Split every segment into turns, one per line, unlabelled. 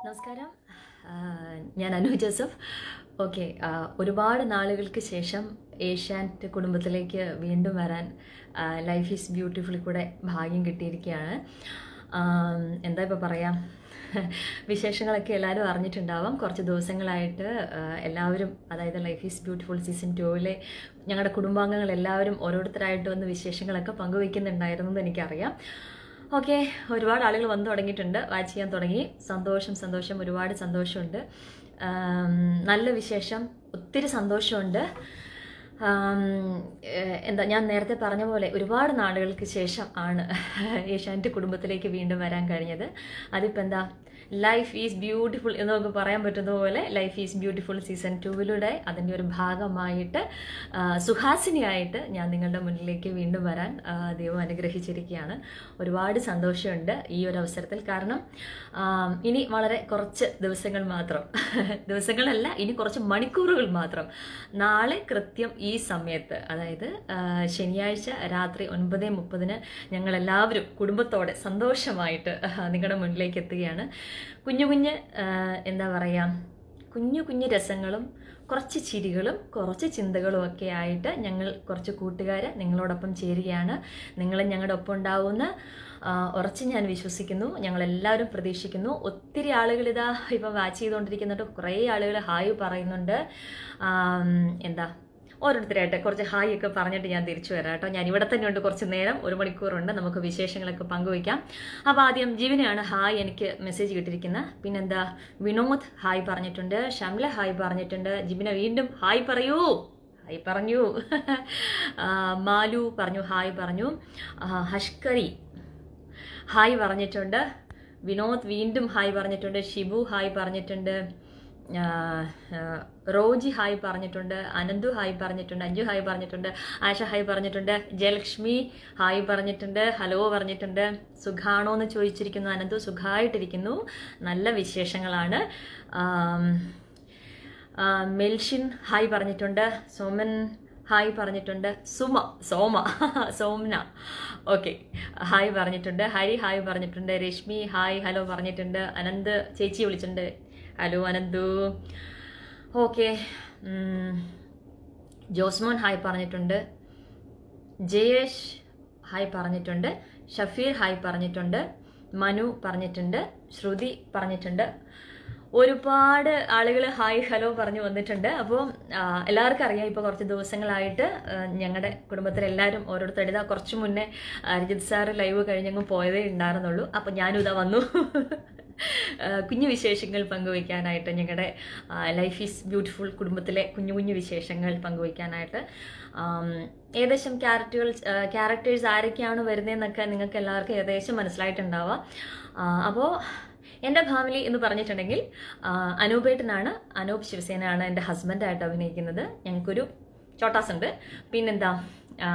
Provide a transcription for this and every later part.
നമസ്കാരം ആ, ഞാൻ അനു ജോസഫ് ഓക്കെ ഒരുപാട് നാളുകൾക്ക് ശേഷം ഏഷ്യാനെറ്റ് കുടുംബത്തിലേക്ക് വീണ്ടും വരാൻ ലൈഫ് ഈസ് ബ്യൂട്ടിഫുള്ളി കൂടെ ഭാഗ്യം കിട്ടിയിരിക്കുകയാണ് ആ, എന്താ ഇപ്പോൾ പറയാം വിശേഷങ്ങളൊക്കെ എല്ലാവരും അറിഞ്ഞിട്ടുണ്ടാവാം കുറച്ച് ദിവസങ്ങളായിട്ട് ആ, എല്ലാവരും അതായത് ലൈഫ് ഈസ് ബ്യൂട്ടിഫുൾ സീസൺ ടൂവിലെ ഞങ്ങളുടെ കുടുംബാംഗങ്ങൾ എല്ലാവരും ഓരോരുത്തരായിട്ട് വന്ന് വിശേഷങ്ങളൊക്കെ പങ്കുവയ്ക്കുന്നുണ്ടായിരുന്നു എന്ന് എനിക്കറിയാം ഓക്കെ ഒരുപാട് ആളുകൾ വന്നു തുടങ്ങിയിട്ടുണ്ട് വാച്ച് ചെയ്യാൻ തുടങ്ങി സന്തോഷം സന്തോഷം ഒരുപാട് സന്തോഷമുണ്ട് ആം, നല്ല വിശേഷം ഒത്തിരി സന്തോഷമുണ്ട് ആം, ഏഹ്, എന്താ ഞാൻ നേരത്തെ പറഞ്ഞ പോലെ ഒരുപാട് നാളുകൾക്ക് ശേഷം ആണ് ഏഷ്യാനെറ്റ് കുടുംബത്തിലേക്ക് വീണ്ടും വരാൻ കഴിഞ്ഞത് അതിപ്പോൾ എന്താ ലൈഫ് ഈസ് ബ്യൂട്ടിഫുൾ എന്ന് നമുക്ക് പറയാൻ പറ്റുന്ന പോലെ ലൈഫ് ഈസ് ബ്യൂട്ടിഫുൾ സീസൺ ടൂവിലൂടെ അതിൻ്റെ ഒരു ഭാഗമായിട്ട് ആ, സുഹാസിനിയായിട്ട് ഞാൻ നിങ്ങളുടെ മുന്നിലേക്ക് വീണ്ടും വരാൻ ആ, ദൈവം അനുഗ്രഹിച്ചിരിക്കുകയാണ് ഒരുപാട് സന്തോഷമുണ്ട് ഈ ഒരു അവസരത്തിൽ കാരണം ആ, ഇനി വളരെ കുറച്ച് ദിവസങ്ങൾ മാത്രം ദിവസങ്ങളല്ല ഇനി കുറച്ച് മണിക്കൂറുകൾ മാത്രം നാളെ കൃത്യം ഈ സമയത്ത് അതായത് ആ, ശനിയാഴ്ച രാത്രി ഒൻപത് മുപ്പതിന് ഞങ്ങളെല്ലാവരും കുടുംബത്തോടെ സന്തോഷമായിട്ട് ആ, നിങ്ങളുടെ മുന്നിലേക്ക് എത്തുകയാണ് കുഞ്ഞു കുഞ്ഞ് ആ, എന്താ പറയുക കുഞ്ഞു കുഞ്ഞു രസങ്ങളും കുറച്ച് ചിരികളും കുറച്ച് ചിന്തകളും ഒക്കെ ആയിട്ട് ഞങ്ങൾ കുറച്ച് കൂട്ടുകാർ നിങ്ങളോടൊപ്പം ചേരുകയാണ് നിങ്ങളും ഞങ്ങളുടെ ഒപ്പം ഉണ്ടാവുമെന്ന് ആ, ഉറച്ച് ഞാൻ വിശ്വസിക്കുന്നു ഞങ്ങളെല്ലാവരും പ്രതീക്ഷിക്കുന്നു ഒത്തിരി ആളുകൾ ഇതാ ഇപ്പം വാച്ച് ചെയ്തുകൊണ്ടിരിക്കുന്നുണ്ട് കുറേ ആളുകൾ ഹായ് പറയുന്നുണ്ട് ആം, എന്താ ഓരോരുത്തരായിട്ട് കുറച്ച് ഹായ് ഒക്കെ പറഞ്ഞിട്ട് ഞാൻ തിരിച്ചു വരാം കേട്ടോ ഞാൻ ഇവിടെ തന്നെ ഉണ്ട് കുറച്ച് നേരം ഒരു മണിക്കൂറുണ്ട് നമുക്ക് വിശേഷങ്ങളൊക്കെ പങ്കുവയ്ക്കാം അപ്പോൾ ആദ്യം ജീവനെയാണ് ഹായ് എനിക്ക് മെസ്സേജ് കിട്ടിയിരിക്കുന്നത് പിന്നെന്താ വിനോദ് ഹായ് പറഞ്ഞിട്ടുണ്ട് ഷംല ഹായ് പറഞ്ഞിട്ടുണ്ട് ജിബിന വീണ്ടും ഹായ് പറയൂ ഹായ് പറഞ്ഞു ആ, മാലു പറഞ്ഞു ഹായ് പറഞ്ഞു ആ, ഹഷ്കരി ഹായ് പറഞ്ഞിട്ടുണ്ട് വിനോദ് വീണ്ടും ഹായ് പറഞ്ഞിട്ടുണ്ട് ഷിബു ഹായ് പറഞ്ഞിട്ടുണ്ട് ആ, ആ, റോജി ഹായ് പറഞ്ഞിട്ടുണ്ട് അനന്തു ഹായ് പറഞ്ഞിട്ടുണ്ട് അഞ്ജു ഹായ് പറഞ്ഞിട്ടുണ്ട് ആശ ഹായ് പറഞ്ഞിട്ടുണ്ട് ജയലക്ഷ്മി ഹായ് പറഞ്ഞിട്ടുണ്ട് ഹലോ പറഞ്ഞിട്ടുണ്ട് സുഖാണോ എന്ന് ചോദിച്ചിരിക്കുന്നു അനന്തു സുഖമായിട്ടിരിക്കുന്നു നല്ല വിശേഷങ്ങളാണ് ആം, ആ, മെൽഷിൻ ഹായ് പറഞ്ഞിട്ടുണ്ട് സോമൻ ഹായ് പറഞ്ഞിട്ടുണ്ട് സുമ സോമ സോമന ഓക്കെ ഹായ് പറഞ്ഞിട്ടുണ്ട് ഹരി ഹായ് പറഞ്ഞിട്ടുണ്ട് രശ്മി ഹായ് ഹലോ പറഞ്ഞിട്ടുണ്ട് അനന്ത് ചേച്ചി വിളിച്ചിട്ടുണ്ട് hello Ananthu okay Josmon hi പറഞ്ഞിട്ടുണ്ട് ജയേഷ് ഹായ് പറഞ്ഞിട്ടുണ്ട് ഷഫീർ ഹായ് പറഞ്ഞിട്ടുണ്ട് മനു പറഞ്ഞിട്ടുണ്ട് ശ്രുതി പറഞ്ഞിട്ടുണ്ട് ഒരുപാട് ആളുകൾ ഹായ് ഹലോ പറഞ്ഞു വന്നിട്ടുണ്ട് അപ്പോൾ എല്ലാവർക്കും അറിയാം ഇപ്പോൾ കുറച്ച് ദിവസങ്ങളായിട്ട് ഞങ്ങളുടെ കുടുംബത്തിലെല്ലാവരും ഓരോരുത്തരുടെ ഇതാ കുറച്ച് മുന്നേ ആ, രജിത് സാറ് ലൈവ് കഴിഞ്ഞങ്ങ് പോയതേ ഉണ്ടായിരുന്നുള്ളൂ അപ്പോൾ ഞാനും ഇതാ വന്നു ആ, കുഞ്ഞു വിശേഷങ്ങൾ പങ്കുവയ്ക്കാനായിട്ട് ഞങ്ങളുടെ ലൈഫ് ഈസ് ബ്യൂട്ടിഫുൾ കുടുംബത്തിലെ കുഞ്ഞു കുഞ്ഞു വിശേഷങ്ങൾ പങ്കുവയ്ക്കാനായിട്ട് ആം, ഏകദേശം ക്യാരക്ടറുകൾ ക്യാരക്ടേഴ്സ് ആരൊക്കെയാണ് വരുന്നതെന്നൊക്കെ നിങ്ങൾക്ക് എല്ലാവർക്കും ഏകദേശം മനസ്സിലായിട്ടുണ്ടാവാം അപ്പോൾ എൻ്റെ ഫാമിലി എന്ന് പറഞ്ഞിട്ടുണ്ടെങ്കിൽ ആ, അനൂപേട്ടനാണ് അനൂപ് ശിവസേനയാണ് എൻ്റെ ഹസ്ബൻഡായിട്ട് അഭിനയിക്കുന്നത് ഞങ്ങൾക്കൊരു ചോട്ടാസ് ഉണ്ട് പിന്നെന്താ ആ,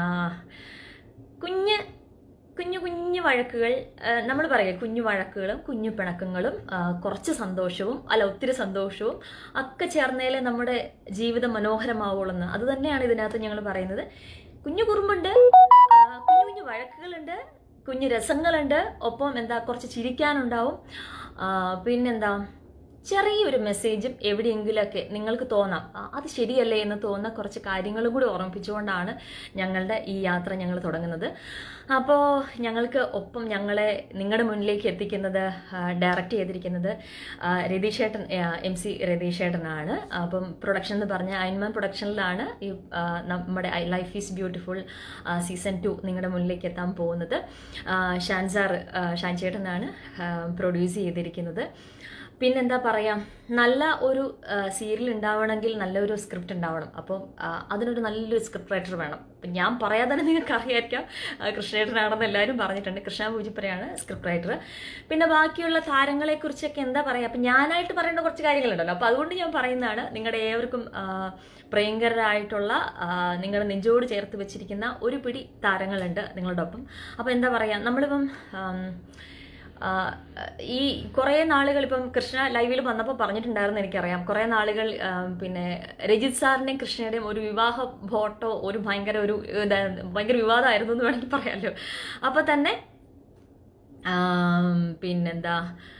കുഞ്ഞ് കുഞ്ഞു കുഞ്ഞു വഴക്കുകൾ നമ്മൾ പറയില്ലേ കുഞ്ഞു വഴക്കുകളും കുഞ്ഞു പിണക്കങ്ങളും ആ, കുറച്ച് സന്തോഷവും അല്ല ഒത്തിരി സന്തോഷവും ഒക്കെ ചേർന്നേലേ നമ്മുടെ ജീവിതം മനോഹരമാവുള്ളെന്ന് അത് തന്നെയാണ് ഇതിനകത്ത് ഞങ്ങൾ പറയുന്നത് കുഞ്ഞു കുറുമ്പുണ്ട് ആ, കുഞ്ഞു കുഞ്ഞു വഴക്കുകളുണ്ട് കുഞ്ഞു രസങ്ങളുണ്ട് ഒപ്പം എന്താ കുറച്ച് ചിരിക്കാനുണ്ടാവും ആ, പിന്നെന്താ ചെറിയൊരു മെസ്സേജും എവിടെയെങ്കിലുമൊക്കെ നിങ്ങൾക്ക് തോന്നാം ആ, അത് ശരിയല്ലേ എന്ന് തോന്നുന്ന കുറച്ച് കാര്യങ്ങളും കൂടി ഓർമ്മിപ്പിച്ചുകൊണ്ടാണ് ഞങ്ങളുടെ ഈ യാത്ര ഞങ്ങൾ തുടങ്ങുന്നത് അപ്പോൾ ഞങ്ങൾക്ക് ഒപ്പം ഞങ്ങളെ നിങ്ങളുടെ മുന്നിലേക്ക് എത്തിക്കുന്നത് ഡയറക്റ്റ് ചെയ്തിരിക്കുന്നത് ആ, രതീഷേട്ടൻ എം സി രതീഷേട്ടനാണ് അപ്പം പ്രൊഡക്ഷൻ എന്ന് പറഞ്ഞ അയൻമാൻ പ്രൊഡക്ഷനിലാണ് ഈ ആ, നമ്മുടെ life is beautiful season two നിങ്ങളുടെ മുന്നിലേക്ക് എത്താൻ പോകുന്നത് ആ, ഷാൻസാർ ആ, ഷാൻചേട്ടനാണ് പ്രൊഡ്യൂസ് ചെയ്തിരിക്കുന്നത് പിന്നെന്താ പറയാ നല്ല ഒരു സീരിയൽ ഉണ്ടാവണമെങ്കിൽ നല്ലൊരു സ്ക്രിപ്റ്റ് ഉണ്ടാവണം അപ്പം ആ, അതിനൊരു നല്ലൊരു സ്ക്രിപ്റ്റ് റൈറ്റർ വേണം അപ്പം ഞാൻ പറയാതെ തന്നെ നിങ്ങൾക്ക് അറിയായിരിക്കാം ആ, കൃഷ്ണേട്ടനാണെന്ന് എല്ലാവരും പറഞ്ഞിട്ടുണ്ട് കൃഷ്ണ പൂജിപ്പുരയാണ് സ്ക്രിപ്റ്റ് റൈറ്റർ പിന്നെ ബാക്കിയുള്ള താരങ്ങളെക്കുറിച്ചൊക്കെ എന്താ പറയുക അപ്പം ഞാനായിട്ട് പറയേണ്ട കുറച്ച് കാര്യങ്ങളുണ്ടല്ലോ അപ്പോൾ അതുകൊണ്ട് ഞാൻ പറയുന്നതാണ് നിങ്ങളുടെ ഏവർക്കും ആ, പ്രിയങ്കരായിട്ടുള്ള ആ, നിങ്ങളുടെ നെഞ്ചോട് ചേർത്ത് വെച്ചിരിക്കുന്ന ഒരു പിടി താരങ്ങളുണ്ട് നിങ്ങളുടെ ഒപ്പം അപ്പോൾ എന്താ പറയുക നമ്മളിപ്പം ആം, ആ, ഈ കുറേ നാളുകൾ ഇപ്പം കൃഷ്ണ ലൈവിൽ വന്നപ്പോൾ പറഞ്ഞിട്ടുണ്ടായിരുന്നു എനിക്കറിയാം കുറേ നാളുകൾ ആ, പിന്നെ രജിത് സാറിൻ്റെയും കൃഷ്ണയുടെയും ഒരു വിവാഹ ഫോട്ടോ ഒരു ഭയങ്കര ഒരു ഇതാ- ഭയങ്കര വിവാദമായിരുന്നു എന്ന് വേണമെങ്കിൽ പറയാമല്ലോ അപ്പോൾ തന്നെ ആം, പിന്നെന്താ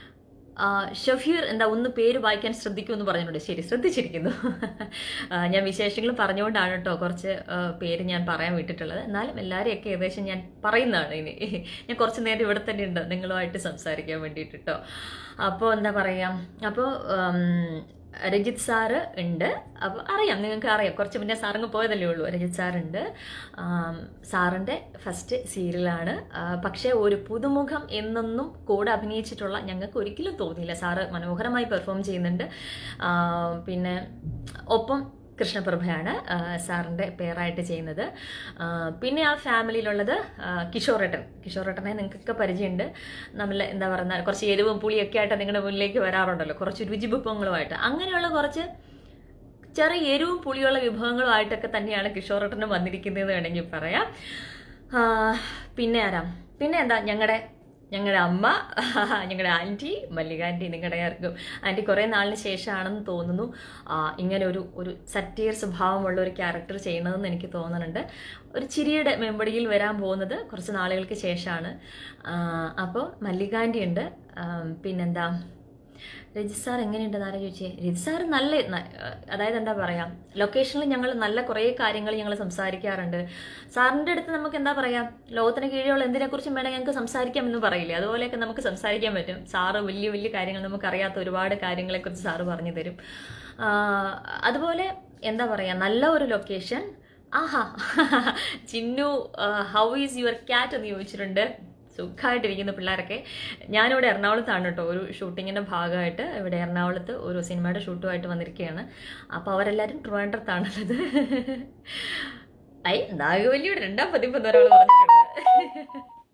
ആ, ഷഫീർ എന്താ ഒന്ന് പേര് വായിക്കാൻ ശ്രദ്ധിക്കുമെന്ന് പറഞ്ഞിട്ടുണ്ട് ശരി ശ്രദ്ധിച്ചിരിക്കുന്നു ആ, ഞാൻ വിശേഷങ്ങൾ പറഞ്ഞുകൊണ്ടാണ് കേട്ടോ കുറച്ച് ആ, പേര് ഞാൻ പറയാൻ വിട്ടിട്ടുള്ളത് എന്നാലും എല്ലാവരെയൊക്കെ ഏകദേശം ഞാൻ പറയുന്നതാണ് ഇനി ഞാൻ കുറച്ച് നേരം ഇവിടെ തന്നെ ഉണ്ട് നിങ്ങളുമായിട്ട് സംസാരിക്കാൻ വേണ്ടിയിട്ട് കേട്ടോ അപ്പോൾ എന്താ പറയുക അപ്പോൾ രജിത് സാറ് ഉണ്ട് അപ്പോൾ അറിയാം നിങ്ങൾക്ക് അറിയാം കുറച്ച് മുന്നേ സാറങ്ങ് പോയതല്ലേ ഉള്ളൂ രജിത് സാറുണ്ട് ആം, സാറിൻ്റെ ഫസ്റ്റ് സീരിയലാണ് ആ, പക്ഷേ ഒരു പുതുമുഖം എന്നൊന്നും കൂടെ അഭിനയിച്ചിട്ടുള്ള ഞങ്ങൾക്ക് ഒരിക്കലും തോന്നിയില്ല സാറ് മനോഹരമായി പെർഫോം ചെയ്യുന്നുണ്ട് ആ, പിന്നെ ഒപ്പം കൃഷ്ണപ്രഭയാണ് ആ, സാറിൻ്റെ പേരായിട്ട് ചെയ്യുന്നത് ആ, പിന്നെ ആ ഫാമിലിയിലുള്ളത് ആ, കിഷോറേട്ടൻ കിഷോറേട്ടനെ നിങ്ങൾക്കൊക്കെ പരിചയമുണ്ട് നമ്മൾ എന്താ പറയുക കുറച്ച് എരിവും പുളിയൊക്കെ ആയിട്ട് നിങ്ങളുടെ മുന്നിലേക്ക് വരാറുണ്ടല്ലോ കുറച്ച് രുചിവിഭവങ്ങളുമായിട്ട് അങ്ങനെയുള്ള കുറച്ച് ചെറിയ എരിവും പുളിയുള്ള വിഭവങ്ങളുമായിട്ടൊക്കെ തന്നെയാണ് കിഷോറേട്ടനും വന്നിരിക്കുന്നത് വേണമെങ്കിൽ പറയാം ആ, പിന്നെ ആരാ പിന്നെ എന്താ ഞങ്ങളുടെ ഞങ്ങളുടെ അമ്മ ഞങ്ങളുടെ ആൻറ്റി മല്ലിക ആൻറ്റി നിങ്ങളുടെ ആർക്കും ആൻറ്റി കുറേ നാളിന് ശേഷമാണെന്ന് തോന്നുന്നു ആ, ഇങ്ങനെ ഒരു ഒരു സറ്റീർ സ്വഭാവമുള്ള ഒരു ക്യാരക്ടർ ചെയ്യണമെന്ന് എനിക്ക് തോന്നുന്നുണ്ട് ഒരു ചിരിയുടെ മെമ്പടിയിൽ വരാൻ പോകുന്നത് കുറച്ച് നാളുകൾക്ക് ശേഷമാണ് അപ്പോൾ മല്ലിക ആൻറ്റി ഉണ്ട് ആ, പിന്നെന്താ രജിത് സാർ എങ്ങനെയുണ്ടെന്ന് ആരാ ചോദിച്ചേ രജിത് സാർ നല്ല ന- അതായത് എന്താ പറയാ ലൊക്കേഷനിൽ ഞങ്ങൾ നല്ല കുറേ കാര്യങ്ങൾ ഞങ്ങൾ സംസാരിക്കാറുണ്ട് സാറിൻ്റെ അടുത്ത് നമുക്ക് എന്താ പറയാ ലോകത്തിന് കീഴിലുള്ള എന്തിനെക്കുറിച്ചും വേണമെങ്കിൽ ഞങ്ങൾക്ക് സംസാരിക്കാം എന്ന് പറയില്ലേ അതുപോലെയൊക്കെ നമുക്ക് സംസാരിക്കാൻ പറ്റും സാറ് വലിയ വലിയ കാര്യങ്ങൾ നമുക്കറിയാത്ത ഒരുപാട് കാര്യങ്ങളെക്കുറിച്ച് സാറ് പറഞ്ഞു തരും ആ, അതുപോലെ എന്താ പറയാ നല്ല ഒരു ലൊക്കേഷൻ ആഹാ Chinnu how is your cat എന്ന് ചോദിച്ചിട്ടുണ്ട് സുഖമായിട്ടിരിക്കുന്ന പിള്ളേരൊക്കെ ഞാനിവിടെ എറണാകുളത്താണ് കേട്ടോ ഒരു ഷൂട്ടിങ്ങിൻ്റെ ഭാഗമായിട്ട് ഇവിടെ എറണാകുളത്ത് ഒരു സിനിമയുടെ ഷൂട്ടുമായിട്ട് വന്നിരിക്കുകയാണ് അപ്പോൾ അവരെല്ലാവരും ട്രിവാൻഡ്രത്താണുള്ളത് ഐ നാഗവല്ലിയുടെ രണ്ടാം പതിപ്പ് ഒരാൾ പറഞ്ഞിട്ടുണ്ട്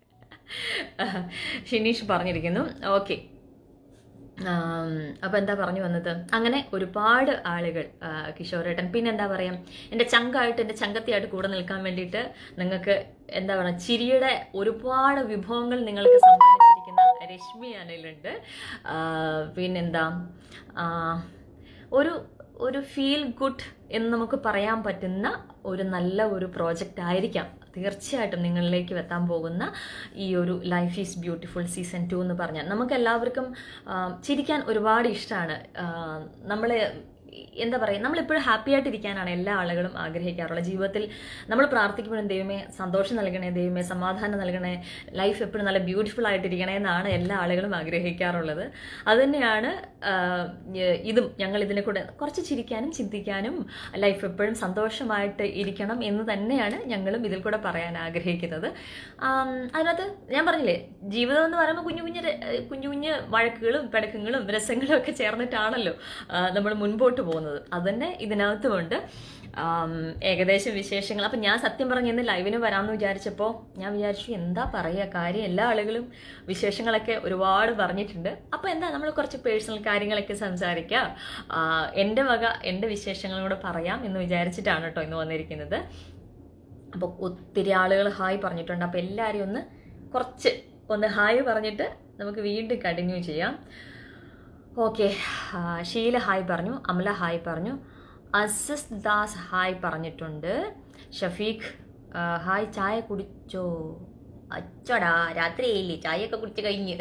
ഷിനീഷ് പറഞ്ഞിരിക്കുന്നു ഓക്കെ അപ്പോൾ എന്താ പറഞ്ഞു വന്നത് അങ്ങനെ ഒരുപാട് ആളുകൾ ആ, കിഷോരേട്ടൻ പിന്നെ എന്താ പറയുക എൻ്റെ ചങ്കായിട്ട് എൻ്റെ ചങ്കത്തിയായിട്ട് കൂടെ നിൽക്കാൻ വേണ്ടിയിട്ട് നിങ്ങൾക്ക് എന്താ പറയുക ചിരിയുടെ ഒരുപാട് വിഭവങ്ങൾ നിങ്ങൾക്ക് സമ്മാനിച്ചിരിക്കുന്ന രശ്മി അനിലുണ്ട് ആ, പിന്നെന്താ ആ, ഒരു ഒരു ഫീൽ ഗുഡ് എന്ന് നമുക്ക് പറയാൻ പറ്റുന്ന ഒരു നല്ല ഒരു പ്രോജക്റ്റ് ആയിരിക്കാം തീർച്ചയായിട്ടും നിങ്ങളിലേക്ക് എത്താൻ പോകുന്ന ഈ ഒരു life is beautiful season two എന്ന് പറഞ്ഞാൽ നമുക്ക് എല്ലാവർക്കും ചിരിക്കാൻ ഒരുപാട് ഇഷ്ടമാണ് നമ്മൾ എന്താ പറയുക നമ്മളെപ്പോഴും ഹാപ്പി ആയിട്ടിരിക്കാനാണ് എല്ലാ ആളുകളും ആഗ്രഹിക്കാറുള്ളത് ജീവിതത്തിൽ നമ്മൾ പ്രാർത്ഥിക്കുമ്പോഴും ദൈവമേ സന്തോഷം നൽകണേ ദൈവമേ സമാധാനം നൽകണേ ലൈഫ് എപ്പോഴും നല്ല ബ്യൂട്ടിഫുൾ ആയിട്ടിരിക്കണേ എന്നാണ് എല്ലാ ആളുകളും ആഗ്രഹിക്കാറുള്ളത് അതുതന്നെയാണ് ആഹ്, ഏഹ്, ഇതും ഞങ്ങൾ ഇതിനെ കൂടെ കുറച്ച് ചിരിക്കാനും ചിന്തിക്കാനും ലൈഫ് എപ്പോഴും സന്തോഷമായിട്ട് ഇരിക്കണം എന്ന് തന്നെയാണ് ഞങ്ങളും ഇതിൽ കൂടെ പറയാൻ ആഗ്രഹിക്കുന്നത് ആം, അതിനകത്ത് ഞാൻ പറഞ്ഞില്ലേ ജീവിതം എന്ന് പറയുമ്പോൾ കുഞ്ഞു കുഞ്ഞു ര- കുഞ്ഞു കുഞ്ഞു വഴക്കുകളും പിടക്കങ്ങളും രസങ്ങളും ഒക്കെ ചേർന്നിട്ടാണല്ലോ നമ്മൾ മുൻപോട്ട് പോകുന്നത് അതുതന്നെ ഇതിനകത്തുമുണ്ട് ആം, ഏകദേശം വിശേഷങ്ങൾ അപ്പം ഞാൻ സത്യം പറഞ്ഞ ഇന്ന് ലൈവിന് വരാമെന്ന് വിചാരിച്ചപ്പോൾ ഞാൻ വിചാരിച്ചു എന്താ പറയുക കാര്യം എല്ലാ ആളുകളും വിശേഷങ്ങളൊക്കെ ഒരുപാട് പറഞ്ഞിട്ടുണ്ട് അപ്പോൾ എന്താ നമ്മൾ കുറച്ച് പേഴ്സണൽ കാര്യങ്ങളൊക്കെ സംസാരിക്കാം ആ, എൻ്റെ വക എൻ്റെ വിശേഷങ്ങളും കൂടെ പറയാം എന്ന് വിചാരിച്ചിട്ടാണ് കേട്ടോ ഇന്ന് വന്നിരിക്കുന്നത് അപ്പോൾ ഒത്തിരി ആളുകൾ ഹായ് പറഞ്ഞിട്ടുണ്ട് അപ്പോൾ എല്ലാവരെയും ഒന്ന് കുറച്ച് ഒന്ന് ഹായ് പറഞ്ഞിട്ട് നമുക്ക് വീണ്ടും കണ്ടിന്യൂ ചെയ്യാം ഓക്കെ ഷീല ഹായ് പറഞ്ഞു അമല ഹായ് പറഞ്ഞു അസസ് ദാസ് ഹായ് പറഞ്ഞിട്ടുണ്ട് ഷഫീഖ് ആ, ഹായ് ചായ കുടിച്ചോ അച്ചടാ രാത്രിയായില്ലേ ചായയൊക്കെ കുടിച്ച് കഴിഞ്ഞ്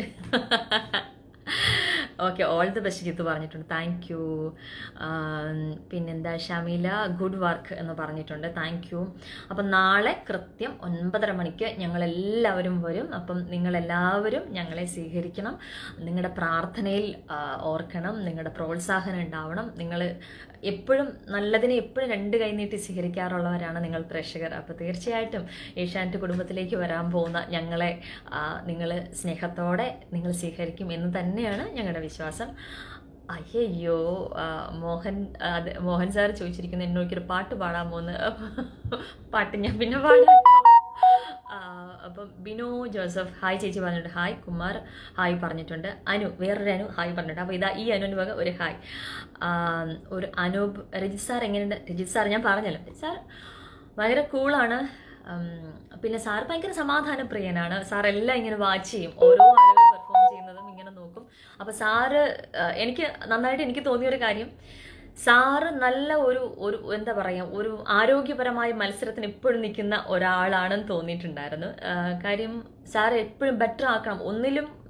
okay all the best Jith പറഞ്ഞിട്ടുണ്ട് താങ്ക് യു പിന്നെന്താ ഷമീല ഗുഡ് വർക്ക് എന്ന് പറഞ്ഞിട്ടുണ്ട് താങ്ക് യു അപ്പം നാളെ കൃത്യം ഒൻപതര മണിക്ക് ഞങ്ങളെല്ലാവരും വരും അപ്പം നിങ്ങളെല്ലാവരും ഞങ്ങളെ സ്വീകരിക്കണം നിങ്ങളുടെ പ്രാർത്ഥനയിൽ ആ, ഓർക്കണം നിങ്ങളുടെ പ്രോത്സാഹനം ഉണ്ടാവണം നിങ്ങൾ എപ്പോഴും നല്ലതിനെ എപ്പോഴും രണ്ട് കൈ നീട്ടി സ്വീകരിക്കാറുള്ളവരാണ് നിങ്ങൾ പ്രേക്ഷകർ അപ്പോൾ തീർച്ചയായിട്ടും ഏഷ്യാനെറ്റ് കുടുംബത്തിലേക്ക് വരാൻ പോകുന്ന ഞങ്ങളെ നിങ്ങൾ സ്നേഹത്തോടെ നിങ്ങൾ സ്വീകരിക്കും എന്ന് തന്നെയാണ് ഞങ്ങളുടെ വിശ്വാസം അയ്യോ ആ, മോഹൻ ആ, അത് മോഹൻ സാർ ചോദിച്ചിരിക്കുന്നു എന്നോടൊരു പാട്ട് പാടാമോ എന്ന് പാട്ട് ഞാൻ പിന്നെ പാടാം ആ, അപ്പം ബിനോ ജോസഫ് ഹായ് ചേച്ചി പറഞ്ഞിട്ടുണ്ട് ഹായ് കുമാർ ഹായ് പറഞ്ഞിട്ടുണ്ട് അനു വേറൊരു അനു ഹായ് പറഞ്ഞിട്ടുണ്ട് അപ്പോൾ ഇതാ ഈ അനുവിന് വക ഒരു ഹായ് ആ, ഒരു അനൂപ് രജിത് സാർ എങ്ങനെയുണ്ട് രജിത് സാർ ഞാൻ പറഞ്ഞല്ലോ രജിത് സാർ ഭയങ്കര കൂളാണ് പിന്നെ സാർ ഭയങ്കര സമാധാനപ്രിയനാണ് സാർ എല്ലാം ഇങ്ങനെ വാച്ച് ചെയ്യും ഓരോ ആളുകൾ പെർഫോം ചെയ്യുന്നതും ഇങ്ങനെ നോക്കും അപ്പോൾ സാറ് ആ, എനിക്ക് നന്നായിട്ട് എനിക്ക് തോന്നിയ ഒരു കാര്യം സാറ് നല്ല ഒരു ഒരു എന്താ പറയുക ഒരു ആരോഗ്യപരമായ മത്സരത്തിന് എപ്പോഴും നിൽക്കുന്ന ഒരാളാണെന്ന് തോന്നിയിട്ടുണ്ടായിരുന്നു ആ, കാര്യം സാർ എപ്പോഴും ബെറ്റർ ആക്കണം ഒന്നിലും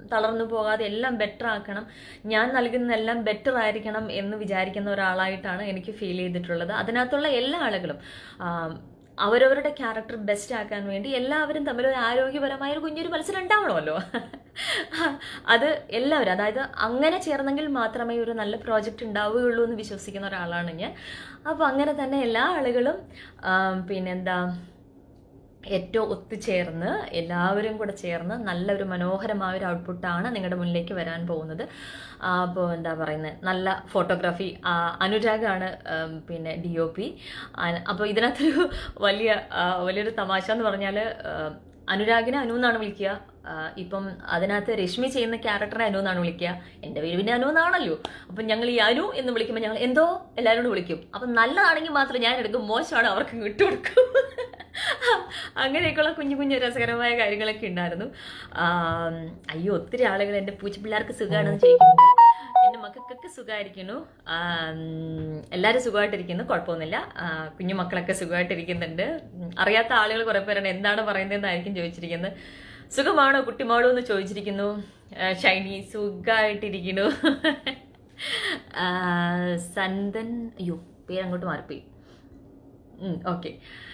തളർന്നു പോകാതെ എല്ലാം ബെറ്റർ ആക്കണം ഞാൻ നൽകുന്നതെല്ലാം ബെറ്റർ ആയിരിക്കണം എന്ന് വിചാരിക്കുന്ന ഒരാളായിട്ടാണ് എനിക്ക് ഫീൽ ചെയ്തിട്ടുള്ളത് അതിനകത്തുള്ള എല്ലാ ആളുകളും ആ, അവരവരുടെ ക്യാരക്ടർ ബെസ്റ്റ് ആക്കാൻ വേണ്ടി എല്ലാവരും തമ്മിൽ ഒരു ആരോഗ്യപരമായ ഒരു കുഞ്ഞൊരു മത്സരം ഉണ്ടാവണമല്ലോ അത് എല്ലാവരും അതായത് അങ്ങനെ ചേർന്നെങ്കിൽ മാത്രമേ ഒരു നല്ല പ്രോജക്റ്റ് ഉണ്ടാവുകയുള്ളൂ എന്ന് വിശ്വസിക്കുന്ന ഒരാളാണ് ഞാൻ അപ്പോൾ അങ്ങനെ തന്നെ എല്ലാ ആളുകളും ആ, പിന്നെന്താ ഏറ്റവും ഒത്തുചേർന്ന് എല്ലാവരും കൂടെ ചേർന്ന് നല്ലൊരു മനോഹരമായ ഒരു ഔട്ട്പുട്ടാണ് നിങ്ങളുടെ മുന്നിലേക്ക് വരാൻ പോകുന്നത് അപ്പോൾ എന്താ പറയുന്നത് നല്ല ഫോട്ടോഗ്രാഫി അനുരാഗാണ് ഉം, പിന്നെ ഡി ഒ പി അപ്പോൾ ഇതിനകത്തൊരു വലിയ ആ, വലിയൊരു തമാശ എന്ന് പറഞ്ഞാൽ അനുരാഗിനെ അനു എന്നാണ് വിളിക്കുക ആ, ഇപ്പം അതിനകത്ത് രശ്മി ചെയ്യുന്ന ക്യാരക്ടറെ അനു എന്നാണ് വിളിക്കുക എൻ്റെ പേര് പിന്നെ അനു എന്നാണല്ലോ അപ്പം ഞങ്ങൾ ഈ അനു എന്ന് വിളിക്കുമ്പോൾ ഞങ്ങൾ എന്തോ എല്ലാവരും കൂടെ വിളിക്കും അപ്പം നല്ലതാണെങ്കിൽ മാത്രം ഞാൻ എടുക്കും മോശമാണ് അവർക്ക് വിട്ടുകൊടുക്കും അങ്ങനെയൊക്കെയുള്ള കുഞ്ഞു കുഞ്ഞു രസകരമായ കാര്യങ്ങളൊക്കെ ഉണ്ടായിരുന്നു ആം, അയ്യോ ഒത്തിരി ആളുകൾ എൻ്റെ പൂച്ചപ്പിള്ളേർക്ക് സുഖമാണെന്ന് ചോദിക്കുന്നുണ്ട് എൻ്റെ മക്കൾക്കൊക്കെ സുഖമായിരിക്കുന്നു ആം, എല്ലാവരും സുഖമായിട്ടിരിക്കുന്നു കുഴപ്പമൊന്നുമില്ല ആ, കുഞ്ഞു മക്കളൊക്കെ സുഖമായിട്ടിരിക്കുന്നുണ്ട് ഉം, അറിയാത്ത ആളുകൾ കുറേ പേരാണ് എന്താണ് പറയുന്നതെന്നായിരിക്കും ചോദിച്ചിരിക്കുന്നത് സുഖമാണോ കുട്ടിമാളോ എന്ന് ചോദിച്ചിരിക്കുന്നു ആ, ഷൈനി സുഖമായിട്ടിരിക്കുന്നു ആ, സന്തൻ അയ്യോ പേരങ്ങോട്ട് മാറിപ്പോയി ഓക്കെ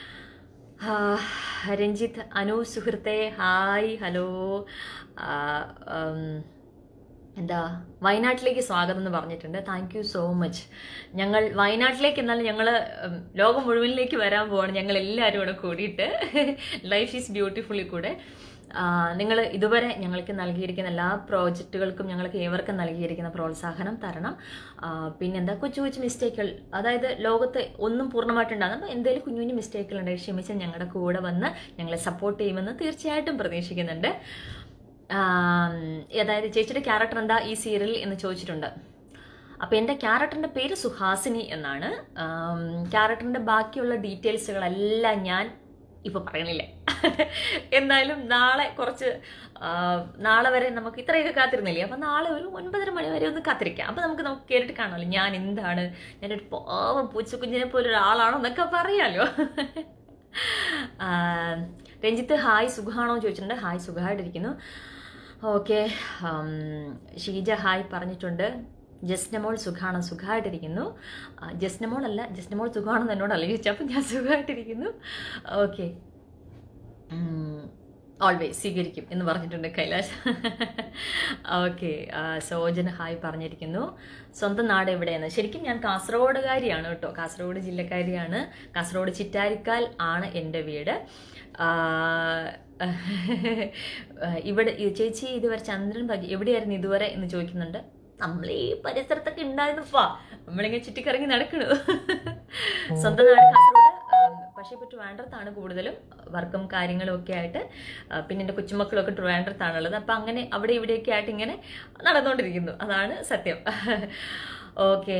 രഞ്ജിത്ത് അനു സുഹൃത്തെ ഹായ് ഹലോ ആ, ഉം, എന്താ വയനാട്ടിലേക്ക് സ്വാഗതം എന്ന് പറഞ്ഞിട്ടുണ്ട് താങ്ക് യു സോ മച്ച് ഞങ്ങൾ വയനാട്ടിലേക്ക് എന്നാലും ഞങ്ങൾ ലോകം മുഴുവനിലേക്ക് വരാൻ പോവാണ് ഞങ്ങൾ എല്ലാവരും കൂടെ കൂടിയിട്ട് ലൈഫ് ഈസ് ബ്യൂട്ടിഫുള്ളി കൂടെ നിങ്ങൾ ഇതുവരെ ഞങ്ങൾക്ക് നൽകിയിരിക്കുന്ന എല്ലാ പ്രോജക്റ്റുകൾക്കും ഞങ്ങൾക്ക് ഏവർക്കും നൽകിയിരിക്കുന്ന പ്രോത്സാഹനം തരണം ആ, പിന്നെന്താ കൊച്ചു കൊച്ചു മിസ്റ്റേക്കുകൾ അതായത് ലോകത്ത് ഒന്നും പൂർണ്ണമായിട്ടുണ്ടാകും അപ്പോൾ എന്തെങ്കിലും കുഞ്ഞു കുഞ്ഞു മിസ്റ്റേക്കുകൾ ഉണ്ടെങ്കിൽ ക്ഷമിച്ച് ഞങ്ങളുടെ കൂടെ വന്ന് ഞങ്ങളെ സപ്പോർട്ട് ചെയ്യുമെന്ന് തീർച്ചയായിട്ടും പ്രതീക്ഷിക്കുന്നുണ്ട് ആം, അതായത് ചേച്ചിയുടെ ക്യാരക്ടർ എന്താ ഈ സീരിയൽ എന്ന് ചോദിച്ചിട്ടുണ്ട് അപ്പോൾ എൻ്റെ ക്യാരക്ടറിൻ്റെ പേര് സുഹാസിനി എന്നാണ് ക്യാരക്ടറിൻ്റെ ബാക്കിയുള്ള ഡീറ്റെയിൽസുകളെല്ലാം ഞാൻ ഇപ്പോൾ പറയണില്ല എന്തായാലും നാളെ കുറച്ച് ആ, നാളെ വരെ നമുക്ക് ഇത്രയൊക്കെ കാത്തിരുന്നില്ലേ അപ്പം നാളെ ഒരു ഒൻപതര മണി വരെ ഒന്ന് കാത്തിരിക്കാം അപ്പം നമുക്ക് നമുക്ക് കേട്ടിട്ട് കാണാമല്ലോ ഞാൻ എന്താണ് ഞാനൊരു പാവം പൂച്ചക്കുഞ്ഞിനെ പോലെ ഒരാളാണോ എന്നൊക്കെ പറയാമല്ലോ ആ, രഞ്ജിത്ത് ഹായ് സുഖമാണോ എന്ന് ചോദിച്ചിട്ടുണ്ട് ഹായ് സുഖമായിട്ടിരിക്കുന്നു ഓക്കെ ഷീജ ഹായ് പറഞ്ഞിട്ടുണ്ട് ജസ്നമോൾ സുഖാണ് സുഖമായിട്ടിരിക്കുന്നു ആ, ജസ്നമോൾ അല്ല ജസ്നമോൾ സുഖമാണെന്ന് എന്നോടല്ല ചോദിച്ചത് അപ്പം ഞാൻ സുഖമായിട്ടിരിക്കുന്നു ഓക്കെ ഓൾവേസ് സ്വീകരിക്കും എന്ന് പറഞ്ഞിട്ടുണ്ട് കൈലാഷ് ഓക്കെ സോജൻ ഹായ് പറഞ്ഞിരിക്കുന്നു സ്വന്തം നാട് എവിടെയെന്ന് ശരിക്കും ഞാൻ കാസർഗോഡുകാരിയാണ് കേട്ടോ കാസർഗോഡ് ജില്ലക്കാരിയാണ് കാസർഗോഡ് ചിറ്റാരിക്കാൽ ആണ് എൻ്റെ വീട് ആ, ഇവിടെ ഈ ചേച്ചി ഇതുവരെ ചന്ദ്രൻ ഭഗി എവിടെയായിരുന്നു ഇതുവരെ എന്ന് ചോദിക്കുന്നുണ്ട് നമ്മൾ ഈ പരിസരത്തൊക്കെ ഉണ്ടായിരുന്നപ്പാ നമ്മളിങ്ങനെ ചുറ്റിക്കറങ്ങി നടക്കണു സ്വന്തം നാട് കാസർഗോഡ് ആം, പക്ഷേ ഇപ്പോൾ ട്രിവാൻഡ്രത്താണ് കൂടുതലും വർക്കും കാര്യങ്ങളും ഒക്കെ ആയിട്ട് ആ, പിന്നെ എൻ്റെ കൊച്ചുമക്കളൊക്കെ ട്രിവാൻഡ്രത്താണുള്ളത് അപ്പം അങ്ങനെ അവിടെ ഇവിടെയൊക്കെ ആയിട്ട് ഇങ്ങനെ നടന്നുകൊണ്ടിരിക്കുന്നു അതാണ് സത്യം ഓക്കെ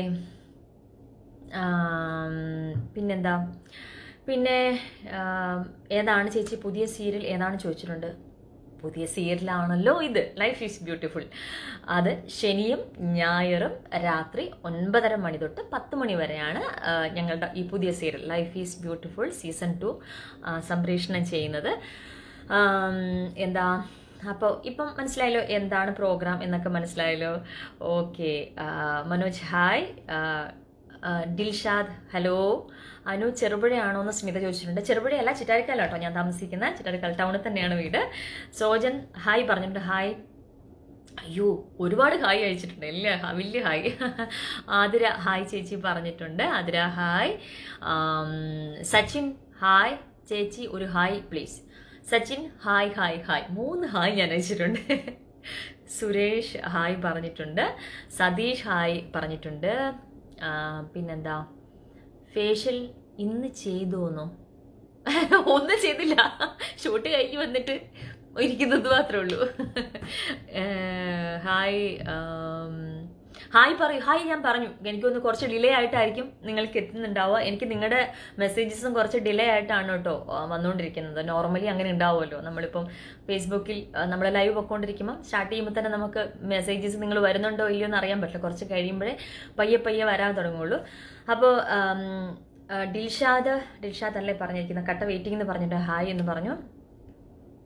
പിന്നെന്താ പിന്നെ ആം, ഏതാണ് ചേച്ചി പുതിയ സീരിയൽ ഏതാണ് ചോദിച്ചിട്ടുണ്ട് പുതിയ സീരിയലാണല്ലോ ഇത് ലൈഫ് ഈസ് ബ്യൂട്ടിഫുൾ അത് ശനിയും ഞായറും രാത്രി ഒൻപതര മണി തൊട്ട് പത്ത് മണി വരെയാണ് ആ, ഞങ്ങളുടെ ഈ പുതിയ serial life is beautiful season two സംപ്രേഷണം ചെയ്യുന്നത് ആം, എന്താ അപ്പോൾ ഇപ്പം മനസ്സിലായല്ലോ എന്താണ് പ്രോഗ്രാം എന്നൊക്കെ മനസ്സിലായല്ലോ ഓക്കെ മനോജ് ഹായ് ആ, ആ, ദിൽഷാദ് ഹലോ അനു ചെറുപുഴയാണോ എന്ന് സ്മിത ചോദിച്ചിട്ടുണ്ട് ചെറുപുഴയല്ല ചിറ്റാരിക്കാല കേട്ടോ ഞാൻ താമസിക്കുന്ന ചിറ്റാരിക്കാൽ ടൗണിൽ തന്നെയാണ് വീട് സോജൻ ഹായ് പറഞ്ഞിട്ടുണ്ട് ഹായ് അയ്യോ ഒരുപാട് ഹായ് അയച്ചിട്ടുണ്ട് എല്ലാ ഹ- വലിയ ഹായ് ആതിര ഹായ് ചേച്ചി പറഞ്ഞിട്ടുണ്ട് ആതിര ഹായ് ആം, സച്ചിൻ ഹായ് ചേച്ചി ഒരു hi please Sachin hi hi hi മൂന്ന് ഹായ് ഞാൻ അയച്ചിട്ടുണ്ട് സുരേഷ് ഹായ് പറഞ്ഞിട്ടുണ്ട് സതീഷ് ഹായ് പറഞ്ഞിട്ടുണ്ട് ആ, പിന്നെന്താ ഫേഷ്യൽ ഇന്ന് ചെയ്തോന്നോ ഒന്നും ചെയ്തില്ല ഷൂട്ട് കഴിഞ്ഞ് വന്നിട്ട് ഇരിക്കുന്നത് മാത്രമേ ഉള്ളൂ ഏഹ്, ഹായ് ആം, ഹായ് പറയൂ ഹായ് ഞാൻ പറഞ്ഞു എനിക്കൊന്ന് കുറച്ച് ഡിലേ ആയിട്ടായിരിക്കും നിങ്ങൾക്ക് എത്തുന്നുണ്ടാവുക എനിക്ക് നിങ്ങളുടെ മെസ്സേജസും കുറച്ച് ഡിലേ ആയിട്ടാണ് കേട്ടോ ആ, വന്നുകൊണ്ടിരിക്കുന്നത് നോർമലി അങ്ങനെ ഉണ്ടാവുമല്ലോ നമ്മളിപ്പം ഫേസ്ബുക്കിൽ നമ്മൾ ലൈവ് പൊക്കോണ്ടിരിക്കുമ്പോൾ സ്റ്റാർട്ട് ചെയ്യുമ്പോൾ തന്നെ നമുക്ക് മെസ്സേജസ് നിങ്ങൾ വരുന്നുണ്ടോ ഇല്ലയോ എന്ന് അറിയാൻ പറ്റില്ല കുറച്ച് കഴിയുമ്പോഴേ പയ്യെ പയ്യെ വരാൻ തുടങ്ങുള്ളൂ അപ്പോൾ ദിൽഷാദ് ദിൽഷാദ് അല്ലേ പറഞ്ഞിരിക്കുന്നത് കട്ട വെയിറ്റിംഗ് എന്ന് പറഞ്ഞിട്ട് ഹായ് എന്ന് പറഞ്ഞു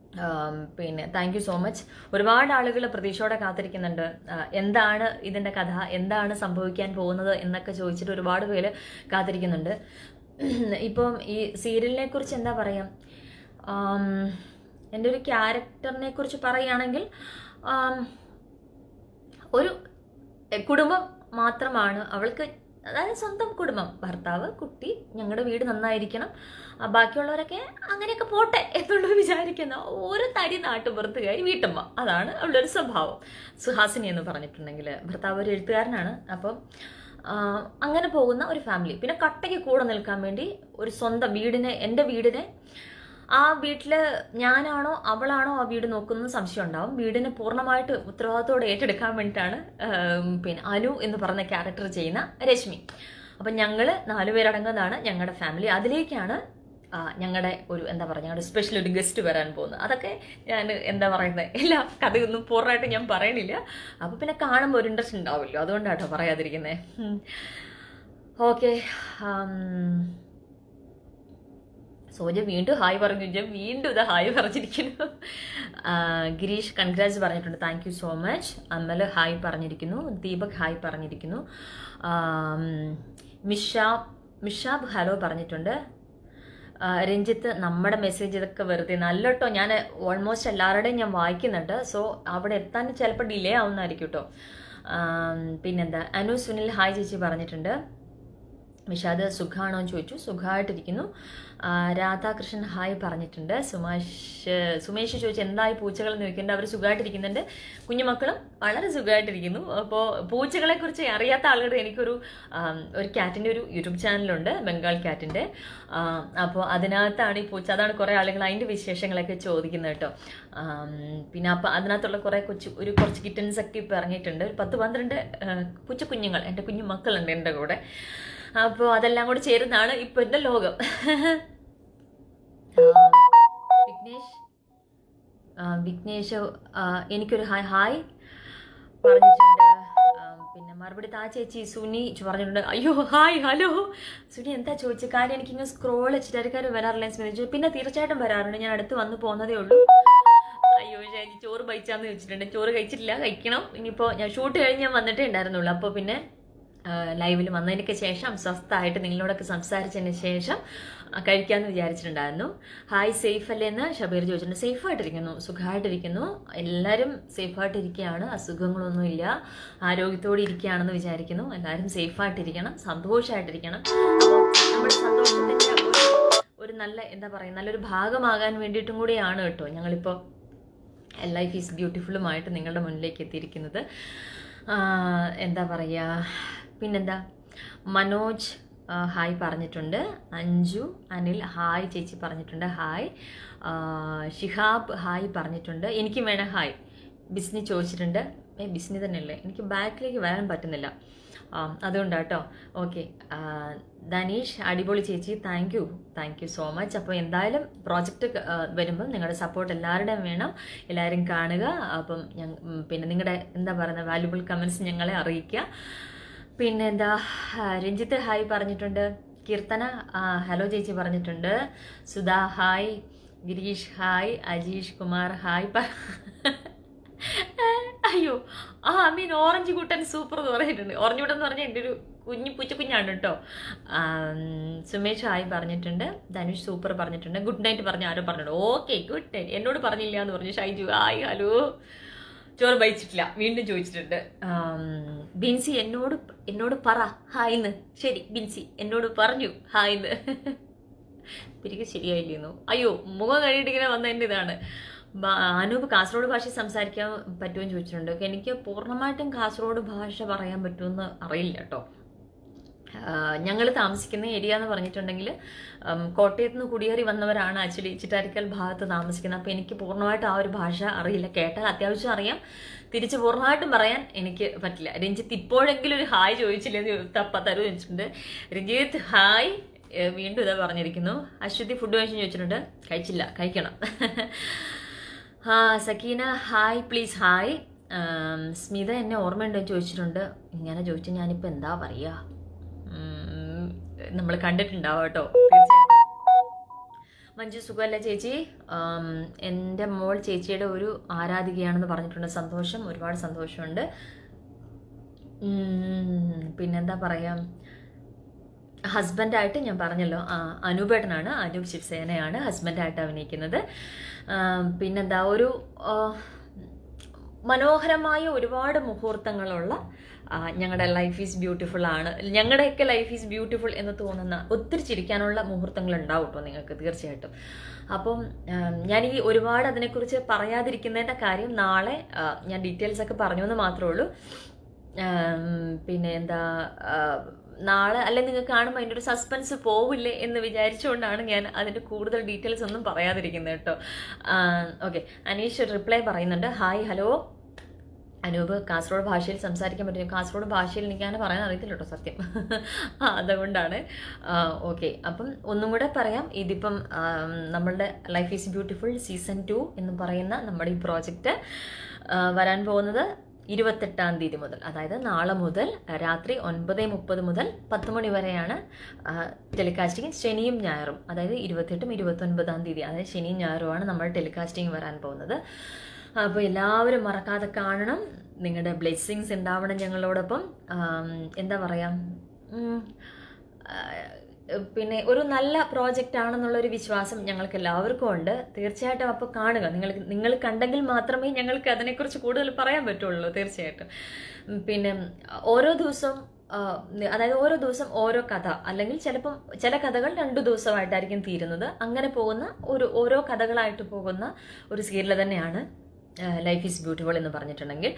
ആം, പിന്നെ താങ്ക് യു സോ മച്ച് ഒരുപാട് ആളുകൾ പ്രതീക്ഷയോടെ കാത്തിരിക്കുന്നുണ്ട് ആ, എന്താണ് ഇതിൻ്റെ കഥ എന്താണ് സംഭവിക്കാൻ പോകുന്നത് എന്നൊക്കെ ചോദിച്ചിട്ട് ഒരുപാട് പേര് കാത്തിരിക്കുന്നുണ്ട് ഇപ്പം ഈ സീരിയലിനെ കുറിച്ച് എന്താ പറയുക ആം, എൻ്റെ ഒരു ക്യാരക്ടറിനെ കുറിച്ച് പറയുകയാണെങ്കിൽ ആം, ഒരു എ, കുടുംബം മാത്രമാണ് അവൾക്ക് അതായത് സ്വന്തം കുടുംബം ഭർത്താവ് കുട്ടി ഞങ്ങളുടെ വീട് നന്നായിരിക്കണം ആ, ബാക്കിയുള്ളവരൊക്കെ അങ്ങനെയൊക്കെ പോട്ടെ എന്നുള്ളത് വിചാരിക്കുന്ന ഒരു തടി നാട്ടുപുറത്തുകാരി വീട്ടമ്മ അതാണ് അവളുടെ ഒരു സ്വഭാവം സുഹാസിനി എന്ന് പറഞ്ഞിട്ടുണ്ടെങ്കിൽ ഭർത്താവ് ഒരു എഴുത്തുകാരനാണ് അപ്പം ആ, അങ്ങനെ പോകുന്ന ഒരു ഫാമിലി പിന്നെ കട്ടയ്ക്ക് കൂടെ നിൽക്കാൻ വേണ്ടി ഒരു സ്വന്തം വീടിനെ എൻ്റെ വീടിനെ ആ വീട്ടിൽ ഞാനാണോ അവളാണോ ആ വീട് നോക്കുന്നത് സംശയം ഉണ്ടാവും വീടിനെ പൂർണ്ണമായിട്ട് ഉത്തരവാദിത്തോടെ ഏറ്റെടുക്കാൻ വേണ്ടിയിട്ടാണ് ആം, പിന്നെ അനു എന്ന് പറഞ്ഞ ക്യാരക്ടർ ചെയ്യുന്ന രശ്മി അപ്പം ഞങ്ങൾ നാലുപേരടങ്ങുന്നതാണ് ഞങ്ങളുടെ ഫാമിലി അതിലേക്കാണ് ആ, ഞങ്ങളുടെ ഒരു എന്താ പറയുക ഞങ്ങളുടെ സ്പെഷ്യൽ ഒരു ഗസ്റ്റ് വരാൻ പോകുന്നത് അതൊക്കെ ഞാൻ എന്താ പറയുന്നത് എല്ലാ കഥയൊന്നും പൂർണ്ണമായിട്ട് ഞാൻ പറയണില്ല അപ്പോൾ പിന്നെ കാണുമ്പോൾ ഒരു ഇൻട്രസ്റ്റ് ഉണ്ടാവുമല്ലോ അതുകൊണ്ടാട്ടോ പറയാതിരിക്കുന്നത് ഓക്കെ സോജ വീണ്ടും ഹായ് പറഞ്ഞു ഞാൻ വീണ്ടും ഇത് ഹായ് പറഞ്ഞിരിക്കുന്നു ആ, ഗിരീഷ് കൺഗ്രാറ്റ്സ് പറഞ്ഞിട്ടുണ്ട് thank you so much Amal hi പറഞ്ഞിരിക്കുന്നു ദീപക് ഹായ് പറഞ്ഞിരിക്കുന്നു ആം, മിഷാബ് മിഷാബ് ഹലോ പറഞ്ഞിട്ടുണ്ട് ആ, രഞ്ജിത്ത് നമ്മുടെ മെസ്സേജ് ഇതൊക്കെ വെറുതെ നല്ല കേട്ടോ ഞാൻ ഓൾമോസ്റ്റ് എല്ലാവരുടെയും ഞാൻ വായിക്കുന്നുണ്ട് സോ അവിടെ എത്താൻ ചിലപ്പോൾ ഡിലേ ആവുന്നതായിരിക്കും കേട്ടോ ആം, പിന്നെന്താ അനു സുനിൽ ഹായ് ചേച്ചി പറഞ്ഞിട്ടുണ്ട് വിഷാദ് സുഖാണോ എന്ന് ചോദിച്ചു സുഖമായിട്ടിരിക്കുന്നു ആ, രാധാകൃഷ്ണൻ ഹായ് പറഞ്ഞിട്ടുണ്ട് സുമാഷ് സുമേഷ് ചോദിച്ചു എന്തായി പൂച്ചകൾ എന്ന് ചോദിക്കുന്നുണ്ട് അവർ സുഖമായിട്ടിരിക്കുന്നുണ്ട് കുഞ്ഞുമക്കളും വളരെ സുഖമായിട്ടിരിക്കുന്നു അപ്പോൾ പൂച്ചകളെ കുറിച്ച് അറിയാത്ത ആളുകൾ എനിക്കൊരു ആം, ഒരു ക്യാറ്റിൻ്റെ ഒരു യൂട്യൂബ് ചാനലുണ്ട് ബംഗാൾ ക്യാറ്റിൻ്റെ അപ്പോൾ അതിനകത്താണ് ഈ പൂച്ച അതാണ് കുറേ ആളുകൾ അതിൻ്റെ വിശേഷങ്ങളൊക്കെ ചോദിക്കുന്നത് കേട്ടോ ആം, പിന്നെ അപ്പം അതിനകത്തുള്ള കുറേ കൊച്ചു ഒരു കുറച്ച് കിറ്റൻസ് ഒക്കെ ഇപ്പോൾ ഇറങ്ങിയിട്ടുണ്ട് ഒരു പത്ത് പന്ത്രണ്ട് ആ, പൂച്ച കുഞ്ഞുങ്ങൾ എൻ്റെ കുഞ്ഞു മക്കളുണ്ട് എൻ്റെ കൂടെ അപ്പോൾ അതെല്ലാം കൂടി ചേരുന്നതാണ് ഇപ്പോൾ എൻ്റെ ലോകം ആ, വിഘ്നേഷ് ആ, വിഘ്നേഷ് ആ, എനിക്കൊരു ഹായ് ഹായ് പറഞ്ഞിട്ടുണ്ട് ആ, പിന്നെ മറുപടി താ ചേച്ചി സുനി ചു- പറഞ്ഞിട്ടുണ്ട് അയ്യോ ഹായ് ഹലോ സുനി എന്താ ചോദിച്ചത് കാര്യം എനിക്കിങ്ങനെ സ്ക്രോൾ ചിലർക്കാർ വരാറില്ല സ്മിതിച്ചു പിന്നെ തീർച്ചയായിട്ടും വരാറുണ്ട് ഞാൻ അടുത്ത് വന്ന് പോകുന്നതേ ഉള്ളൂ അയ്യോ ചേച്ചി ചോറ് കഴിച്ചാന്ന് ചോദിച്ചിട്ടുണ്ട് ചോറ് കഴിച്ചിട്ടില്ല കഴിക്കണം ഇനിയിപ്പോൾ ഞാൻ ഷൂട്ട് കഴിഞ്ഞ് ഞാൻ വന്നിട്ടേ ഉണ്ടായിരുന്നുള്ളൂ അപ്പോൾ പിന്നെ ലൈവിൽ വന്നതിനൊക്കെ ശേഷം സ്വസ്ഥമായിട്ട് നിങ്ങളോടൊക്കെ സംസാരിച്ചതിന് ശേഷം ആ, കഴിക്കാമെന്ന് വിചാരിച്ചിട്ടുണ്ടായിരുന്നു ഹായ് സേഫ് അല്ലേ എന്ന് ഷബീർ ചോദിച്ചിട്ടുണ്ട് സേഫായിട്ടിരിക്കുന്നു സുഖമായിട്ടിരിക്കുന്നു എല്ലാവരും സേഫായിട്ടിരിക്കുകയാണ് അസുഖങ്ങളൊന്നുമില്ല ആരോഗ്യത്തോടെ ഇരിക്കുകയാണെന്ന് വിചാരിക്കുന്നു എല്ലാവരും സേഫായിട്ടിരിക്കണം സന്തോഷമായിട്ടിരിക്കണം അപ്പോൾ നമ്മുടെ സന്തോഷത്തിൻ്റെ ഒരു ഒരു നല്ല എന്താ പറയുക നല്ലൊരു ഭാഗമാകാൻ വേണ്ടിയിട്ടും കൂടിയാണ് കേട്ടോ ഞങ്ങളിപ്പോൾ ലൈഫ് ഈസ് ബ്യൂട്ടിഫുള്ളുമായിട്ട് നിങ്ങളുടെ മുന്നിലേക്ക് എത്തിയിരിക്കുന്നത് ആ, എന്താ പറയുക പിന്നെന്താ മനോജ് ആ, ഹായ് പറഞ്ഞിട്ടുണ്ട് അഞ്ജു അനിൽ ഹായ് ചേച്ചി പറഞ്ഞിട്ടുണ്ട് ഹായ് ആ, ഷിഹാബ് ഹായ് പറഞ്ഞിട്ടുണ്ട് എനിക്കും വേണം ഹായ് ബിസ്നി ചോദിച്ചിട്ടുണ്ട് ഏ ബിസ്നി തന്നെയല്ലേ എനിക്ക് ബാക്കിലേക്ക് വരാൻ പറ്റുന്നില്ല ആ, അതുകൊണ്ടാണ് കേട്ടോ ഓക്കെ ധനീഷ് അടിപൊളി ചേച്ചി thank you thank you so much അപ്പോൾ എന്തായാലും പ്രോജക്റ്റ് വരുമ്പോൾ നിങ്ങളുടെ സപ്പോർട്ട് എല്ലാവരുടെയും വേണം എല്ലാവരും കാണുക അപ്പം ഞങ്ങ ഉം, പിന്നെ നിങ്ങളുടെ എന്താ പറയുക വാല്യുബിൾ കമൻസ് ഞങ്ങളെ അറിയിക്കുക പിന്നെ എന്താ ആ, രഞ്ജിത്ത് ഹായ് പറഞ്ഞിട്ടുണ്ട് കീർത്തന ആ, ഹലോ ചേച്ചി പറഞ്ഞിട്ടുണ്ട് Sudha hi Girish hi Ajeesh Kumar hi പ- അയ്യോ ആ I mean orange Kuttan super എന്ന് പറഞ്ഞിട്ടുണ്ട് ഓറഞ്ച് കുട്ടൻ എന്ന് പറഞ്ഞാൽ എൻ്റെ ഒരു കുഞ്ഞു പൂച്ചക്കുഞ്ഞാണ് കേട്ടോ ആം, സുമേഷ് ഹായ് പറഞ്ഞിട്ടുണ്ട് ധനുഷ് സൂപ്പർ പറഞ്ഞിട്ടുണ്ട് ഗുഡ് നൈറ്റ് പറഞ്ഞു ആരോ പറഞ്ഞിട്ടുണ്ട് ഓക്കെ ഗുഡ് നൈറ്റ് എന്നോട് പറഞ്ഞില്ല എന്ന് പറഞ്ഞു ഷൈജു ഹായ് ഹലോ ചോറ് വഹിച്ചിട്ടില്ല വീണ്ടും ചോദിച്ചിട്ടുണ്ട് ആം, ബിൻസി എന്നോട് എന്നോട് പറ ഹായ്ന്ന് ശരി ബിൻസി എന്നോട് പറഞ്ഞു ഹായ്ന്ന് പിരിക്ക് ശരിയായില്ലെന്നു അയ്യോ മുഖം കഴിയിട്ട് ഇങ്ങനെ വന്നതിൻ്റെ ഇതാണ് ബ- അനൂപ് കാസർഗോഡ് ഭാഷ സംസാരിക്കാൻ പറ്റുമെന്ന് ചോദിച്ചിട്ടുണ്ട് എനിക്ക് പൂർണ്ണമായിട്ടും കാസർഗോഡ് ഭാഷ പറയാൻ പറ്റുമെന്ന് അറിയില്ല കേട്ടോ ഞങ്ങൾ താമസിക്കുന്ന ഏരിയ എന്ന് പറഞ്ഞിട്ടുണ്ടെങ്കിൽ ഉം, കോട്ടയത്ത് നിന്ന് കുടിയേറി വന്നവരാണ് ആക്ച്വലി ചിറ്റാരിക്കൽ ഭാഗത്ത് താമസിക്കുന്നത് അപ്പോൾ എനിക്ക് പൂർണ്ണമായിട്ട് ആ ഒരു ഭാഷ അറിയില്ല കേട്ടാൽ അത്യാവശ്യം അറിയാം തിരിച്ച് പൂർണ്ണമായിട്ടും പറയാൻ എനിക്ക് പറ്റില്ല രഞ്ജിത്ത് ഇപ്പോഴെങ്കിലും ഒരു ഹായ് ചോദിച്ചില്ലെന്ന് തപ്പ തരൂ ചോദിച്ചിട്ടുണ്ട് രഞ്ജിത്ത് ഹായ് ഏ, വീണ്ടും ഇതാ പറഞ്ഞിരിക്കുന്നു അശ്വതി ഫുഡ് കഴിച്ചു ചോദിച്ചിട്ടുണ്ട് കഴിച്ചില്ല കഴിക്കണം ആ സക്കീന ഹായ് പ്ലീസ് ഹായ് ആം, സ്മിത എന്നെ ഓർമ്മയുണ്ടോ എന്ന് ചോദിച്ചിട്ടുണ്ട് ഇങ്ങനെ ചോദിച്ചാൽ ഞാനിപ്പോൾ എന്താ പറയുക നമ്മൾ കണ്ടിട്ടുണ്ടാവും കേട്ടോ തീർച്ചയായിട്ടും മഞ്ജു സുഖമല്ല ചേച്ചി ആം, എൻ്റെ മോൾ ചേച്ചിയുടെ ഒരു ആരാധികയാണെന്ന് പറഞ്ഞിട്ടുണ്ട് സന്തോഷം ഒരുപാട് സന്തോഷമുണ്ട് ഉം, പിന്നെന്താ പറയാ ഹസ്ബൻഡായിട്ട് ഞാൻ പറഞ്ഞല്ലോ ആ, അനൂപേട്ടനാണ് അനൂപ് ശിവസേനയാണ് ഹസ്ബൻഡായിട്ട് അഭിനയിക്കുന്നത് ആം, പിന്നെന്താ ഒരു ആ, മനോഹരമായ ഒരുപാട് മുഹൂർത്തങ്ങളുള്ള ആ, ഞങ്ങളുടെ ലൈഫ് ഈസ് ബ്യൂട്ടിഫുൾ ആണ് ഞങ്ങളുടെയൊക്കെ ലൈഫ് ഈസ് ബ്യൂട്ടിഫുൾ എന്ന് തോന്നുന്ന ഒത്തിരി ചിരിക്കാനുള്ള മുഹൂർത്തങ്ങൾ ഉണ്ടാവും കേട്ടോ നിങ്ങൾക്ക് തീർച്ചയായിട്ടും അപ്പം ആം, ഞാൻ ഈ ഒരുപാട് അതിനെക്കുറിച്ച് പറയാതിരിക്കുന്നതിൻ്റെ കാര്യം നാളെ ആ, ഞാൻ ഡീറ്റെയിൽസ് ഒക്കെ പറഞ്ഞു എന്ന് മാത്രമേ ഉള്ളൂ ആം, പിന്നെ എന്താ ആ, നാളെ അല്ലെ നിങ്ങൾക്ക് കാണുമ്പോൾ അതിൻ്റെ ഒരു സസ്പെൻസ് പോവില്ലേ എന്ന് വിചാരിച്ചുകൊണ്ടാണ് ഞാൻ അതിൻ്റെ കൂടുതൽ ഡീറ്റെയിൽസ് ഒന്നും പറയാതിരിക്കുന്നത് കേട്ടോ ഓക്കെ അനീഷ് റിപ്ലൈ പറയുന്നുണ്ട് ഹായ് ഹലോ അനൂപ് കാസർഗോഡ് ഭാഷയിൽ സംസാരിക്കാൻ പറ്റും കാസർഗോഡ് ഭാഷയിൽ എനിക്കങ്ങനെ പറയാൻ അറിയത്തില്ല കേട്ടോ സത്യം ആ, അതുകൊണ്ടാണ് ഓക്കെ അപ്പം ഒന്നും കൂടെ പറയാം ഇതിപ്പം ആം, നമ്മളുടെ life is beautiful season two എന്ന് പറയുന്ന നമ്മുടെ ഈ പ്രോജക്റ്റ് വരാൻ പോകുന്നത് ഇരുപത്തെട്ടാം തീയതി മുതൽ അതായത് നാളെ മുതൽ രാത്രി ഒൻപത് മുപ്പത് മുതൽ പത്ത് മണി വരെയാണ് ടെലികാസ്റ്റിംഗ് ശനിയും ഞായറും അതായത് ഇരുപത്തെട്ടും ഇരുപത്തൊൻപതാം തീയതി അതായത് ശനിയും ഞായറുമാണ് നമ്മൾ ടെലികാസ്റ്റിംഗ് വരാൻ പോകുന്നത് അപ്പോൾ എല്ലാവരും മറക്കാതെ കാണണം നിങ്ങളുടെ ബ്ലെസ്സിങ്സ് ഉണ്ടാവണം ഞങ്ങളോടൊപ്പം ആം, എന്താ പറയുക ഉം, ആ, പിന്നെ ഒരു നല്ല പ്രോജക്റ്റ് ആണെന്നുള്ളൊരു വിശ്വാസം ഞങ്ങൾക്ക് എല്ലാവർക്കും ഉണ്ട് തീർച്ചയായിട്ടും അപ്പോൾ കാണുക നിങ്ങൾ നിങ്ങൾ കണ്ടെങ്കിൽ മാത്രമേ ഞങ്ങൾക്ക് അതിനെക്കുറിച്ച് കൂടുതൽ പറയാൻ പറ്റുള്ളൂ തീർച്ചയായിട്ടും ഉം, പിന്നെ ഓരോ ദിവസവും ആ, അതായത് ഓരോ ദിവസം ഓരോ കഥ അല്ലെങ്കിൽ ചിലപ്പം ചില കഥകൾ രണ്ടു ദിവസമായിട്ടായിരിക്കും തീരുന്നത് അങ്ങനെ പോകുന്ന ഒരു ഓരോ കഥകളായിട്ട് പോകുന്ന ഒരു സീരിയൽ തന്നെയാണ് ലൈഫ് ഈസ് ബ്യൂട്ടിഫുൾ എന്ന് പറഞ്ഞിട്ടുണ്ടെങ്കിൽ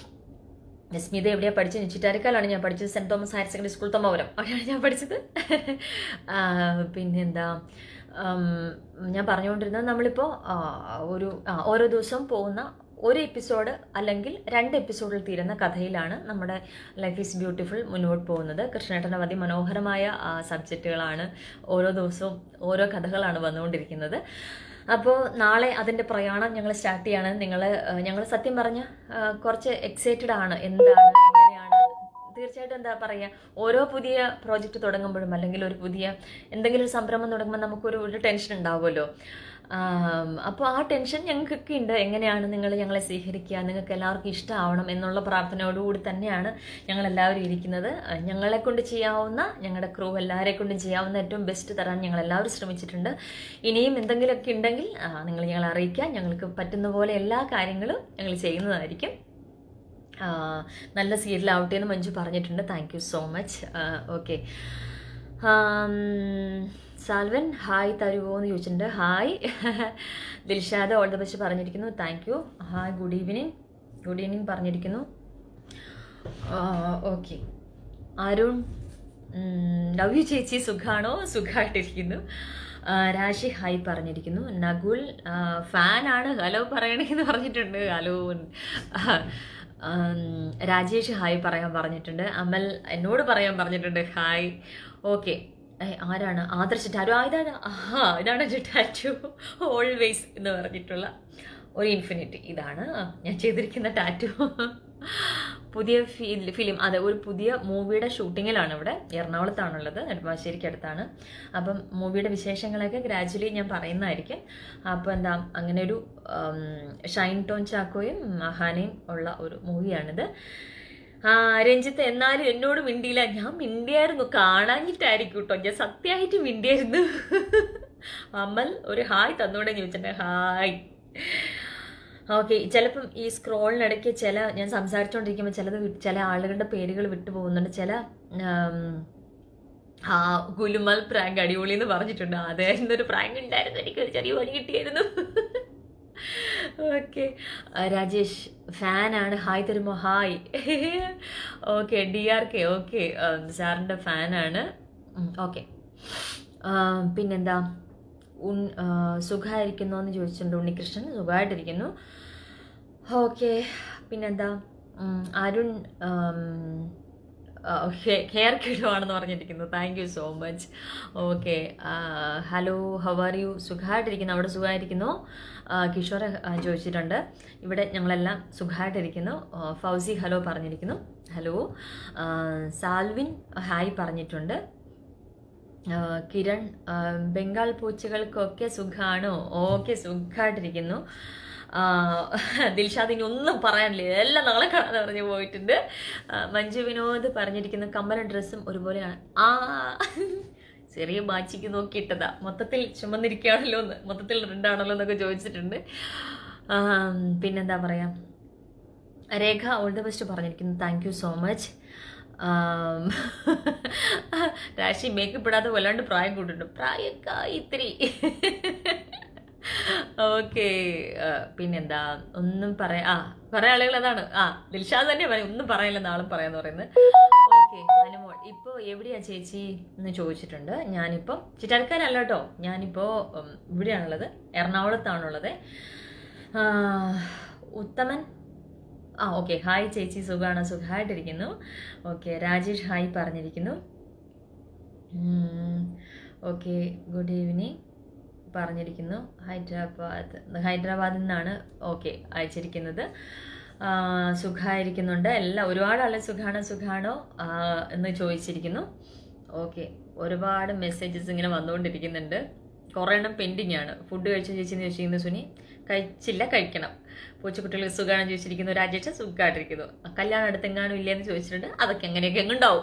സ്മിത എവിടെയാണ് പഠിച്ചത് ചിറ്റാരിക്കാലാണ് ഞാൻ പഠിച്ചത് saint Thomas higher secondary school Thommapuram അവിടെയാണ് ഞാൻ പഠിച്ചത് ആ, പിന്നെന്താ ഉം, ഞാൻ പറഞ്ഞുകൊണ്ടിരുന്നത് നമ്മളിപ്പോൾ ആ, ഒരു ആ, ഓരോ ദിവസവും പോകുന്ന ഒരു എപ്പിസോഡ് അല്ലെങ്കിൽ രണ്ട് എപ്പിസോഡിൽ തീരുന്ന കഥയിലാണ് നമ്മുടെ ലൈഫ് ഈസ് ബ്യൂട്ടിഫുൾ മുന്നോട്ട് പോകുന്നത് കൃഷ്ണേട്ടൻ്റെ അതിമനോഹരമായ ആ, സബ്ജക്റ്റുകളാണ് ഓരോ ദിവസവും ഓരോ കഥകളാണ് വന്നുകൊണ്ടിരിക്കുന്നത് അപ്പോൾ നാളെ അതിൻ്റെ പ്രയാണം ഞങ്ങൾ സ്റ്റാർട്ട് ചെയ്യാണ് നിങ്ങൾ ഞങ്ങൾ സത്യം പറഞ്ഞ കുറച്ച് എക്സൈറ്റഡ് ആണ് എന്താണ് എങ്ങനെയാണ് തീർച്ചയായിട്ടും എന്താ പറയുക ഓരോ പുതിയ പ്രോജക്റ്റ് തുടങ്ങുമ്പോഴും അല്ലെങ്കിൽ ഒരു പുതിയ എന്തെങ്കിലും ഒരു സംരംഭം തുടങ്ങുമ്പോൾ നമുക്കൊരു ഒരു ടെൻഷൻ ഉണ്ടാവുമല്ലോ അപ്പോൾ ആ ടെൻഷൻ ഞങ്ങൾക്കൊക്കെ ഉണ്ട് എങ്ങനെയാണ് നിങ്ങൾ ഞങ്ങളെ സ്വീകരിക്കുക നിങ്ങൾക്ക് എല്ലാവർക്കും ഇഷ്ടമാവണം എന്നുള്ള പ്രാർത്ഥനയോടുകൂടി തന്നെയാണ് ഞങ്ങൾ എല്ലാവരും ഇരിക്കുന്നത് ആ, ഞങ്ങളെ കൊണ്ട് ചെയ്യാവുന്ന ഞങ്ങളുടെ ക്രൂ എല്ലാവരെ കൊണ്ടും ചെയ്യാവുന്ന ഏറ്റവും ബെസ്റ്റ് തരാൻ ഞങ്ങൾ എല്ലാവരും ശ്രമിച്ചിട്ടുണ്ട് ഇനിയും എന്തെങ്കിലുമൊക്കെ ഉണ്ടെങ്കിൽ ആ, നിങ്ങൾ ഞങ്ങളെ അറിയിക്കുക ഞങ്ങൾക്ക് പറ്റുന്ന പോലെ എല്ലാ കാര്യങ്ങളും ഞങ്ങൾ ചെയ്യുന്നതായിരിക്കും ആ, നല്ല സീരിയലാവട്ടെ എന്ന് മഞ്ജു പറഞ്ഞിട്ടുണ്ട് thank you so much okay Salvan hi തരുമോ എന്ന് ചോദിച്ചിട്ടുണ്ട് hi Dilshad all the best പറഞ്ഞിരിക്കുന്നു thank you hi good evening good evening പറഞ്ഞിരിക്കുന്നു ഓക്കെ അരുൺ ലവ് യു ചേച്ചി സുഖാണോ സുഖമായിട്ടിരിക്കുന്നു ആ, രാശി ഹായ് പറഞ്ഞിരിക്കുന്നു നകുൽ ഫാനാണ് ഹലോ പറയണേന്ന് പറഞ്ഞിട്ടുണ്ട് ഹലോ ആ, ഉം, രാജേഷ് ഹായ് പറയാൻ പറഞ്ഞിട്ടുണ്ട് അമൽ എന്നോട് പറയാൻ പറഞ്ഞിട്ടുണ്ട് ഹായ് ഓക്കെ ആരാണ് ആദർശ ടാറ്റു ആ ഇതാണ് ആ ഇതാണ് ടാറ്റു ഓൾവേസ് എന്ന് പറഞ്ഞിട്ടുള്ള ഒരു ഇൻഫിനിറ്റി ഇതാണ് ആ, ഞാൻ ചെയ്തിരിക്കുന്ന ടാറ്റു പുതിയ ഫിലിം അതെ ഒരു പുതിയ മൂവിയുടെ ഷൂട്ടിങ്ങിലാണ് ഇവിടെ എറണാകുളത്താണുള്ളത് നെടുമ്പാശ്ശേരിക്ക് അടുത്താണ് അപ്പം മൂവിയുടെ വിശേഷങ്ങളൊക്കെ ഗ്രാജുവലി ഞാൻ പറയുന്നതായിരിക്കും അപ്പോൾ എന്താ അങ്ങനെ ഒരു ഉം, ഷൈൻ ടോൺ ചാക്കോയും മഹാനയും ഉള്ള ഒരു മൂവിയാണിത് ആ രഞ്ജിത്ത് എന്നാലും എന്നോട് മിണ്ടിയില്ല ഞാൻ മിണ്ടിയായിരുന്നു കാണാഞ്ഞിട്ടായിരിക്കും കേട്ടോ ഞാൻ സത്യമായിട്ട് മിണ്ടിയായിരുന്നു അമൽ ഒരു ഹായ് തന്നോടെ ചോദിച്ചിട്ടുണ്ട് ഹായ് ഓക്കെ ചിലപ്പം ഈ സ്ക്രോളിനിടയ്ക്ക് ചില ഞാൻ സംസാരിച്ചുകൊണ്ടിരിക്കുമ്പോൾ ചിലത് വി- ചില ആളുകളുടെ പേരുകൾ വിട്ടു പോകുന്നുണ്ട് ചില ആം, ആ ഗുലുമൽ പ്രാങ്ക് അടിപൊളി എന്ന് പറഞ്ഞിട്ടുണ്ട് അതായിരുന്നു ഒരു പ്രാങ്ക് ഉണ്ടായിരുന്നു എനിക്കൊരു ചെറിയ പണി കിട്ടിയായിരുന്നു ഓക്കെ രാജേഷ് ഫാനാണ് ഹായ് തരുമോ hi okay D R K okay സാറിൻ്റെ ഫാനാണ് ഓക്കെ പിന്നെന്താ ഉൺ സുഖമായിരിക്കുന്നോ എന്ന് ചോദിച്ചിട്ടുണ്ട് ഉണ്ണികൃഷ്ണൻ സുഖമായിട്ടിരിക്കുന്നു ഓക്കെ പിന്നെന്താ ഉം, അരുൺ ഹെയർ കിടുവാണെന്ന് പറഞ്ഞിരിക്കുന്നു thank you so much okay hello how are you സുഖമായിട്ടിരിക്കുന്നു അവിടെ സുഖമായിരിക്കുന്നു ആ, കിഷോർ ആ, ചോദിച്ചിട്ടുണ്ട് ഇവിടെ ഞങ്ങളെല്ലാം സുഖമായിട്ടിരിക്കുന്നു ആ, ഫൗസി ഹലോ പറഞ്ഞിരിക്കുന്നു ഹലോ ആ, സാൽവിൻ ഹായ് പറഞ്ഞിട്ടുണ്ട് ആ, കിരൺ ആ, ബംഗാൾ പൂച്ചകൾക്കൊക്കെ സുഖാണോ ഓക്കെ സുഖമായിട്ടിരിക്കുന്നു ആ, ദിൽഷാദ് ഇനി ഒന്നും പറയാനില്ല എല്ലാം നാളെ കാണാതെ പറഞ്ഞു പോയിട്ടുണ്ട് ആ, മഞ്ജു വിനോദ് പറഞ്ഞിരിക്കുന്നു കമ്മലും ഡ്രസ്സും ഒരുപോലെയാണ് ആ ചെറിയ ബാച്ചിക്ക് നോക്കിയിട്ടതാ മൊത്തത്തിൽ ചുമന്നിരിക്കുകയാണല്ലോ എന്ന് മൊത്തത്തിൽ രണ്ടാണല്ലോ എന്നൊക്കെ ചോദിച്ചിട്ടുണ്ട് ആ, പിന്നെന്താ പറയാ രേഖ ഓൾ ദ ബെസ്റ്റ് പറഞ്ഞിരിക്കുന്നു thank you so much Rashi makeup ഇടാതെ വല്ലാണ്ട് പ്രായം കൂട്ടുന്നുണ്ട് പ്രായമൊക്കെ ഇത്തിരി ഓക്കെ പിന്നെന്താ ഒന്നും പറയാ ആ കുറെ ആളുകൾ അതാണ് ആ ദിൽഷാദ് തന്നെ പറയും ഒന്നും പറയില്ല നാളും പറയാന്ന് പറയുന്നത് ഓക്കെ അനുമോൾ ഇപ്പോൾ എവിടെയാ ചേച്ചി എന്ന് ചോദിച്ചിട്ടുണ്ട് ഞാനിപ്പോൾ ചിറ്റാൽക്കാരല്ല കേട്ടോ ഞാനിപ്പോൾ ഉം, ഇവിടെയാണുള്ളത് എറണാകുളത്താണുള്ളത് ആ, ഉത്തമൻ ആ ഓക്കെ ഹായ് ചേച്ചി സുഖമാണ് സുഖമായിട്ടിരിക്കുന്നു ഓക്കെ രാജേഷ് ഹായ് പറഞ്ഞിരിക്കുന്നു ഓക്കെ ഗുഡ് ഈവനിങ് പറഞ്ഞിരിക്കുന്നു ഹൈദരാബാദ് ഹൈദരാബാദിൽ നിന്നാണ് ഓക്കെ അയച്ചിരിക്കുന്നത് ആ, സുഖമായിരിക്കുന്നുണ്ട് എല്ലാം ഒരുപാട് ആളെ സുഖാണോ സുഖാണോ ആ, എന്ന് ചോദിച്ചിരിക്കുന്നു ഓക്കെ ഒരുപാട് മെസ്സേജസ് ഇങ്ങനെ വന്നുകൊണ്ടിരിക്കുന്നുണ്ട് കുറേ എണ്ണം പെൻഡിങ് ആണ് ഫുഡ് കഴിച്ച ചേച്ചിന്ന് ചോദിച്ചിരിക്കുന്നു സുനി കഴിച്ചില്ല കഴിക്കണം പൂച്ചക്കുട്ടികൾ സുഖമാണ് ചോദിച്ചിരിക്കുന്നു രാജേഷ് സുഖമായിട്ടിരിക്കുന്നു കല്യാണം അടുത്തെങ്ങാനും ഇല്ലേന്ന് ചോദിച്ചിട്ടുണ്ട് അതൊക്കെ എങ്ങനെയൊക്കെ ഉണ്ടാവും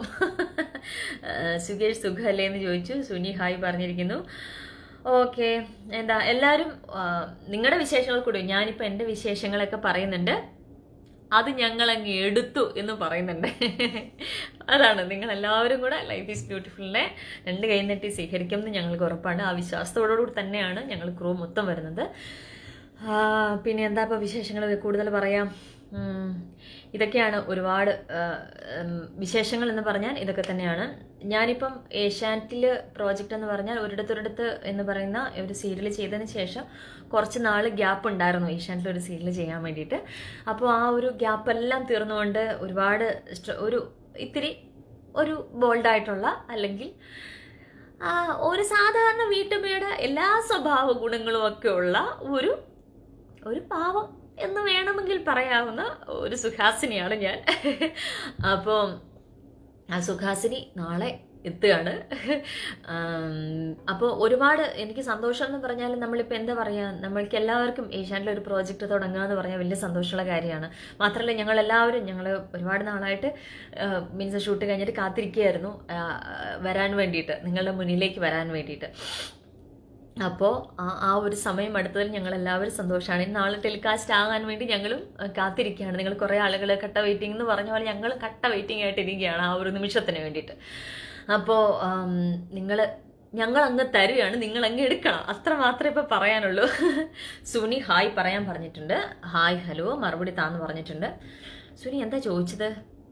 സുകേഷ് സുഖമല്ലേ എന്ന് ചോദിച്ചു സുനി ഹായ് പറഞ്ഞിരിക്കുന്നു ഓക്കെ എന്താ എല്ലാവരും നിങ്ങളുടെ വിശേഷങ്ങൾ കൂടി ഞാനിപ്പോൾ എൻ്റെ വിശേഷങ്ങളൊക്കെ പറയുന്നുണ്ട് അത് ഞങ്ങൾ അങ്ങ് എടുത്തു എന്ന് പറയുന്നുണ്ട് അതാണ് നിങ്ങൾ എല്ലാവരും കൂടെ ലൈഫ് ഈസ് ബ്യൂട്ടിഫുളിനെ രണ്ട് കൈ നീട്ടി സ്വീകരിക്കുമെന്ന് ഞങ്ങൾക്ക് ഉറപ്പാണ് ആ വിശ്വാസത്തോടുകൂടി തന്നെയാണ് ഞങ്ങൾ ക്രൂ മൊത്തം വരുന്നത് ആ, പിന്നെ എന്താ ഇപ്പോൾ വിശേഷങ്ങൾ കൂടുതൽ പറയാം ഉം, ഇതൊക്കെയാണ് ഒരുപാട് ആ, ഉം, വിശേഷങ്ങൾ എന്ന് പറഞ്ഞാൽ ഇതൊക്കെ തന്നെയാണ് ഞാനിപ്പം ഏഷ്യാനെറ്റിൽ പ്രോജക്റ്റ് എന്ന് പറഞ്ഞാൽ ഒരിടത്തൊരിടത്ത് എന്ന് പറയുന്ന ഒരു സീരിയൽ ചെയ്തതിന് ശേഷം കുറച്ച് നാൾ ഗ്യാപ്പ് ഉണ്ടായിരുന്നു ഏഷ്യാനെറ്റിൽ ഒരു സീരിയൽ ചെയ്യാൻ വേണ്ടിയിട്ട് അപ്പോൾ ആ ഒരു ഗ്യാപ്പ് എല്ലാം തീർന്നുകൊണ്ട് ഒരുപാട് സ്ട്ര- ഒരു ഇത്തിരി ഒരു ബോൾഡായിട്ടുള്ള അല്ലെങ്കിൽ ആ, ഒരു സാധാരണ വീട്ടമ്മയുടെ എല്ലാ സ്വഭാവ ഗുണങ്ങളും ഒക്കെ ഉള്ള ഒരു ഒരു പാവം എന്ന് വേണമെങ്കിൽ പറയാവുന്ന ഒരു സുഹാസിനിയാണ് ഞാൻ അപ്പോൾ ആ സുഹാസിനി നാളെ എത്തുകയാണ് അപ്പോൾ ഒരുപാട് എനിക്ക് സന്തോഷം എന്ന് പറഞ്ഞാൽ നമ്മളിപ്പോൾ എന്താ പറയുക നമ്മൾക്ക് എല്ലാവർക്കും ഏഷ്യാനിലെ ഒരു പ്രോജക്റ്റ് തുടങ്ങുക എന്ന് പറഞ്ഞാൽ വലിയ സന്തോഷമുള്ള കാര്യമാണ് മാത്രമല്ല ഞങ്ങൾ എല്ലാവരും ഞങ്ങൾ ഒരുപാട് നാളായിട്ട് മീൻസ് ഷൂട്ട് കഴിഞ്ഞിട്ട് കാത്തിരിക്കുകയായിരുന്നു ആ, വരാൻ വേണ്ടിയിട്ട് നിങ്ങളുടെ മുന്നിലേക്ക് വരാൻ വേണ്ടിയിട്ട് അപ്പോൾ ആ ആ ഒരു സമയം അടുത്തതിൽ ഞങ്ങൾ എല്ലാവരും സന്തോഷമാണ് ഇനി നാളെ ടെലികാസ്റ്റ് ആകാൻ വേണ്ടി ഞങ്ങളും അഹ്, കാത്തിരിക്കുകയാണ് നിങ്ങൾ കുറേ ആളുകൾ കട്ട വെയിറ്റിംഗ് എന്ന് പറഞ്ഞ പോലെ ഞങ്ങളും കട്ട വെയിറ്റിംഗ് ആയിട്ട് ഇരിക്കുകയാണ് ആ ഒരു നിമിഷത്തിന് വേണ്ടിയിട്ട് അപ്പോൾ നിങ്ങൾ ഞങ്ങൾ അങ്ങ് തരുകയാണ് നിങ്ങൾ അങ്ങ് എടുക്കണം അത്ര മാത്രമേ ഇപ്പോൾ പറയാനുള്ളൂ സുനി ഹായ് പറയാൻ പറഞ്ഞിട്ടുണ്ട് ഹായ് ഹലോ മറുപടി താന്ന് പറഞ്ഞിട്ടുണ്ട് സുനി എന്താ ചോദിച്ചത്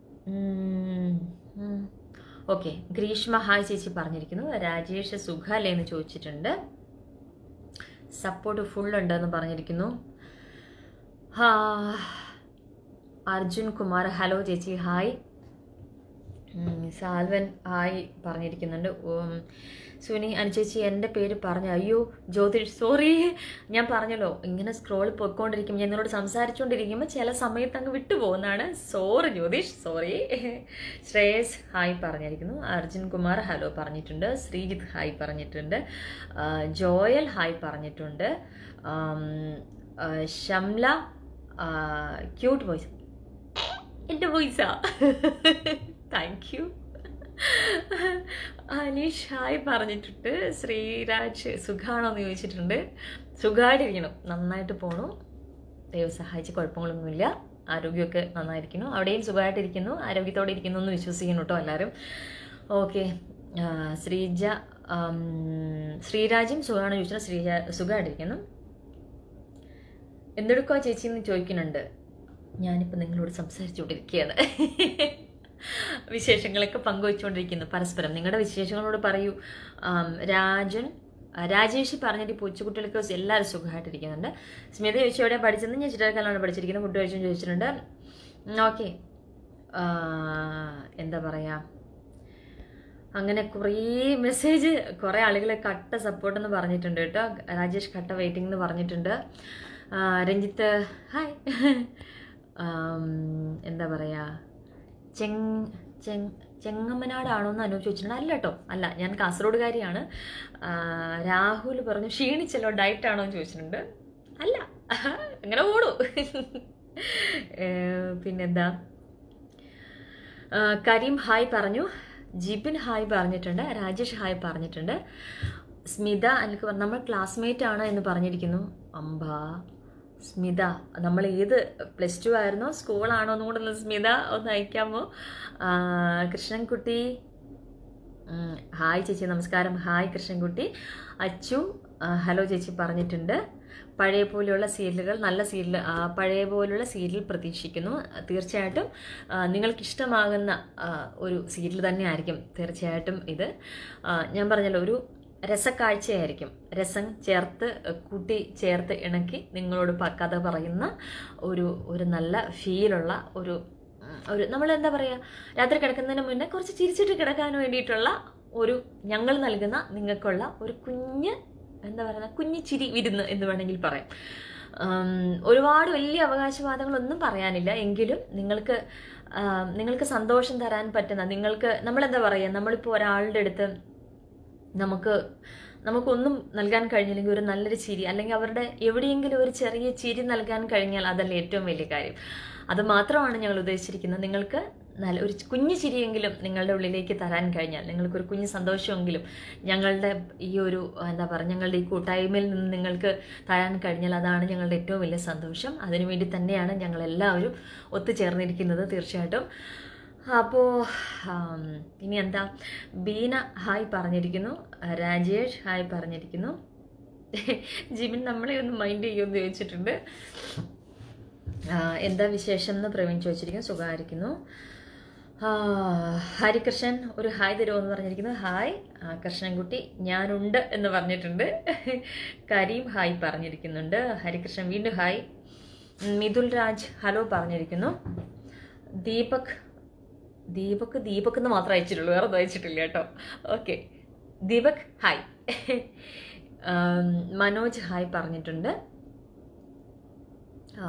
ഓക്കെ ഗ്രീഷ്മ ഹായ് ചേച്ചി പറഞ്ഞിരിക്കുന്നു രാജേഷ് സുഖല്ലേ എന്ന് ചോദിച്ചിട്ടുണ്ട് സപ്പോർട്ട് ഫുൾ ഉണ്ടെന്ന് പറഞ്ഞിരിക്കുന്നു ഹാ അർജുൻ കുമാർ ഹലോ ചേച്ചി ഹായ് ഉം, സാൽവൻ ഹായ് പറഞ്ഞിരിക്കുന്നുണ്ട് ഉം, സുനി അനുചേച്ചി എൻ്റെ പേര് പറഞ്ഞു അയ്യോ ജ്യോതിഷ് സോറി ഞാൻ പറഞ്ഞല്ലോ ഇങ്ങനെ സ്ക്രോൾ പോയിക്കൊണ്ടിരിക്കും ഞാൻ നിങ്ങളോട് സംസാരിച്ചുകൊണ്ടിരിക്കുമ്പോൾ ചില സമയത്ത് അങ്ങ് വിട്ടുപോകുന്നതാണ് sorry Jyothish sorry Shreyas hi പറഞ്ഞിരിക്കുന്നു അർജുൻ കുമാർ ഹലോ പറഞ്ഞിട്ടുണ്ട് ശ്രീജിത്ത് ഹായ് പറഞ്ഞിട്ടുണ്ട് ആ, ജോയൽ ഹായ് പറഞ്ഞിട്ടുണ്ട് ആം, ആ, ഷംല ക്യൂട്ട് വോയിസ് എൻ്റെ വോയിസാ താങ്ക് യു അനീഷ് ഹായ് പറഞ്ഞിട്ടുണ്ട് ശ്രീരാജ് സുഖാണോ എന്ന് ചോദിച്ചിട്ടുണ്ട് സുഖമായിട്ടിരിക്കണം നന്നായിട്ട് പോണു ദൈവം സഹായിച്ച് കുഴപ്പങ്ങളൊന്നുമില്ല ആരോഗ്യമൊക്കെ നന്നായിരിക്കുന്നു അവിടെയും സുഖമായിട്ടിരിക്കുന്നു ആരോഗ്യത്തോടെ ഇരിക്കുന്നു എന്ന് വിശ്വസിക്കുന്നു കേട്ടോ എല്ലാവരും ഓക്കെ ശ്രീജ ആം, ശ്രീരാജും സുഖമാണോ ചോദിച്ചാൽ ശ്രീജ സുഖമായിട്ടിരിക്കുന്നു എന്തെടുക്കുക ചേച്ചി എന്ന് ചോദിക്കുന്നുണ്ട് ഞാനിപ്പോൾ നിങ്ങളോട് സംസാരിച്ചുകൊണ്ടിരിക്കുകയാണ് വിശേഷങ്ങളൊക്കെ പങ്കുവെച്ചുകൊണ്ടിരിക്കുന്നു പരസ്പരം നിങ്ങളുടെ വിശേഷങ്ങളോട് പറയൂ ആം, രാജൻ ആ, രാജേഷ് പറഞ്ഞിട്ട് ഈ പൂച്ചക്കുട്ടികൾക്ക് എല്ലാവരും സുഖമായിട്ടിരിക്കുന്നുണ്ട് സ്മിത ചോദിച്ചു എവിടെ പഠിച്ചതെന്ന് ഞാൻ ചിറ്റക്കാലാണ് പഠിച്ചിരിക്കുന്നത് ഫുഡ് കഴിച്ചു ചോദിച്ചിട്ടുണ്ട് ഓക്കെ എന്താ പറയുക അങ്ങനെ കുറേ മെസ്സേജ് കുറേ ആളുകൾ കട്ട സപ്പോർട്ട് എന്ന് പറഞ്ഞിട്ടുണ്ട് കേട്ടോ രാജേഷ് കട്ട വെയിറ്റിംഗ് എന്ന് പറഞ്ഞിട്ടുണ്ട് ആ, രഞ്ജിത്ത് ഹായ് ആം, എന്താ പറയുക ചെങ് ചെങ് ചെങ്ങമ്മനാടാണോ എന്ന് അനു ചോദിച്ചിട്ടുണ്ട് അല്ല കേട്ടോ അല്ല ഞാൻ കാസർഗോഡുകാരിയാണ് ആ, രാഹുൽ പറഞ്ഞു ക്ഷീണിച്ചല്ലോ ഡയറ്റ് ആണോ എന്ന് ചോദിച്ചിട്ടുണ്ട് അല്ല അങ്ങനെ ഓടൂ ഏ, പിന്നെന്താ ആ, കരീം ഹായ് പറഞ്ഞു ജിബിൻ ഹായ് പറഞ്ഞിട്ടുണ്ട് രാജേഷ് ഹായ് പറഞ്ഞിട്ടുണ്ട് സ്മിത എനിക്ക് പറ- നമ്മൾ ക്ലാസ്മേറ്റ് ആണ് എന്ന് പറഞ്ഞിരിക്കുന്നു അമ്പാ സ്മിത നമ്മൾ ഏത് പ്ലസ് ടു ആയിരുന്നോ സ്കൂളാണോ എന്നും കൂടെ ഒന്ന് സ്മിത ഒന്ന് അയക്കാമോ ആ, കൃഷ്ണൻകുട്ടി ഉം, ഹായ് ചേച്ചി നമസ്കാരം ഹായ് കൃഷ്ണൻകുട്ടി അച്ചു ആ, ഹലോ ചേച്ചി പറഞ്ഞിട്ടുണ്ട് പഴയ പോലെയുള്ള സീരിയലുകൾ നല്ല സീരിയൽ ആ, പഴയ പോലുള്ള സീരിയൽ പ്രതീക്ഷിക്കുന്നു തീർച്ചയായിട്ടും ആ, നിങ്ങൾക്കിഷ്ടമാകുന്ന ആ, ഒരു സീരിയൽ തന്നെയായിരിക്കും തീർച്ചയായിട്ടും ഇത് ആ, ഞാൻ പറഞ്ഞല്ലോ ഒരു രസക്കാഴ്ചയായിരിക്കും രസം ചേർത്ത് കൂട്ടി ചേർത്ത് ഇണക്കി നിങ്ങളോട് പ- കഥ പറയുന്ന ഒരു ഒരു നല്ല ഫീലുള്ള ഒരു ഉം, ഒരു നമ്മൾ എന്താ പറയുക രാത്രി കിടക്കുന്നതിന് മുന്നേ കുറച്ച് ചിരിച്ചിട്ട് കിടക്കാൻ വേണ്ടിയിട്ടുള്ള ഒരു ഞങ്ങൾ നൽകുന്ന നിങ്ങൾക്കുള്ള ഒരു കുഞ്ഞ് എന്താ പറയുക കുഞ്ഞു ചിരി വിരുന്ന് എന്ന് വേണമെങ്കിൽ പറയാം ഉം, ഒരുപാട് വലിയ അവകാശവാദങ്ങളൊന്നും പറയാനില്ല എങ്കിലും നിങ്ങൾക്ക് ആം, നിങ്ങൾക്ക് സന്തോഷം തരാൻ പറ്റുന്ന നിങ്ങൾക്ക് നമ്മളെന്താ പറയുക നമ്മളിപ്പോൾ ഒരാളുടെ അടുത്ത് നമുക്ക് നമുക്കൊന്നും നൽകാൻ കഴിഞ്ഞില്ലെങ്കിൽ ഒരു നല്ലൊരു ചിരി അല്ലെങ്കിൽ അവരുടെ എവിടെയെങ്കിലും ഒരു ചെറിയ ചിരി നൽകാൻ കഴിഞ്ഞാൽ അതല്ല ഏറ്റവും വലിയ കാര്യം അത് മാത്രമാണ് ഞങ്ങൾ ഉദ്ദേശിച്ചിരിക്കുന്നത് നിങ്ങൾക്ക് നല്ല ഒരു കുഞ്ഞു ചിരിയെങ്കിലും നിങ്ങളുടെ ഉള്ളിലേക്ക് തരാൻ കഴിഞ്ഞാൽ നിങ്ങൾക്കൊരു കുഞ്ഞു സന്തോഷമെങ്കിലും ഞങ്ങളുടെ ഈ ഒരു എന്താ പറയുക ഞങ്ങളുടെ ഈ കൂട്ടായ്മയിൽ നിന്ന് നിങ്ങൾക്ക് തരാൻ കഴിഞ്ഞാൽ അതാണ് ഞങ്ങളുടെ ഏറ്റവും വലിയ സന്തോഷം അതിനുവേണ്ടി തന്നെയാണ് ഞങ്ങളെല്ലാവരും ഒത്തുചേർന്നിരിക്കുന്നത് തീർച്ചയായിട്ടും അപ്പോൾ ഇനി എന്താ ബീന ഹായ് പറഞ്ഞിരിക്കുന്നു രാജേഷ് ഹായ് പറഞ്ഞിരിക്കുന്നു ജിമിൻ നമ്മളെ ഒന്ന് മൈൻഡ് ചെയ്യുമെന്ന് ചോദിച്ചിട്ടുണ്ട് ആ, എന്താ വിശേഷം എന്ന് പ്രവീൺ ചോദിച്ചിരിക്കുന്നു സുഖമായിരിക്കുന്നു ആ, ഹരികൃഷ്ണൻ ഒരു ഹായ് തരുമെന്ന് പറഞ്ഞിരിക്കുന്നു ഹായ് ആ, കൃഷ്ണൻകുട്ടി ഞാനുണ്ട് എന്ന് പറഞ്ഞിട്ടുണ്ട് കരീം ഹായ് പറഞ്ഞിരിക്കുന്നുണ്ട് ഹരികൃഷ്ണൻ വീണ്ടും ഹായ് മിഥുൽ രാജ് ഹലോ പറഞ്ഞിരിക്കുന്നു ദീപക് ദീപക് ദീപക് എന്ന് മാത്രമേ അയച്ചിട്ടുള്ളൂ വേറെ ഒന്നും അയച്ചിട്ടില്ല കേട്ടോ ഓക്കെ ദീപക് ഹായ് ആം, മനോജ് ഹായ് പറഞ്ഞിട്ടുണ്ട് ആ,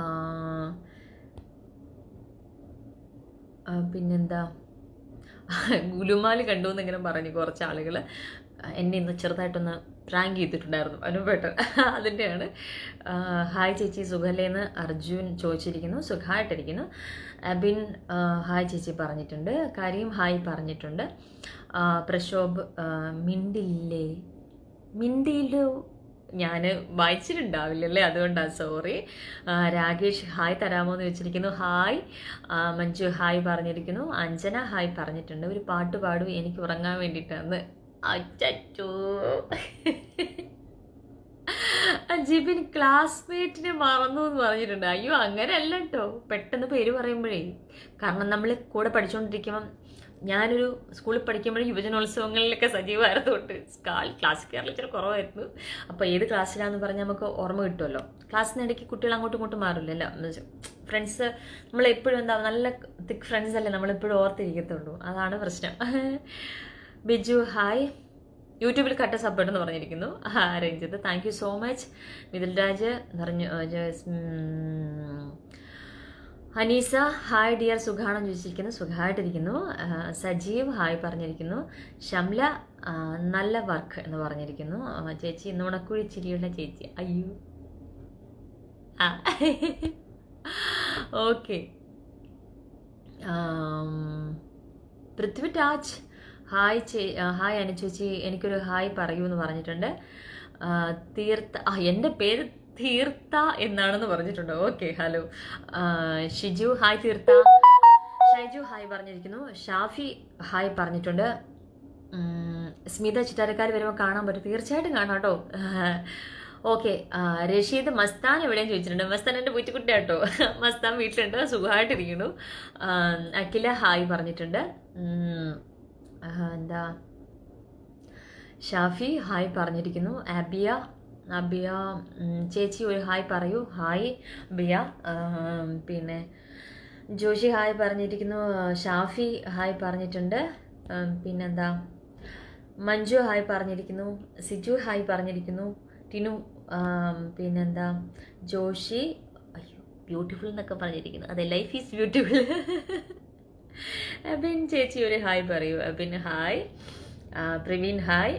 ആ, പിന്നെന്താ ഗുലുമാല് കണ്ടു എന്നിങ്ങനെ പറഞ്ഞു കുറച്ച് ആളുകൾ എന്നെ ഇന്ന് ചെറുതായിട്ടൊന്ന് പ്രാങ്ക് ചെയ്തിട്ടുണ്ടായിരുന്നു അനുപേട്ടൻ അതിൻ്റെയാണ് ആ, ഹായ് ചേച്ചി സുഖല്ലേന്ന് അർജുൻ ചോദിച്ചിരിക്കുന്നു സുഖമായിട്ടിരിക്കുന്നു അബിൻ ആ, ഹായ് ചേച്ചി പറഞ്ഞിട്ടുണ്ട് കരീം ഹായ് പറഞ്ഞിട്ടുണ്ട് ആ, പ്രശോഭ് ആ, മിണ്ടില്ലേ മിണ്ടിയില്ലോ ഞാൻ വായിച്ചിട്ടുണ്ടാവില്ലല്ലേ അതുകൊണ്ടാണ് സോറി രാകേഷ് ഹായ് തരാമോ എന്ന് വെച്ചിരിക്കുന്നു ഹായ് ആ, മഞ്ജു ഹായ് പറഞ്ഞിരിക്കുന്നു അഞ്ജന ഹായ് പറഞ്ഞിട്ടുണ്ട് ഒരു പാട്ട് പാടൂ എനിക്ക് ഉറങ്ങാൻ വേണ്ടിയിട്ടാണ് അച്ചോ ജിബിൻ ക്ലാസ്മേറ്റിനെ മറന്നു എന്ന് പറഞ്ഞിട്ടുണ്ട് അയ്യോ അങ്ങനെയല്ല കേട്ടോ പെട്ടെന്ന് പേര് പറയുമ്പോഴേ കാരണം നമ്മൾ കൂടെ പഠിച്ചുകൊണ്ടിരിക്കുമ്പം ഞാനൊരു സ്കൂളിൽ പഠിക്കുമ്പോഴേ യുവജനോത്സവങ്ങളിലൊക്കെ സജീവമായിരുന്നു തൊട്ട് സ്കാൾ ക്ലാസ് കയറൽ ഇച്ചിരി കുറവായിരുന്നു അപ്പോൾ ഏത് ക്ലാസ്സിലാന്ന് പറഞ്ഞാൽ നമുക്ക് ഓർമ്മ കിട്ടുമല്ലോ ക്ലാസ്സിനിടയ്ക്ക് കുട്ടികൾ അങ്ങോട്ടും ഇങ്ങോട്ടും മാറില്ലല്ലോ ഫ്രണ്ട്സ് നമ്മളെപ്പോഴും എന്താ നല്ല തിക്ക് ഫ്രണ്ട്സ് അല്ലേ നമ്മളെപ്പോഴും ഓർത്തിരിക്കത്തുള്ളൂ അതാണ് പ്രശ്നം ബിജു ഹായ് യൂട്യൂബിൽ കട്ട സപ്പോർട്ട് എന്ന് പറഞ്ഞിരിക്കുന്നു ആ Ranjith thank you so much Mithul Raj നിറഞ്ഞു ആ, ജസ്, ഉം. അനീസ ഹായ് ഡിയർ സുഖാണെന്ന് ചോദിച്ചിരിക്കുന്നു സുഖമായിട്ടിരിക്കുന്നു ആ, സജീവ് ഹായ് പറഞ്ഞിരിക്കുന്നു ഷംല ആ, നല്ല വർക്ക് എന്ന് പറഞ്ഞിരിക്കുന്നു ആ, ചേച്ചി നുണക്കുഴി ചിരിയുള്ള ചേച്ചി അയ്യോ ആ ഓക്കെ പൃഥ്വിരാജ് ഹായ് ചേ ആ, ഹായ് അനു ചേച്ചി എനിക്കൊരു ഹായ് പറയൂ എന്ന് പറഞ്ഞിട്ടുണ്ട് ആ, തീർത്ത ആ എൻ്റെ പേര് തീർത്ത എന്നാണെന്ന് പറഞ്ഞിട്ടുണ്ട് ഓക്കെ ഹലോ ആ, ഷിജു ഹായ് തീർത്ത ഷൈജു ഹായ് പറഞ്ഞിരിക്കുന്നു ഷാഫി ഹായ് പറഞ്ഞിട്ടുണ്ട് ഉം, സ്മിത ചിറ്റാരക്കാർ വരുമ്പോൾ കാണാൻ പറ്റും തീർച്ചയായിട്ടും കാണാം കേട്ടോ ഓക്കെ റഷീദ് മസ്താൻ എവിടെയും ചോദിച്ചിട്ടുണ്ട് മസ്താൻ എൻ്റെ പൂച്ചക്കുട്ടി കേട്ടോ മസ്താൻ വീട്ടിലുണ്ട് സുഖമായിട്ടിരിക്കുന്നു ആ, അഖില ഹായ് പറഞ്ഞിട്ടുണ്ട് ഉം, ആ, എന്താ ഷാഫി ഹായ് പറഞ്ഞിരിക്കുന്നു അബിയ അബിയ ഉം, ചേച്ചി ഒരു ഹായ് പറയൂ ഹായ് ബിയ ആം, പിന്നെ ജോഷി ഹായ് പറഞ്ഞിരിക്കുന്നു ഷാഫി ഹായ് പറഞ്ഞിട്ടുണ്ട് ആം, പിന്നെന്താ മഞ്ജു ഹായ് പറഞ്ഞിരിക്കുന്നു സിജു ഹായ് പറഞ്ഞിരിക്കുന്നു ടിനു ആം, പിന്നെന്താ ജോഷി അയ്യോ ബ്യൂട്ടിഫുൾ എന്നൊക്കെ പറഞ്ഞിരിക്കുന്നു അതെ ലൈഫ് ഈസ് ബ്യൂട്ടിഫുൾ അബിൻ ചേച്ചി ഒരു ഹായ് പറയൂ അബിൻ ഹായ് ആ, പ്രവീൺ ഹായ്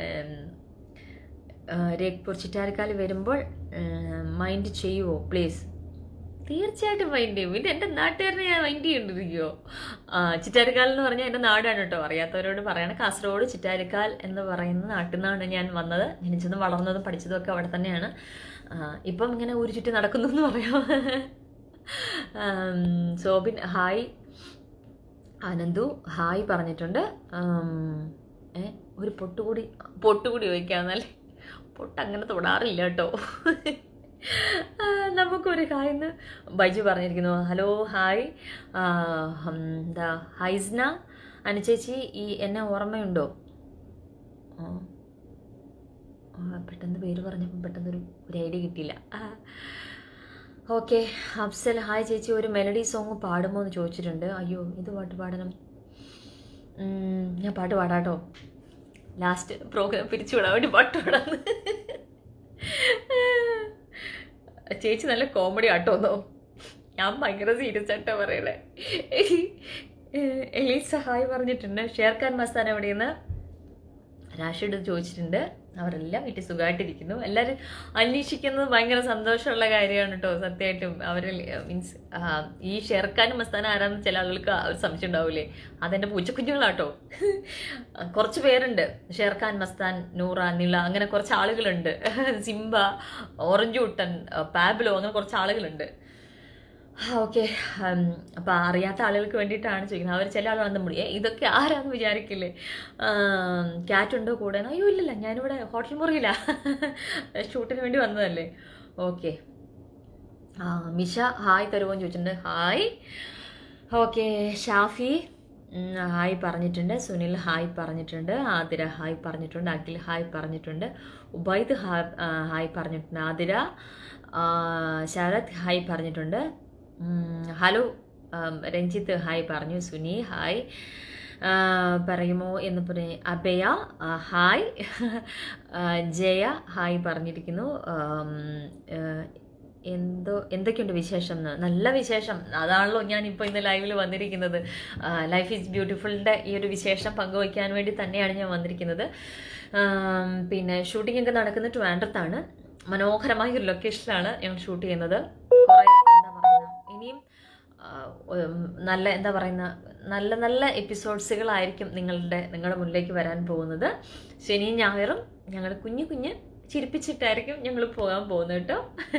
രേഖ്പൂർ ചിറ്റാരക്കാൽ വരുമ്പോൾ മൈൻഡ് ചെയ്യുമോ പ്ലീസ് തീർച്ചയായിട്ടും മൈൻഡ് ചെയ്യും ഇത് എൻ്റെ നാട്ടുകാരനെ ഞാൻ മൈൻഡ് ചെയ്യേണ്ടിരിക്കുമോ ചിറ്റാരിക്കാൽ എന്ന് പറഞ്ഞാൽ എൻ്റെ നാടാണ് കേട്ടോ അറിയാത്തവരോട് പറയണം കാസർഗോഡ് ചിറ്റാരിക്കാൽ എന്ന് പറയുന്ന നാട്ടിൽ നിന്നാണ് ഞാൻ വന്നത് ജനിച്ചതും വളർന്നതും പഠിച്ചതും ഒക്കെ അവിടെ തന്നെയാണ് ആ, ഇപ്പം ഇങ്ങനെ ഊരി ചുറ്റി നടക്കുന്നു എന്ന് പറയാം ആം, സോബിൻ ഹായ് അനന്തു ഹായ് പറഞ്ഞിട്ടുണ്ട് ആം, ഏ ഒരു പൊട്ടുകൂടി പൊട്ടുകൂടി ചോദിക്കാന്നല്ലേ പൊട്ട് അങ്ങനെ തൊടാറില്ല കേട്ടോ ആ, നമുക്കൊരു ഹായ് എന്ന് ബൈജു പറഞ്ഞിരിക്കുന്നു ഹലോ ഹായ് ആ, ഹം, എന്താ ഹൈസ്ന അനുചേച്ചി ഈ എന്നെ ഓർമ്മയുണ്ടോ ആ, ആ, പെട്ടെന്ന് പേര് പറഞ്ഞപ്പോൾ പെട്ടെന്നൊരു ഒരു ഐഡിയ കിട്ടിയില്ല ഓക്കെ അഫ്സൽ ഹായ് ചേച്ചി ഒരു മെലഡി സോങ് പാടുമോ എന്ന് ചോദിച്ചിട്ടുണ്ട് അയ്യോ ഇത് പാട്ട് പാടണം ഉം, ഞാൻ പാട്ട് പാടാട്ടോ ലാസ്റ്റ് പ്രോഗ്രാം പിരിച്ചുവിടാൻ വേണ്ടി പാട്ട് പാടാന്ന് ചേച്ചി നല്ല കോമഡി ആട്ടോന്നോ ഞാൻ ഭയങ്കര സീരിയസ് ആയിട്ടാ പറയണേ എലീസ ഹായ് പറഞ്ഞിട്ടുണ്ട് ഷേർഖാൻ മസ്താൻ എവിടെയെന്ന് രാഷിഡ് ചോദിച്ചിട്ടുണ്ട് അവരെല്ലാം വീട്ടിൽ സുഖമായിട്ടിരിക്കുന്നു എല്ലാവരും അന്വേഷിക്കുന്നത് ഭയങ്കര സന്തോഷമുള്ള കാര്യമാണ് കേട്ടോ സത്യമായിട്ടും അവർ മീൻസ് ഈ ഷെർഖാനും മസ്താനും ആരാന്ന് ചില ആളുകൾക്ക് ആ ഒരു സംശയം ഉണ്ടാവില്ലേ അതെൻ്റെ പൂച്ചക്കുഞ്ഞുങ്ങളാട്ടോ കുറച്ച് പേരുണ്ട് ഷെർഖാൻ മസ്താൻ നൂറ നിള അങ്ങനെ കുറച്ച് ആളുകളുണ്ട് സിംബ ഓറഞ്ച് കുട്ടൻ പാബ്ലോ അങ്ങനെ കുറച്ച് ആളുകളുണ്ട് ഓക്കെ അപ്പോൾ അറിയാത്ത ആളുകൾക്ക് വേണ്ടിയിട്ടാണ് ചോദിക്കുന്നത് അവർ ചില ആളുകൾ നമ്മൾ ഏ ഇതൊക്കെ ആരാന്ന് വിചാരിക്കില്ലേ ക്യാറ്റ് ഉണ്ടോ കൂടെ അയ്യോ ഇല്ലില്ല ഞാനിവിടെ ഹോട്ടൽ മുറിയില്ല ഷൂട്ടിന് വേണ്ടി വന്നതല്ലേ ഓക്കെ ആ മിഷ ഹായ് തരുമോ എന്ന് ചോദിച്ചിട്ടുണ്ട് ഹായ് ഓക്കെ ഷാഫി ഉം, ഹായ് പറഞ്ഞിട്ടുണ്ട് സുനിൽ ഹായ് പറഞ്ഞിട്ടുണ്ട് ആതിര ഹായ് പറഞ്ഞിട്ടുണ്ട് അഖിൽ ഹായ് പറഞ്ഞിട്ടുണ്ട് ഉബൈദ് ഹായ് ആ, ഹായ് പറഞ്ഞിട്ടുണ്ട് ആതിര ആ, ശരത് ഹായ് പറഞ്ഞിട്ടുണ്ട് ഉം, ഹലോ ആം, രഞ്ജിത്ത് ഹായ് പറഞ്ഞു സുനി ഹായ് ആ, പറയുമോ എന്ന് പറഞ്ഞ് അഭയ ആ, ഹായ് ആ, ജയ ഹായ് പറഞ്ഞിരിക്കുന്നു ആം, ആ, എന്തോ എന്തൊക്കെയുണ്ട് വിശേഷം എന്ന് നല്ല വിശേഷം അതാണല്ലോ ഞാൻ ഇപ്പോൾ ഇന്ന് ലൈവിൽ വന്നിരിക്കുന്നത് ലൈഫ് ഈസ് ബ്യൂട്ടിഫുളിൻ്റെ ഈ ഒരു വിശേഷം പങ്കുവയ്ക്കാൻ വേണ്ടി തന്നെയാണ് ഞാൻ വന്നിരിക്കുന്നത് ആം, പിന്നെ ഷൂട്ടിംഗ് ഒക്കെ നടക്കുന്നത് ട്രിവാൻഡ്രത്താണ് മനോഹരമായ ഒരു ലൊക്കേഷനിലാണ് ഞങ്ങൾ ഷൂട്ട് ചെയ്യുന്നത് കുറേ എന്താ പറയുക ഇനിയും ആ, ഉം, നല്ല എന്താ പറയുന്ന നല്ല നല്ല എപ്പിസോഡ്സുകളായിരിക്കും നിങ്ങളുടെ നിങ്ങളുടെ മുന്നിലേക്ക് വരാൻ പോകുന്നത് ശനിയും ഞായറും ഞങ്ങൾ കുഞ്ഞു കുഞ്ഞ് ചിരിപ്പിച്ചിട്ടായിരിക്കും ഞങ്ങൾ പോകാൻ പോകുന്നത് കേട്ടോ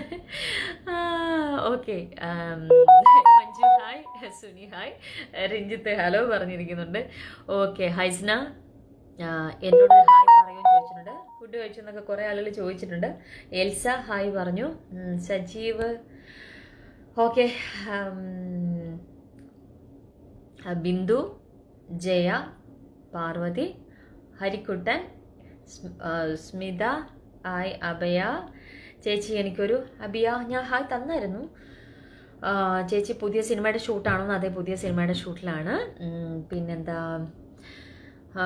okay Manju hi Suni hi Ranjith hello പറഞ്ഞിരിക്കുന്നുണ്ട് ഓക്കെ ഹൈസ്ന ആ, എന്നോട് ഹായ് പറയുമെന്ന് ചോദിച്ചിട്ടുണ്ട് ഫുഡ് കഴിച്ചെന്നൊക്കെ കുറേ ആളുകൾ ചോദിച്ചിട്ടുണ്ട് എൽസ ഹായ് പറഞ്ഞു ഉം, സജീവ് ഓക്കെ ബിന്ദു ജയ പാർവതി ഹരിക്കുട്ടൻ സ്മ- ആ, സ്മിത ഹായ് അഭയ ചേച്ചി എനിക്കൊരു അബിയ ഞാൻ ഹായ് തന്നായിരുന്നു ആ, ചേച്ചി പുതിയ സിനിമയുടെ ഷൂട്ടാണോ അതെ പുതിയ സിനിമയുടെ ഷൂട്ടിലാണ് ഉം, പിന്നെന്താ ആ,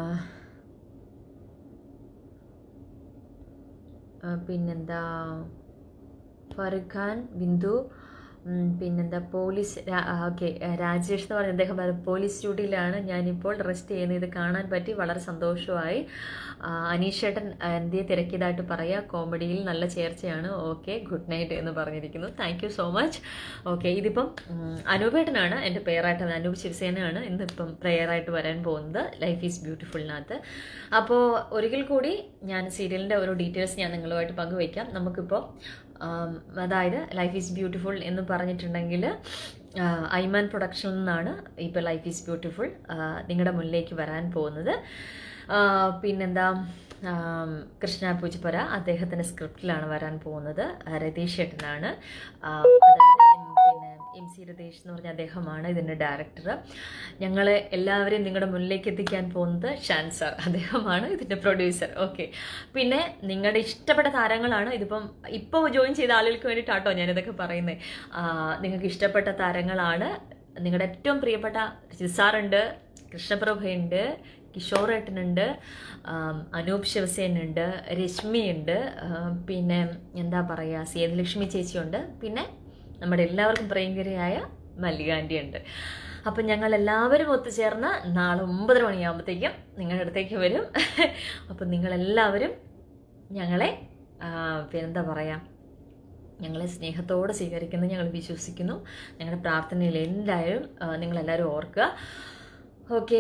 ആ, പിന്നെന്താ ഫറുഖ് ഖാൻ ബിന്ദു ഉം, പിന്നെന്താ പോലീസ് ഓക്കെ രാജേഷ് എന്ന് പറഞ്ഞ അദ്ദേഹം പറയും, പോലീസ് ഡ്യൂട്ടിയിലാണ് ഞാനിപ്പോൾ റെസ്റ്റ് ചെയ്യുന്നത് ഇത് കാണാൻ പറ്റി വളരെ സന്തോഷമായി ആ, അനീഷേട്ടൻ ആ, എന്തേ തിരക്കിയതായിട്ട് പറയുക കോമഡിയിൽ നല്ല ചേർച്ചയാണ് ഓക്കെ ഗുഡ് നൈറ്റ് എന്ന് പറഞ്ഞിരിക്കുന്നു thank you so much okay ഇതിപ്പം ഉം, അനൂപേട്ടനാണ് എൻ്റെ പേരായിട്ട് അനൂപ് ശിവസേനയാണ് ഇന്നിപ്പം പ്രെയറായിട്ട് വരാൻ പോകുന്നത് ലൈഫ് ഈസ് ബ്യൂട്ടിഫുളിനകത്ത് അപ്പോൾ ഒരിക്കൽ കൂടി ഞാൻ സീരിയലിൻ്റെ ഓരോ ഡീറ്റെയിൽസ് ഞാൻ നിങ്ങളുമായിട്ട് പങ്കുവയ്ക്കാം നമുക്കിപ്പോൾ ആം, അതായത് ലൈഫ് ഈസ് ബ്യൂട്ടിഫുൾ എന്ന് പറഞ്ഞിട്ടുണ്ടെങ്കിൽ ഐമാൻ പ്രൊഡക്ഷനിൽ നിന്നാണ് ഇപ്പോൾ ലൈഫ് ഈസ് ബ്യൂട്ടിഫുൾ നിങ്ങളുടെ മുന്നിലേക്ക് വരാൻ പോകുന്നത് ആ, പിന്നെന്താ ആം, കൃഷ്ണ പൂജപ്പുര അദ്ദേഹത്തിൻ്റെ സ്ക്രിപ്റ്റിലാണ് വരാൻ പോകുന്നത് ആ, രതീഷ് ഏട്ടനാണ് ആ, അതായത് എം- പിന്നെ എം സി രതീഷ് എന്ന് പറഞ്ഞ അദ്ദേഹമാണ് ഇതിൻ്റെ ഡയറക്ടർ ഞങ്ങളെ എല്ലാവരെയും നിങ്ങളുടെ മുന്നിലേക്ക് എത്തിക്കാൻ പോകുന്നത് ഷാൻ സാർ അദ്ദേഹമാണ് ഇതിൻ്റെ പ്രൊഡ്യൂസർ ഓക്കെ പിന്നെ നിങ്ങളുടെ ഇഷ്ടപ്പെട്ട താരങ്ങളാണ് ഇതിപ്പം ഇപ്പോൾ ജോയിൻ ചെയ്ത ആളുകൾക്ക് വേണ്ടിയിട്ടാട്ടോ ഞാനിതൊക്കെ പറയുന്നത് നിങ്ങൾക്ക് ഇഷ്ടപ്പെട്ട താരങ്ങളാണ് നിങ്ങളുടെ ഏറ്റവും പ്രിയപ്പെട്ട ജിസാറുണ്ട് കൃഷ്ണപ്രഭയുണ്ട് കിഷോറേട്ടനുണ്ട് ആം, അനൂപ് ശിവസേനുണ്ട് രശ്മിയുണ്ട് ആം, പിന്നെ എന്താ പറയുക സേതുലക്ഷ്മി ചേച്ചിയുണ്ട് പിന്നെ നമ്മുടെ എല്ലാവർക്കും പ്രിയങ്കരിയായ മല്ലികാൻ്റി ഉണ്ട് അപ്പം ഞങ്ങൾ എല്ലാവരും ഒത്തുചേർന്ന് നാളെ ഒമ്പതര മണിയാകുമ്പോഴത്തേക്കും നിങ്ങളുടെ അടുത്തേക്ക് വരും അപ്പം നിങ്ങളെല്ലാവരും ഞങ്ങളെ ആ, പിന്നെന്താ പറയുക ഞങ്ങളെ സ്നേഹത്തോടെ സ്വീകരിക്കുന്നു ഞങ്ങൾ വിശ്വസിക്കുന്നു ഞങ്ങളുടെ പ്രാർത്ഥനയിൽ എന്തായാലും ആ, നിങ്ങളെല്ലാവരും ഓർക്കുക ഓക്കെ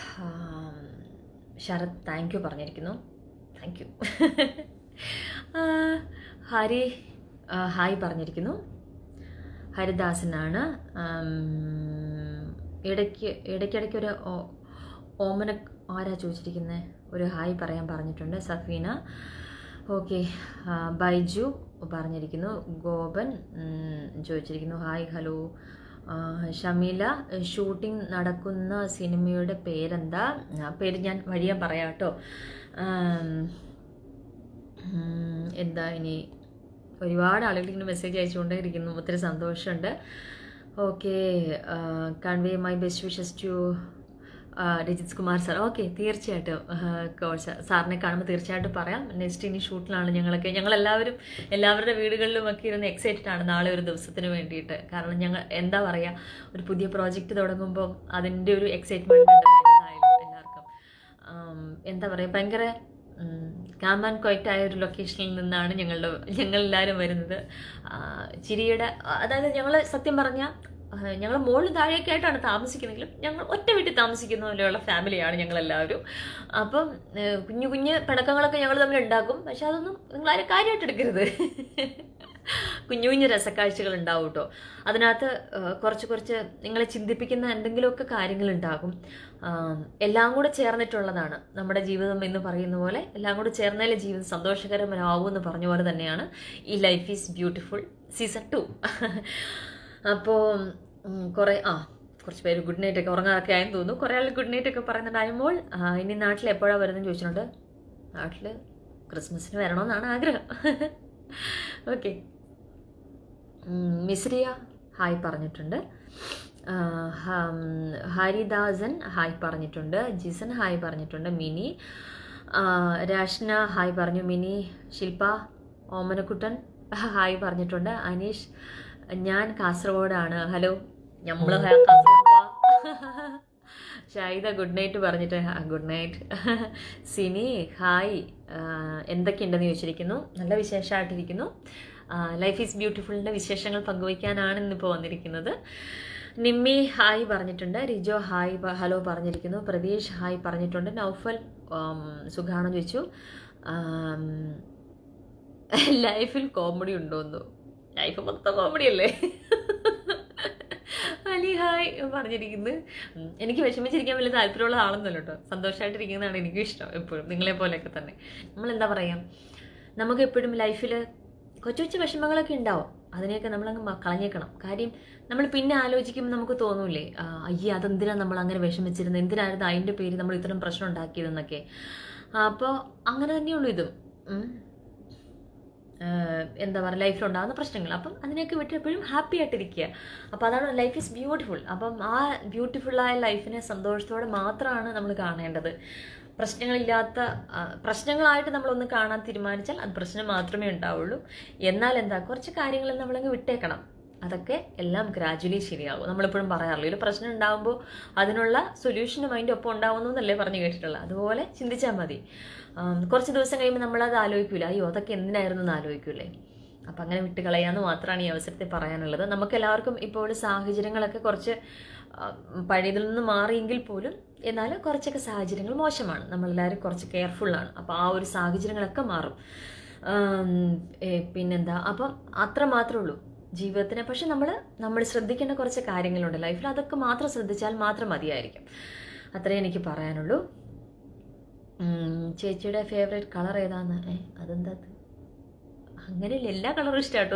ശരത് താങ്ക് യു പറഞ്ഞിരിക്കുന്നു താങ്ക് യു ഹരി ആ, ഹായ് പറഞ്ഞിരിക്കുന്നു ഹരിദാസനാണ് ആം, ഇടയ്ക്ക് ഇടയ്ക്കിടയ്ക്ക് ഒരു ഓ- ഓമന ആരാ ചോദിച്ചിരിക്കുന്നത് ഒരു ഹായ് പറയാൻ പറഞ്ഞിട്ടുണ്ട് സഫീന ഓക്കെ ബൈജു പറഞ്ഞിരിക്കുന്നു ഗോപൻ ഉം, ചോദിച്ചിരിക്കുന്നു ഹായ് ഹലോ ആ, ഷമീല ഷൂട്ടിംഗ് നടക്കുന്ന സിനിമയുടെ പേരെന്താ ആ, പേര് ഞാൻ വഴിയാൻ പറയാം കേട്ടോ ആം, ഉം, എന്താ ഇനി ഒരുപാട് ആളുകൾ ഇങ്ങനെ മെസ്സേജ് അയച്ചുകൊണ്ടേ ഇരിക്കുന്നു ഒത്തിരി സന്തോഷമുണ്ട് okay convey my best wishes to Rajith Kumar sir okay തീർച്ചയായിട്ടും കോച്ച് സാറിനെ കാണുമ്പോൾ തീർച്ചയായിട്ടും പറയാം നെക്സ്റ്റ് ഇനി ഷൂട്ടിലാണ് ഞങ്ങളൊക്കെ ഞങ്ങളെല്ലാവരും എല്ലാവരുടെ വീടുകളിലും ഒക്കെ ഇരുന്ന് എക്സൈറ്റഡ് ആണ് നാളെ ഒരു ദിവസത്തിന് വേണ്ടിയിട്ട് കാരണം ഞങ്ങൾ എന്താ പറയുക ഒരു പുതിയ പ്രോജക്റ്റ് തുടങ്ങുമ്പോൾ അതിൻ്റെ ഒരു എക്സൈറ്റ്മെൻറ്റ് ഉണ്ടല്ലോ എന്തായാലും എല്ലാവർക്കും ആം, എന്താ പറയുക ഭയങ്കര കാം ആൻഡ് ക്വൈറ്റ് ആയ ഒരു ലൊക്കേഷനിൽ നിന്നാണ് ഞങ്ങളുടെ ഞങ്ങളെല്ലാവരും വരുന്നത് ആ, ചിരിയുടെ അതായത് ഞങ്ങൾ സത്യം പറഞ്ഞാൽ ഞങ്ങൾ മുകളിൽ താഴെയൊക്കെ ആയിട്ടാണ് താമസിക്കുന്നെങ്കിലും ഞങ്ങൾ ഒറ്റ വീട്ടിൽ താമസിക്കുന്ന പോലെയുള്ള ഫാമിലിയാണ് ഞങ്ങളെല്ലാവരും അപ്പം ഏഹ്, കുഞ്ഞു കുഞ്ഞ് പിണക്കങ്ങളൊക്കെ ഞങ്ങൾ തമ്മിൽ ഉണ്ടാക്കും പക്ഷെ അതൊന്നും നിങ്ങളാരും കാര്യമായിട്ട് എടുക്കരുത് കുഞ്ഞു കുഞ്ഞു രസക്കാഴ്ചകൾ ഉണ്ടാവും കേട്ടോ അതിനകത്ത് ഏഹ്, കുറച്ച് കുറച്ച് നിങ്ങളെ ചിന്തിപ്പിക്കുന്ന എന്തെങ്കിലുമൊക്കെ കാര്യങ്ങളുണ്ടാകും ആം, എല്ലാം കൂടെ ചേർന്നിട്ടുള്ളതാണ് നമ്മുടെ ജീവിതം എന്ന് പറയുന്ന പോലെ എല്ലാം കൂടെ ചേർന്നാലേ ജീവിതം സന്തോഷകരമാവും എന്ന് പറഞ്ഞ പോലെ തന്നെയാണ് ഈ life is beautiful season two അപ്പോൾ കുറേ ആ കുറച്ച് പേര് ഗുഡ് നൈറ്റ് ഒക്കെ ഉറങ്ങാതൊക്കെ ആയെന്ന് തോന്നുന്നു കുറേ ആൾ ഗുഡ് നൈറ്റ് ഒക്കെ പറയുന്നുണ്ടാകുമ്പോൾ ആ, ഇനി നാട്ടിൽ എപ്പോഴാണ് വരുന്നതെന്ന് ചോദിച്ചിട്ടുണ്ട് നാട്ടിൽ ക്രിസ്മസിന് വരണമെന്നാണ് ആഗ്രഹം ഓക്കെ മിസ്രിയ ഹായ് പറഞ്ഞിട്ടുണ്ട് ആ, ഹം, ഹരിദാസൻ ഹായ് പറഞ്ഞിട്ടുണ്ട് ജിസൻ ഹായ് പറഞ്ഞിട്ടുണ്ട് മിനി ആ, രാഷ്ന ഹായ് പറഞ്ഞു മിനി ശില്പ ഓമനക്കുട്ടൻ ഹായ് പറഞ്ഞിട്ടുണ്ട് അനീഷ് ഞാൻ കാസർഗോഡാണ് ഹലോ നമ്മൾ ഷായിദ ഗുഡ് നൈറ്റ് പറഞ്ഞിട്ട് ഗുഡ് നൈറ്റ് സിനി ഹായ് ആ, എന്തൊക്കെയുണ്ടെന്ന് ചോദിച്ചിരിക്കുന്നു നല്ല വിശേഷമായിട്ടിരിക്കുന്നു ലൈഫ് ഈസ് ബ്യൂട്ടിഫുളിൻ്റെ വിശേഷങ്ങൾ പങ്കുവയ്ക്കാനാണ് ഇന്നിപ്പോൾ വന്നിരിക്കുന്നത് നിമ്മി ഹായ് പറഞ്ഞിട്ടുണ്ട് റിജോ ഹായ് പ- ഹലോ പറഞ്ഞിരിക്കുന്നു പ്രതീഷ് ഹായ് പറഞ്ഞിട്ടുണ്ട് നൗഫൽ ആം, സുഖാണോ ചോദിച്ചു ആം, ലൈഫിൽ കോമഡി ഉണ്ടോന്നു ലൈഫ് മൊത്തം കോമഡി അല്ലേ അലി ഹായ് പറഞ്ഞിരിക്കുന്നത് ഉം, എനിക്ക് വിഷമിച്ചിരിക്കാൻ വലിയ താല്പര്യമുള്ള ആളൊന്നുമല്ല കേട്ടോ സന്തോഷമായിട്ടിരിക്കുന്നതാണ് എനിക്കും ഇഷ്ടം എപ്പോഴും നിങ്ങളെ പോലെയൊക്കെ തന്നെ നമ്മൾ എന്താ പറയുക നമുക്ക് എപ്പോഴും ലൈഫിൽ കൊച്ചു കൊച്ചു വിഷമങ്ങളൊക്കെ ഉണ്ടാവും അതിനെയൊക്കെ നമ്മളങ്ങ് മ- കളഞ്ഞേക്കണം കാര്യം നമ്മൾ പിന്നെ ആലോചിക്കുമ്പോൾ നമുക്ക് തോന്നൂലേ ആ, അയ്യേ അതെന്തിനാണ് നമ്മൾ അങ്ങനെ വിഷമിച്ചിരുന്നത് എന്തിനായിരുന്നു അതിൻ്റെ പേര് നമ്മൾ ഇത്രയും പ്രശ്നം ഉണ്ടാക്കിയതെന്നൊക്കെ അപ്പോൾ അങ്ങനെ തന്നെയുള്ളൂ ഇതും ഉം. ആഹ് എന്താ പറയുക ലൈഫിലുണ്ടാകുന്ന പ്രശ്നങ്ങൾ അപ്പം അതിനെയൊക്കെ വിട്ട് എപ്പോഴും ഹാപ്പി ആയിട്ടിരിക്കുക അപ്പോൾ അതാണ് ലൈഫ് ഈസ് ബ്യൂട്ടിഫുൾ അപ്പം ആ ബ്യൂട്ടിഫുള്ളായ ലൈഫിനെ സന്തോഷത്തോടെ മാത്രമാണ് നമ്മൾ കാണേണ്ടത് പ്രശ്നങ്ങളില്ലാത്ത ആ, പ്രശ്നങ്ങളായിട്ട് നമ്മളൊന്ന് കാണാൻ തീരുമാനിച്ചാൽ അത് പ്രശ്നം മാത്രമേ ഉണ്ടാവുള്ളൂ എന്നാൽ എന്താ കുറച്ച് കാര്യങ്ങൾ നമ്മളങ്ങ് വിട്ടേക്കണം അതൊക്കെ എല്ലാം ഗ്രാജുവലി ശരിയാകും നമ്മളെപ്പോഴും പറയാറില്ല ഒരു പ്രശ്നം ഉണ്ടാകുമ്പോൾ അതിനുള്ള സൊല്യൂഷനും അതിൻ്റെ ഒപ്പം ഉണ്ടാവുന്നു എന്നല്ലേ പറഞ്ഞു കേട്ടിട്ടുള്ളത് അതുപോലെ ചിന്തിച്ചാൽ മതി ആം, കുറച്ച് ദിവസം കഴിയുമ്പോൾ നമ്മളത് ആലോചിക്കൂല അയ്യോ അതൊക്കെ എന്തിനായിരുന്നു എന്ന് ആലോചിക്കൂലേ അപ്പം അങ്ങനെ വിട്ട് കളയാന്ന് മാത്രമാണ് ഈ അവസരത്തിൽ പറയാനുള്ളത് നമുക്ക് എല്ലാവർക്കും ഇപ്പോൾ സാഹചര്യങ്ങളൊക്കെ കുറച്ച് ആ, പഴയതിൽ നിന്ന് മാറിയെങ്കിൽ പോലും എന്നാൽ കുറച്ചൊക്കെ സാഹചര്യങ്ങൾ മോശമാണ് നമ്മളെല്ലാവരും കുറച്ച് കെയർഫുള്ളാണ് അപ്പോൾ ആ ഒരു സാഹചര്യങ്ങളൊക്കെ മാറും ആം, ഏ, പിന്നെന്താ അപ്പം അത്ര മാത്രമേ ഉള്ളൂ ജീവിതത്തിന് പക്ഷെ നമ്മൾ നമ്മൾ ശ്രദ്ധിക്കേണ്ട കുറച്ച് കാര്യങ്ങളുണ്ട് ലൈഫിൽ അതൊക്കെ മാത്രം ശ്രദ്ധിച്ചാൽ മാത്രം മതിയായിരിക്കും അത്രേ എനിക്ക് പറയാനുള്ളൂ ഉം, ചേച്ചിയുടെ ഫേവറേറ്റ് കളർ ഏതാന്ന് ഏ അതെന്താ അത്? അങ്ങനെയല്ല എല്ലാ കളറും ഇഷ്ടാട്ടോ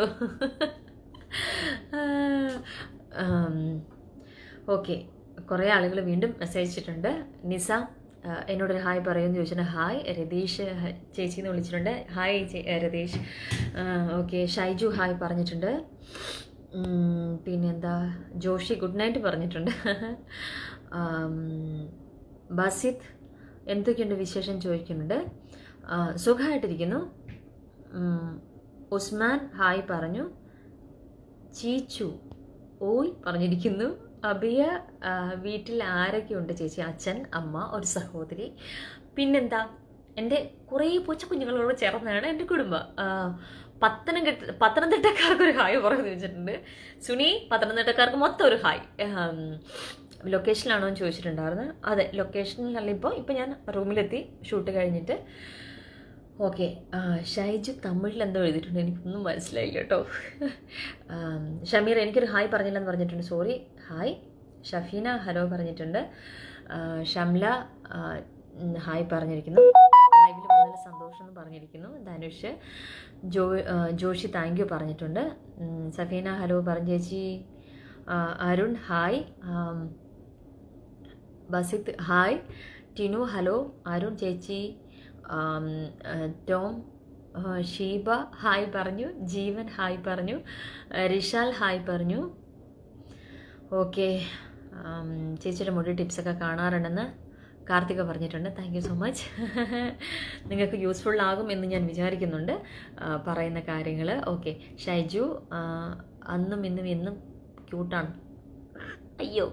ഓക്കെ കുറേ ആളുകൾ വീണ്ടും മെസ്സേജ് അയച്ചിട്ടുണ്ട് നിസ ആ, എന്നോടൊരു ഹായ് പറയുമെന്ന് ചോദിച്ചിട്ടുണ്ട് ഹായ് രതീഷ് ഹ- ചേച്ചി എന്ന് വിളിച്ചിട്ടുണ്ട് ഹായ് ചേ- ഏ, രതീഷ് ഓക്കെ ഷൈജു ഹായ് പറഞ്ഞിട്ടുണ്ട് ഉം, പിന്നെന്താ ജോഷി ഗുഡ് നൈറ്റ് പറഞ്ഞിട്ടുണ്ട് ആം, ബസിത്ത് എന്തൊക്കെയുണ്ട് വിശേഷം ചോദിക്കുന്നുണ്ട് ആ, സുഖമായിട്ടിരിക്കുന്നു ഉം, ഉസ്മാൻ ഹായ് പറഞ്ഞു ചീച്ചു ഓയ് പറഞ്ഞിരിക്കുന്നു അബിയ ആ, വീട്ടിൽ ആരൊക്കെയുണ്ട് ചേച്ചി അച്ഛൻ അമ്മ ഒരു സഹോദരി പിന്നെന്താ എൻ്റെ കുറേ പൂച്ച കുഞ്ഞുങ്ങളോട് ചേർന്നാണ് എൻ്റെ കുടുംബം ആ, പത്തനംതിട്ട പത്തനംതിട്ടക്കാർക്ക് ഒരു ഹായ് പറഞ്ഞു വെച്ചിട്ടുണ്ട് സുനി പത്തനംതിട്ടക്കാർക്ക് മൊത്തം ഒരു ഹായ് ഉം, ലൊക്കേഷനിലാണോ എന്ന് ചോദിച്ചിട്ടുണ്ടായിരുന്നു അതെ ലൊക്കേഷനിലല്ല ഇപ്പോൾ ഇപ്പോൾ ഞാൻ റൂമിലെത്തി ഷൂട്ട് കഴിഞ്ഞിട്ട് ഓക്കെ ഷൈജു തമിഴിൽ എന്തോ എഴുതിയിട്ടുണ്ട് എനിക്കൊന്നും മനസ്സിലായില്ല കേട്ടോ ആം, ഷമീർ എനിക്കൊരു ഹായ് പറഞ്ഞില്ലെന്ന് പറഞ്ഞിട്ടുണ്ട് സോറി ഹായ് ഷഫീന ഹലോ പറഞ്ഞിട്ടുണ്ട് ആ, ഷംല ആ, ഉം, ഹായ് പറഞ്ഞിരിക്കുന്നു ലൈവിൽ വന്നതിൽ സന്തോഷം എന്ന് പറഞ്ഞിരിക്കുന്നു ധനുഷ് ജോ ആ, ജോഷി താങ്ക് യു പറഞ്ഞിട്ടുണ്ട് ഉം, സഫീന ഹലോ പറഞ്ഞു ചേച്ചി ആ, അരുൺ ഹായ് ആം, ബസിത്ത് ഹായ് ടിനു ഹലോ അരുൺ ചേച്ചി ആം, ആ, ടോം ആ, ഷീബ ഹായ് പറഞ്ഞു ജീവൻ ഹായ് പറഞ്ഞു ആ, റിഷാൽ ഹായ് പറഞ്ഞു ഓക്കെ ചേച്ചിയുടെ മുടി ടിപ്സൊക്കെ കാണാറുണ്ടെന്ന് കാർത്തിക പറഞ്ഞിട്ടുണ്ട് താങ്ക് യു സോ മച്ച് നിങ്ങൾക്ക് യൂസ്ഫുൾ ആകും എന്ന് ഞാൻ വിചാരിക്കുന്നുണ്ട് ആ, പറയുന്ന കാര്യങ്ങൾ ഓക്കെ ഷൈജു ആ, അന്നും ഇന്നും എന്നും ക്യൂട്ടാണ് അയ്യോ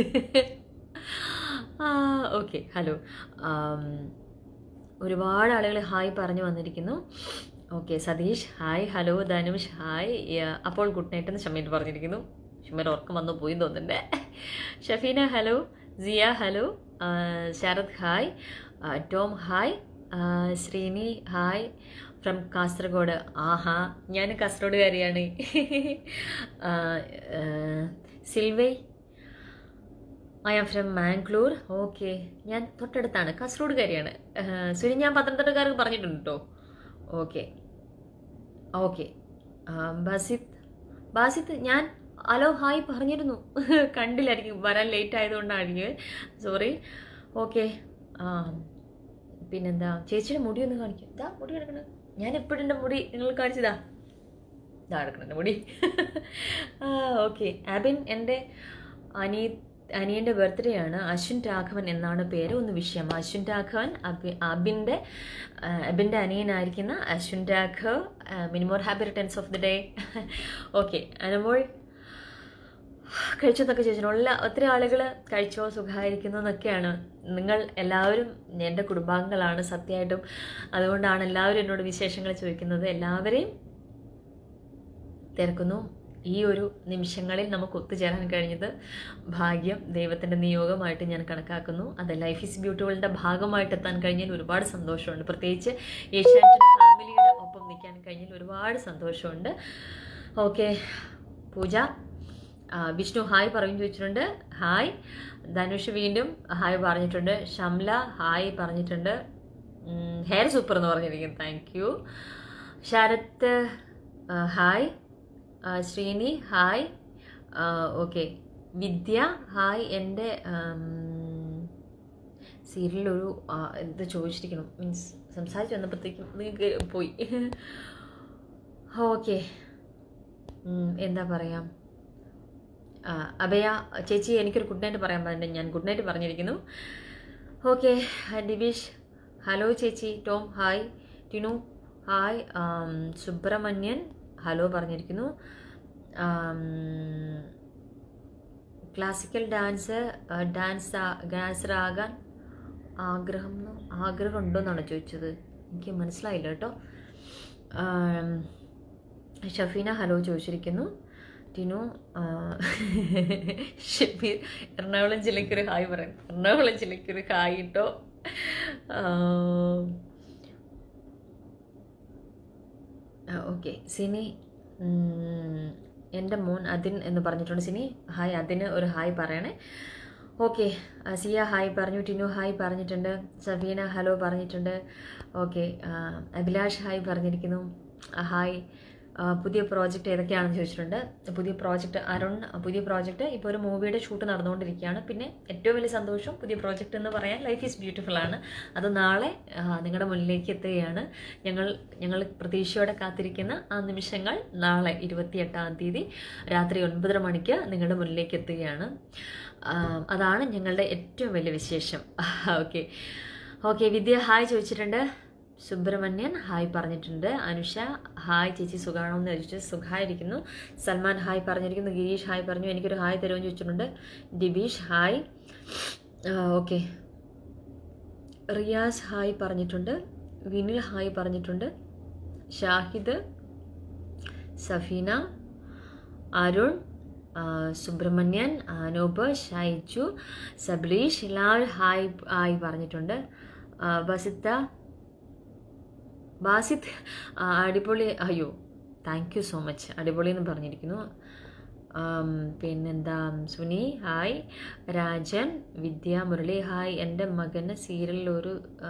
ഓക്കെ ഹലോ ഒരുപാട് ആളുകൾ ഹായ് പറഞ്ഞു വന്നിരിക്കുന്നു okay Satheesh hi hello Dhanush hi യ- അപ്പോൾ ഗുഡ് നൈറ്റ് എന്ന് ഷമീർ പറഞ്ഞിരിക്കുന്നു ഷമീർ ഉറക്കം വന്നു പോയി തോന്നുന്നുണ്ട് ഷഫീന ഹലോ സിയ ഹലോ ആ, ശരത് ഹായ് ആ, ടോം ഹായ് ആ, ശ്രീനി ഹായ് ഫ്രം കാസർഗോഡ് ആഹാ ഞാൻ കാസർഗോഡുകാരിയാണ് ആ, ആ, Silvy I am from Mangalore okay ഞാൻ തൊട്ടടുത്താണ് കാസർഗോഡുകാരിയാണ് സുനി ഞാൻ പത്തനംതിട്ടക്കാർക്ക് പറഞ്ഞിട്ടുണ്ട് കേട്ടോ ഓക്കെ ഓക്കെ ബാസിത്ത് ബാസിത്ത് ഞാൻ ഹലോ ഹായ് പറഞ്ഞിരുന്നു കണ്ടില്ലായിരിക്കും വരാൻ ലേറ്റ് ആയതുകൊണ്ടായിരിക്കും സോറി ഓക്കെ ആ പിന്നെന്താ ചേച്ചിയുടെ മുടി ഒന്ന് കാണിക്കും ഇതാ മുടി കിടക്കണ ഞാൻ എപ്പോഴും എൻ്റെ മുടി നിങ്ങൾ കാണിച്ചതാ ഇതാ കിടക്കണം എൻ്റെ മുടി ആ ഓക്കെ അബിൻ എൻ്റെ അനി അനിയൻ്റെ ബർത്ത്ഡേ ആണ് അശ്വിൻ രാഘവൻ എന്നാണ് പേര് ഒന്ന് വിഷയം അശ്വിൻ രാഘവൻ അബി അബിൻ്റെ ആ, അബിൻ്റെ അനിയനായിരിക്കുന്ന Ashwin Raghav many more happy returns of the day okay Anumol കഴിച്ചെന്നൊക്കെ ചോദിച്ചു ഉള്ള ഒത്തിരി ആളുകൾ കഴിച്ചോ സുഖമായിരിക്കുന്നു എന്നൊക്കെയാണ് നിങ്ങൾ എല്ലാവരും എൻ്റെ കുടുംബാംഗങ്ങളാണ് സത്യമായിട്ടും അതുകൊണ്ടാണ് എല്ലാവരും എന്നോട് വിശേഷങ്ങൾ ചോദിക്കുന്നത് എല്ലാവരെയും തിരക്കുന്നു ഈ ഒരു നിമിഷങ്ങളിൽ നമുക്ക് ഒത്തുചേരാൻ കഴിഞ്ഞത് ഭാഗ്യം ദൈവത്തിൻ്റെ നിയോഗമായിട്ട് ഞാൻ കണക്കാക്കുന്നു അത് ലൈഫ് ഈസ് ബ്യൂട്ടിഫുളിൻ്റെ ഭാഗമായിട്ട് എത്താൻ കഴിഞ്ഞാൽ ഒരുപാട് സന്തോഷമുണ്ട് പ്രത്യേകിച്ച് ഏഷ്യാനെറ്റ് ഫാമിലിയുടെ ഒപ്പം നിൽക്കാൻ കഴിഞ്ഞാൽ ഒരുപാട് സന്തോഷമുണ്ട് ഓക്കെ പൂജ ആ, വിഷ്ണു ഹായ് പറഞ്ഞു ചോദിച്ചിട്ടുണ്ട് ഹായ് ധനുഷ് വീണ്ടും ഹായ് പറഞ്ഞിട്ടുണ്ട് ഷംല ഹായ് പറഞ്ഞിട്ടുണ്ട് ഹെയർ സൂപ്പർ എന്ന് പറഞ്ഞിരിക്കുന്നു താങ്ക് യു ശരത്ത് ആ, ഹായ് ആ, Sreeni hi okay Vidya hi എൻ്റെ സീരിയലൊരു ഇത് ചോദിച്ചിരിക്കണം മീൻസ് സംസാരിച്ച് വന്നപ്പോഴത്തേക്കും നിങ്ങൾക്ക് പോയി ഓക്കെ എന്താ പറയാം ആ, അഭയ ചേച്ചി എനിക്കൊരു ഗുഡ് നൈറ്റ് പറയാൻ പറഞ്ഞിട്ട് ഞാൻ ഗുഡ് നൈറ്റ് പറഞ്ഞിരിക്കുന്നു ഓക്കെ ദിവിഷ് ഹലോ ചേച്ചി ടോം ഹായ് ടിനു ഹായ് ആം, സുബ്രഹ്മണ്യൻ ഹലോ പറഞ്ഞിരിക്കുന്നു ആം, ക്ലാസിക്കൽ ഡാൻസ് ആ, ഡാൻസ് ആ- ഡാൻസറാകാൻ ആഗ്രഹം എന്നോ- ആഗ്രഹം ഉണ്ടോ എന്നാണ് ചോദിച്ചത് എനിക്ക് മനസ്സിലായില്ല കേട്ടോ ആം, ഷഫീന ഹലോ ചോദിച്ചിരിക്കുന്നു ടിനു ആ, ഷബീർ എറണാകുളം ജില്ലയ്ക്കൊരു ഹായ് പറയാം എറണാകുളം ജില്ലയ്ക്കൊരു ഹായ് കേട്ടോ ഓക്കെ സിനി ഉം, എൻ്റെ മോൻ അതിൻ എന്ന് പറഞ്ഞിട്ടുണ്ട് സിനി ഹായ് അതിന് ഒരു ഹായ് പറയണേ ഓക്കെ സിയ ഹായ് പറഞ്ഞു ടിനു ഹായ് പറഞ്ഞിട്ടുണ്ട് സഫീന ഹലോ പറഞ്ഞിട്ടുണ്ട് ഓക്കെ അഭിലാഷ് ഹായ് പറഞ്ഞിരിക്കുന്നു ആ, ഹായ് ആ, പുതിയ പ്രോജക്റ്റ് ഏതൊക്കെയാണെന്ന് ചോദിച്ചിട്ടുണ്ട് പുതിയ പ്രോജക്റ്റ് അരുൺ പുതിയ പ്രോജക്റ്റ് ഇപ്പോൾ ഒരു മൂവിയുടെ ഷൂട്ട് നടന്നുകൊണ്ടിരിക്കുകയാണ് പിന്നെ ഏറ്റവും വലിയ സന്തോഷം പുതിയ പ്രോജക്റ്റ് എന്ന് പറയാൻ ലൈഫ് ഈസ് ബ്യൂട്ടിഫുൾ ആണ് അത് നാളെ ആ, നിങ്ങളുടെ മുന്നിലേക്ക് എത്തുകയാണ് ഞങ്ങൾ ഞങ്ങൾ പ്രതീക്ഷയോടെ കാത്തിരിക്കുന്ന ആ നിമിഷങ്ങൾ നാളെ ഇരുപത്തിയെട്ടാം തീയതി രാത്രി ഒൻപതര മണിക്ക് നിങ്ങളുടെ മുന്നിലേക്ക് എത്തുകയാണ് ആ, അതാണ് ഞങ്ങളുടെ ഏറ്റവും വലിയ വിശേഷം ഓക്കെ ഓക്കെ വിദ്യ ഹായ് ചോദിച്ചിട്ടുണ്ട് സുബ്രഹ്മണ്യൻ ഹായ് പറഞ്ഞിട്ടുണ്ട് അനുഷ ഹായ് ചേച്ചി സുഖാണോ എന്ന് ചോദിച്ചു സുഖമായിരിക്കുന്നു സൽമാൻ ഹായ് പറഞ്ഞിരിക്കുന്നു ഗിരീഷ് ഹായ് പറഞ്ഞു എനിക്കൊരു ഹായ് തരുമെന്ന് ചോദിച്ചിട്ടുണ്ട് Dibeesh hi okay Riyas hi പറഞ്ഞിട്ടുണ്ട് വിനിൽ ഹായ് പറഞ്ഞിട്ടുണ്ട് ഷാഹിദ് സഫീന അരുൺ ആ, സുബ്രഹ്മണ്യൻ അനൂപ് ഷൈജു സബ്ലീഷ് എല്ലാവരും ഹായ് ഹായ് പറഞ്ഞിട്ടുണ്ട് ആ, ബസിത്ത ബാസിത്ത് ആ, അടിപൊളി അയ്യോ താങ്ക് യു സോ മച്ച് അടിപൊളി എന്ന് പറഞ്ഞിരിക്കുന്നു ആം, പിന്നെന്താ സുനി ഹായ് രാജൻ വിദ്യ മുരളി ഹായ് എൻ്റെ മകന് സീരിയലിൽ ഒരു ആ,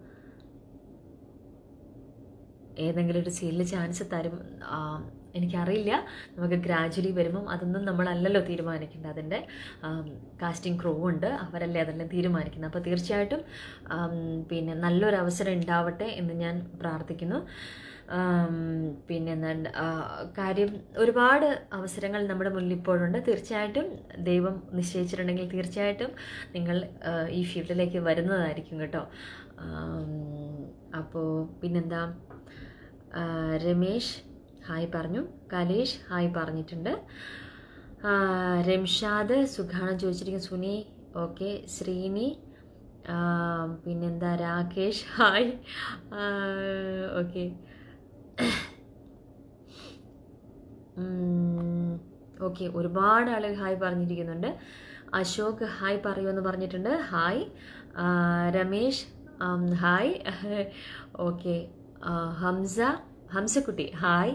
ഏതെങ്കിലും ഒരു സീരിയൽ ചാൻസ് തരും ആ, എനിക്കറിയില്ല നമുക്ക് ഗ്രാജുവലി വരുമ്പം അതൊന്നും നമ്മളല്ലല്ലോ തീരുമാനിക്കേണ്ടത് അതിൻ്റെ കാസ്റ്റിംഗ് ക്രൂ ഉണ്ട് അവരല്ലേ അതെല്ലാം തീരുമാനിക്കുന്നത് അപ്പോൾ തീർച്ചയായിട്ടും ആം, പിന്നെ നല്ലൊരു അവസരം ഉണ്ടാവട്ടെ എന്ന് ഞാൻ പ്രാർത്ഥിക്കുന്നു ആം, പിന്നെ എന്താണ് ആ, കാര്യം ഒരുപാട് അവസരങ്ങൾ നമ്മുടെ മുന്നിൽ ഇപ്പോഴുണ്ട് തീർച്ചയായിട്ടും ദൈവം നിശ്ചയിച്ചിട്ടുണ്ടെങ്കിൽ തീർച്ചയായിട്ടും നിങ്ങൾ ആ, ഈ ഫീൽഡിലേക്ക് വരുന്നതായിരിക്കും കേട്ടോ അപ്പോൾ പിന്നെന്താ ആ, രമേശ് ഹായ് പറഞ്ഞു കലേഷ് ഹായ് പറഞ്ഞിട്ടുണ്ട് ആ, രംഷാദ് സുഖാണ് ചോദിച്ചിരിക്കുന്നു സുനി ഓക്കെ ശ്രീനി ആ, പിന്നെന്താ രാകേഷ് ഹായ് ഓക്കെ ഓക്കെ ഒരുപാട് ആളുകൾ ഹായ് പറഞ്ഞിരിക്കുന്നുണ്ട് അശോക് ഹായ് പറയുമെന്ന് പറഞ്ഞിട്ടുണ്ട് ഹായ് ആ, രമേശ് ആം, hi okay Hamsa Hamsakutty hi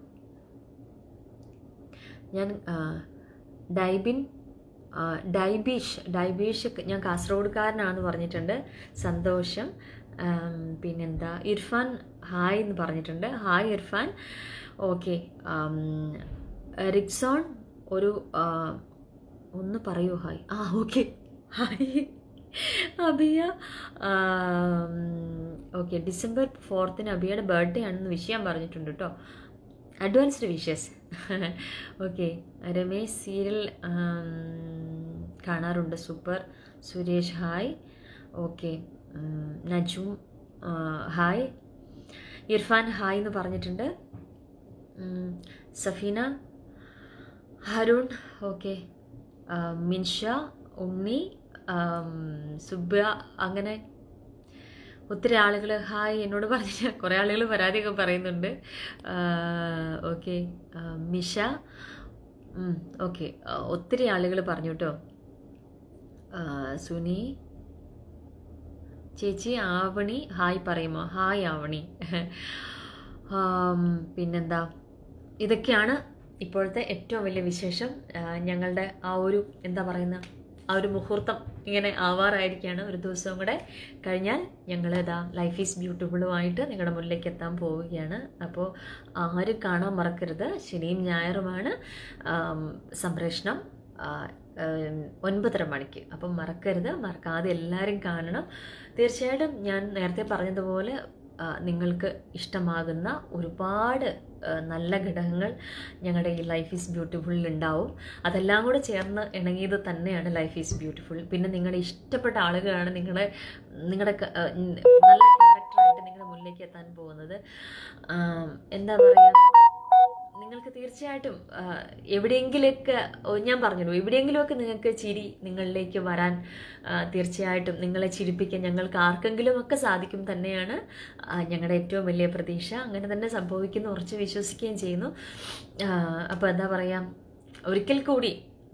ഞാൻ ആ, ഡൈബിൻ ആ, ഡൈബീഷ് ഡൈബീഷ് ഞാൻ കാസർഗോഡുകാരനാണെന്ന് പറഞ്ഞിട്ടുണ്ട് സന്തോഷം ആം, പിന്നെന്താ ഇർഫാൻ ഹായ് എന്ന് പറഞ്ഞിട്ടുണ്ട് ഹായ് ഇർഫാൻ ഓക്കെ റിക്സോൺ ഒരു ആ, ഒന്ന് പറയൂ ഹായ് ആ okay hi Abiya okay December ഫോർത്തിന് അബിയയുടെ ബർത്ത്ഡേ ആണെന്ന് വിഷയം പറഞ്ഞിട്ടുണ്ട് കേട്ടോ advanced wishes okay Ramesh serial കാണാറുണ്ട് super Suresh hi okay Najum ആ, ഹായ് ഇർഫാൻ ഹായ് എന്ന് പറഞ്ഞിട്ടുണ്ട് ഉം, സഫീന ഹരുൺ ഓക്കെ മിൻഷ ഉണ്ണി ആം, സുബ്ബ അങ്ങനെ ഒത്തിരി ആളുകൾ ഹായ് എന്നോട് പറഞ്ഞിട്ട് കുറേ ആളുകൾ പരാതിയൊക്കെ പറയുന്നുണ്ട് ഓക്കെ മിഷ ഓക്കെ ഒത്തിരി ആളുകൾ പറഞ്ഞു കേട്ടോ ആ, സുനി ചേച്ചി ആവണി ഹായ് പറയുമോ ഹായ് ആവണി ആം, പിന്നെന്താ ഇതൊക്കെയാണ് ഇപ്പോഴത്തെ ഏറ്റവും വലിയ വിശേഷം ആ, ഞങ്ങളുടെ ആ ഒരു എന്താ പറയുന്ന ആ ഒരു മുഹൂർത്തം ഇങ്ങനെ ആവാറായിരിക്കുകയാണ് ഒരു ദിവസവും കൂടെ കഴിഞ്ഞാൽ ഞങ്ങൾ ഇതാ ലൈഫ് ഈസ് ബ്യൂട്ടിഫുള്ളുമായിട്ട് നിങ്ങളുടെ മുന്നിലേക്ക് എത്താൻ പോവുകയാണ് അപ്പോൾ ആരും കാണാൻ മറക്കരുത് ശനിയും ഞായറുമാണ് ആം, സംപ്രേഷണം ആ, ഉം, ഒൻപതര മണിക്ക് അപ്പം മറക്കരുത് മറക്കാതെ എല്ലാവരും കാണണം തീർച്ചയായിട്ടും ഞാൻ നേരത്തെ പറഞ്ഞതുപോലെ ആ, നിങ്ങൾക്ക് ഇഷ്ടമാകുന്ന ഒരുപാട് ആ, നല്ല ഘടകങ്ങൾ ഞങ്ങളുടെ ഈ ലൈഫ് ഈസ് ബ്യൂട്ടിഫുള്ളിൽ ഉണ്ടാവും അതെല്ലാം കൂടെ ചേർന്ന് ഇണങ്ങിയത് തന്നെയാണ് ലൈഫ് ഈസ് ബ്യൂട്ടിഫുൾ പിന്നെ നിങ്ങളുടെ ഇഷ്ടപ്പെട്ട ആളുകളാണ് നിങ്ങളുടെ നിങ്ങളുടെ ക- ആ, ഉം, നല്ല ക്യാരക്ടറായിട്ട് നിങ്ങളുടെ മുന്നിലേക്ക് എത്താൻ പോകുന്നത് ആ, എന്താ പറയുക നിങ്ങൾക്ക് തീർച്ചയായിട്ടും ആ, എവിടെയെങ്കിലൊക്കെ ഓ, ഞാൻ പറഞ്ഞല്ലോ എവിടെയെങ്കിലുമൊക്കെ നിങ്ങൾക്ക് ചിരി നിങ്ങളിലേക്ക് വരാൻ ആ, തീർച്ചയായിട്ടും നിങ്ങളെ ചിരിപ്പിക്കാൻ ഞങ്ങൾക്ക് ആർക്കെങ്കിലും ഒക്കെ സാധിക്കും തന്നെയാണ് ആ, ഞങ്ങളുടെ ഏറ്റവും വലിയ പ്രതീക്ഷ അങ്ങനെ തന്നെ സംഭവിക്കുന്നു ഉറച്ച് വിശ്വസിക്കുകയും ചെയ്യുന്നു അപ്പോൾ എന്താ പറയുക ഒരിക്കൽ കൂടി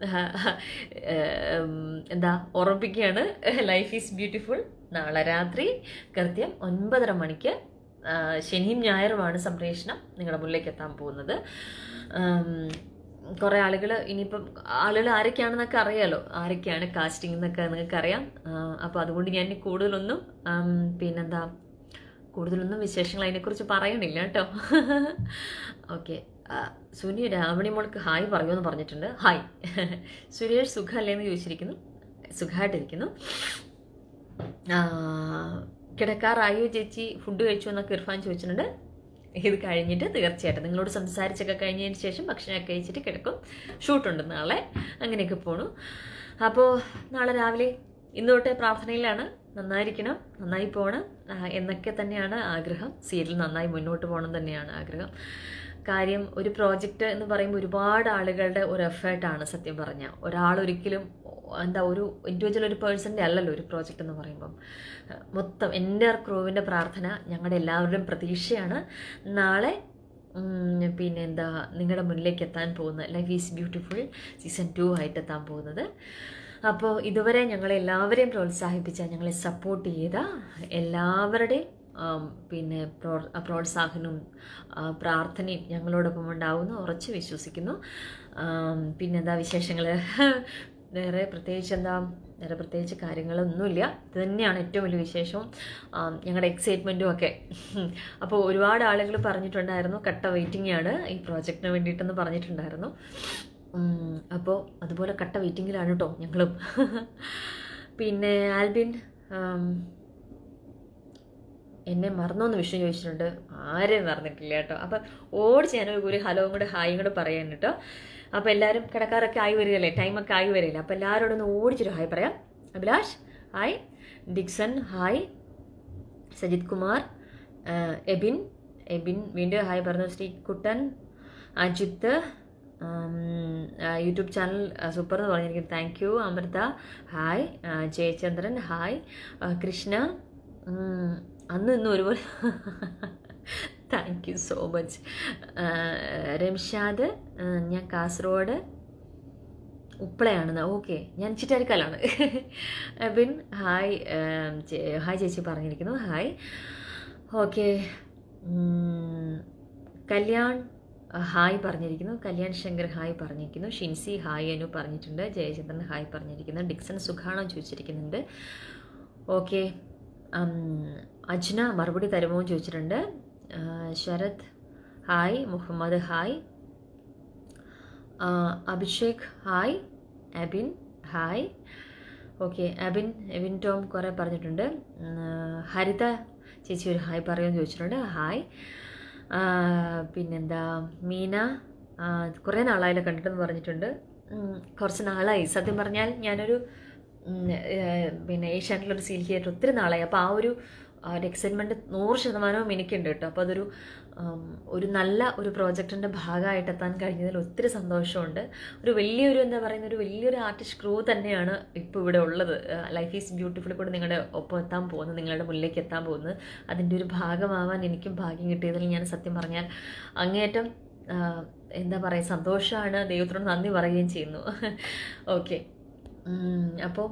ഉം, എന്താ ഓർമ്മിപ്പിക്കുകയാണ് ലൈഫ് ഈസ് ബ്യൂട്ടിഫുൾ നാളെ രാത്രി കൃത്യം ഒൻപതര മണിക്ക് ആ, ശനിയും ഞായറുമാണ് സംപ്രേഷണം നിങ്ങളുടെ മുന്നിലേക്ക് എത്താൻ പോകുന്നത് കുറേ ആളുകൾ ഇനിയിപ്പം ആളുകൾ ആരൊക്കെയാണെന്നൊക്കെ അറിയാലോ ആരൊക്കെയാണ് കാസ്റ്റിംഗ് എന്നൊക്കെ നിങ്ങൾക്ക് അറിയാം അപ്പോൾ അതുകൊണ്ട് ഞാൻ ഇനി കൂടുതലൊന്നും ആം, പിന്നെന്താ കൂടുതലൊന്നും വിശേഷങ്ങൾ അതിനെക്കുറിച്ച് പറയണില്ല കേട്ടോ ഓക്കെ സുനി രാവണി മോൾക്ക് ഹായ് പറയുമെന്ന് പറഞ്ഞിട്ടുണ്ട് ഹായ് സുരേഷ് സുഖമല്ലേ എന്ന് ചോദിച്ചിരിക്കുന്നു സുഖമായിട്ടിരിക്കുന്നു ആ, കിടക്കാറായോ ചേച്ചി ഫുഡ് കഴിച്ചു എന്നൊക്കെ ഇർഫാൻ ചോദിച്ചിട്ടുണ്ട് ഇത് കഴിഞ്ഞിട്ട് തീർച്ചയായിട്ടും നിങ്ങളോട് സംസാരിച്ചൊക്കെ കഴിഞ്ഞതിന് ശേഷം ഭക്ഷണമൊക്കെ കഴിച്ചിട്ട് കിടക്കും ഷൂട്ടുണ്ട് നാളെ അങ്ങനെയൊക്കെ പോണു അപ്പോൾ നാളെ രാവിലെ ഇന്ന് തൊട്ടേ പ്രാർത്ഥനയിലാണ് നന്നായിരിക്കണം നന്നായി പോകണം ആ, എന്നൊക്കെ തന്നെയാണ് ആഗ്രഹം സീരിയൽ നന്നായി മുന്നോട്ട് പോകണം തന്നെയാണ് ആഗ്രഹം കാര്യം ഒരു പ്രോജക്റ്റ് എന്ന് പറയുമ്പോൾ ഒരുപാട് ആളുകളുടെ ഒരു എഫേർട്ടാണ് സത്യം പറഞ്ഞാൽ ഒരാൾ ഒരിക്കലും എന്താ ഒരു ഇൻഡിവിജ്വൽ ഒരു പേഴ്സൻ്റെ അല്ലല്ലോ ഒരു പ്രോജക്റ്റ് എന്ന് പറയുമ്പം അഹ് മൊത്തം എൻ്റെ ക്രൂവിൻ്റെ പ്രാർത്ഥന ഞങ്ങളുടെ എല്ലാവരുടെയും പ്രതീക്ഷയാണ് നാളെ ഉം, പിന്നെ എന്താ നിങ്ങളുടെ മുന്നിലേക്ക് എത്താൻ പോകുന്ന life is beautiful season two ആയിട്ട് എത്താൻ പോകുന്നത് അപ്പോൾ ഇതുവരെ ഞങ്ങളെ എല്ലാവരെയും പ്രോത്സാഹിപ്പിച്ച ഞങ്ങളെ സപ്പോർട്ട് ചെയ്ത എല്ലാവരുടെയും ആം, പിന്നെ പ്രോ- പ്രോത്സാഹനവും ആ, പ്രാർത്ഥനയും ഞങ്ങളോടൊപ്പം ഉണ്ടാവുമെന്ന് ഉറച്ച് വിശ്വസിക്കുന്നു ആം, പിന്നെന്താ വിശേഷങ്ങൾ വേറെ പ്രത്യേകിച്ച് എന്താ വേറെ പ്രത്യേകിച്ച് കാര്യങ്ങളൊന്നുമില്ല ഇത് തന്നെയാണ് ഏറ്റവും വലിയ വിശേഷവും ആം, ഞങ്ങളുടെ എക്സൈറ്റ്മെൻറ്റും ഒക്കെ അപ്പോൾ ഒരുപാട് ആളുകൾ പറഞ്ഞിട്ടുണ്ടായിരുന്നു കട്ട വെയിറ്റിംഗ് ആണ് ഈ പ്രോജക്റ്റിന് വേണ്ടിയിട്ടെന്ന് പറഞ്ഞിട്ടുണ്ടായിരുന്നു ഉം, അപ്പോൾ അതുപോലെ കട്ട വെയിറ്റിങ്ങിലാണ് കേട്ടോ ഞങ്ങളും പിന്നെ ആൽബിൻ ആം, എന്നെ മറന്നോന്ന് വിഷ്ണു ചോദിച്ചിട്ടുണ്ട് ആരെയും മറന്നിട്ടില്ല കേട്ടോ അപ്പം ഓടിച്ച് ഞാൻ ഒരു ഹലോയും കൂടെ ഹായും കൂടെ പറയാൻ കേട്ടോ അപ്പോൾ എല്ലാവരും കിടക്കാറൊക്കെ ആയി വരികയല്ലേ ടൈമൊക്കെ ആയി വരികയല്ലേ അപ്പോൾ എല്ലാവരോടും ഒന്ന് ഓടിച്ചൊരു ഹായ് പറയാം അഭിലാഷ് ഹായ് ഡിക്സൺ ഹായ് സജിത് കുമാർ ആ, എബിൻ എബിൻ വീണ്ടും ഹായ് പറഞ്ഞു ശ്രീകുട്ടൻ അജിത്ത് ഉം, ആ, യൂട്യൂബ് ചാനൽ ആ, സൂപ്പർ എന്ന് പറഞ്ഞിരിക്കുന്നു താങ്ക് യു അമൃത ഹായ് ആ, ജയചന്ദ്രൻ ഹായ് ആ, കൃഷ്ണ ഉം, അന്ന് ഇന്നും ഒരുപോലെ thank you so much Ramshad ആ, ഞാൻ കാസർഗോഡ് ഉപ്പളയാണെന്ന് ഓക്കെ ഞാൻ ചിറ്റാരിക്കാലാണ് ബിൻ ഹായ് ഉം, ചേ- ഹായ് ചേച്ചി പറഞ്ഞിരിക്കുന്നു ഹായ് ഓക്കെ കല്യാൺ ആ, ഹായ് പറഞ്ഞിരിക്കുന്നു കല്യാൺ ശങ്കർ ഹായ് പറഞ്ഞിരിക്കുന്നു ഷിൻസി ഹായ് അനു പറഞ്ഞിട്ടുണ്ട് ജയചന്ദ്രൻ ഹായ് പറഞ്ഞിരിക്കുന്നു ഡിക്സൺ സുഖാണോ ചോദിച്ചിരിക്കുന്നുണ്ട് ഓക്കെ അജ്ന മറുപടി തരുമോ എന്ന് ചോദിച്ചിട്ടുണ്ട് ആ, ശരത് ഹായ് മുഹമ്മദ് ഹായ് ആ, Abhishek hi Abin hi okay Abin Ebin Tom കുറേ പറഞ്ഞിട്ടുണ്ട് ഉം, ഹരിത ചേച്ചി ഒരു ഹായ് പറയുമെന്ന് ചോദിച്ചിട്ടുണ്ട് ഹായ് ആ, പിന്നെന്താ മീന ആ, കുറേ നാളായാലും കണ്ടിട്ടെന്ന് പറഞ്ഞിട്ടുണ്ട് ഉം, കുറച്ച് നാളായി സത്യം പറഞ്ഞാൽ ഞാനൊരു ഉം, ഏഹ്, പിന്നെ ഏഷ്യാനെറ്റിലൊരു സീൽ ചെയ്തിട്ട് ഒത്തിരി നാളായി അപ്പോൾ ആ ഒരു ആ ഒരു എക്സൈറ്റ്മെൻറ്റ് നൂറ് ശതമാനവും എനിക്കുണ്ട് കേട്ടോ അപ്പോൾ അതൊരു ഉം, ഒരു നല്ല ഒരു പ്രോജക്റ്റിൻ്റെ ഭാഗമായിട്ട് എത്താൻ കഴിഞ്ഞതിൽ ഒത്തിരി സന്തോഷമുണ്ട് ഒരു വലിയൊരു എന്താ പറയുന്ന ഒരു വലിയൊരു ആർട്ടിസ്റ്റ് ക്രൂ തന്നെയാണ് ഇപ്പോൾ ഇവിടെ ഉള്ളത് ലൈഫ് ഈസ് ബ്യൂട്ടിഫുൾ കൂടെ നിങ്ങളുടെ ഒപ്പം എത്താൻ പോകുന്നത് നിങ്ങളുടെ മുന്നിലേക്ക് എത്താൻ പോകുന്നത് അതിൻ്റെ ഒരു ഭാഗമാവാൻ എനിക്കും ഭാഗ്യം കിട്ടിയതിൽ ഞാൻ സത്യം പറഞ്ഞാൽ അങ്ങേയറ്റം ആ, എന്താ പറയുക സന്തോഷമാണ് ദൈവത്തിനോട് നന്ദി പറയുകയും ചെയ്യുന്നു ഓക്കെ അപ്പോൾ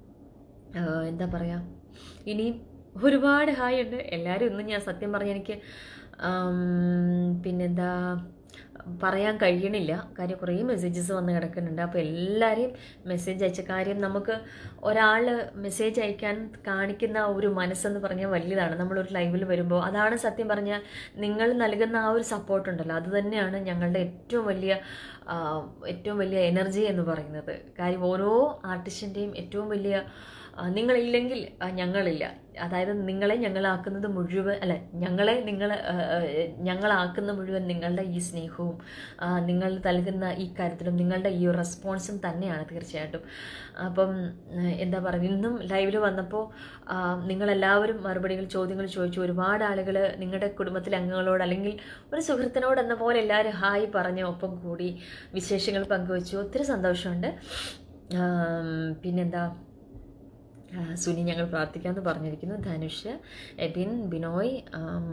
എന്താ പറയുക ഇനിയും ഒരുപാട് ഹായ് ഉണ്ട് എല്ലാവരും ഒന്നും ഞാൻ സത്യം പറഞ്ഞ എനിക്ക് ആം, പിന്നെന്താ പറയാൻ കഴിയണില്ല കാര്യം കുറേ മെസ്സേജസ് വന്ന് കിടക്കുന്നുണ്ട് അപ്പോൾ എല്ലാവരെയും മെസ്സേജ് അയച്ച കാര്യം നമുക്ക് ഒരാൾ മെസ്സേജ് അയക്കാൻ കാണിക്കുന്ന ഒരു മനസ്സെന്ന് പറഞ്ഞാൽ വലിയതാണ് നമ്മളൊരു ലൈവിൽ വരുമ്പോൾ അതാണ് സത്യം പറഞ്ഞാൽ നിങ്ങൾ നൽകുന്ന ആ ഒരു സപ്പോർട്ട് ഉണ്ടല്ലോ അത് തന്നെയാണ് ഞങ്ങളുടെ ഏറ്റവും വലിയ ആ, ഏറ്റവും വലിയ എനർജി എന്ന് പറയുന്നത് കാര്യം ഓരോ ആർട്ടിസ്റ്റിൻ്റെയും ഏറ്റവും വലിയ ആ, നിങ്ങളില്ലെങ്കിൽ ആ, ഞങ്ങളില്ല അതായത് നിങ്ങളെ ഞങ്ങളാക്കുന്നത് മുഴുവൻ അല്ല ഞങ്ങളെ നിങ്ങൾ ഞങ്ങളാക്കുന്ന മുഴുവൻ നിങ്ങളുടെ ഈ സ്നേഹവും ആ, നിങ്ങൾ നൽകുന്ന ഈ കാര്യത്തിലും നിങ്ങളുടെ ഈ ഒരു റെസ്പോൺസും തന്നെയാണ് തീർച്ചയായിട്ടും അപ്പം ആ, എന്താ പറയുക ഇന്നും ലൈവിൽ വന്നപ്പോൾ ആ, നിങ്ങളെല്ലാവരും മറുപടികൾ ചോദ്യങ്ങൾ ചോദിച്ചു ഒരുപാട് ആളുകൾ നിങ്ങളുടെ കുടുംബത്തിലെ അംഗങ്ങളോട് അല്ലെങ്കിൽ ഒരു സുഹൃത്തിനോട് എന്ന പോലെ എല്ലാവരും ഹായ് പറഞ്ഞ് ഒപ്പം കൂടി വിശേഷങ്ങൾ പങ്കുവച്ചു ഒത്തിരി സന്തോഷമുണ്ട് ആം, പിന്നെന്താ ആ, സുനി ഞങ്ങൾ പ്രാർത്ഥിക്കാമെന്ന് പറഞ്ഞിരിക്കുന്നു ധനുഷ് എബിൻ ബിനോയ് ആം,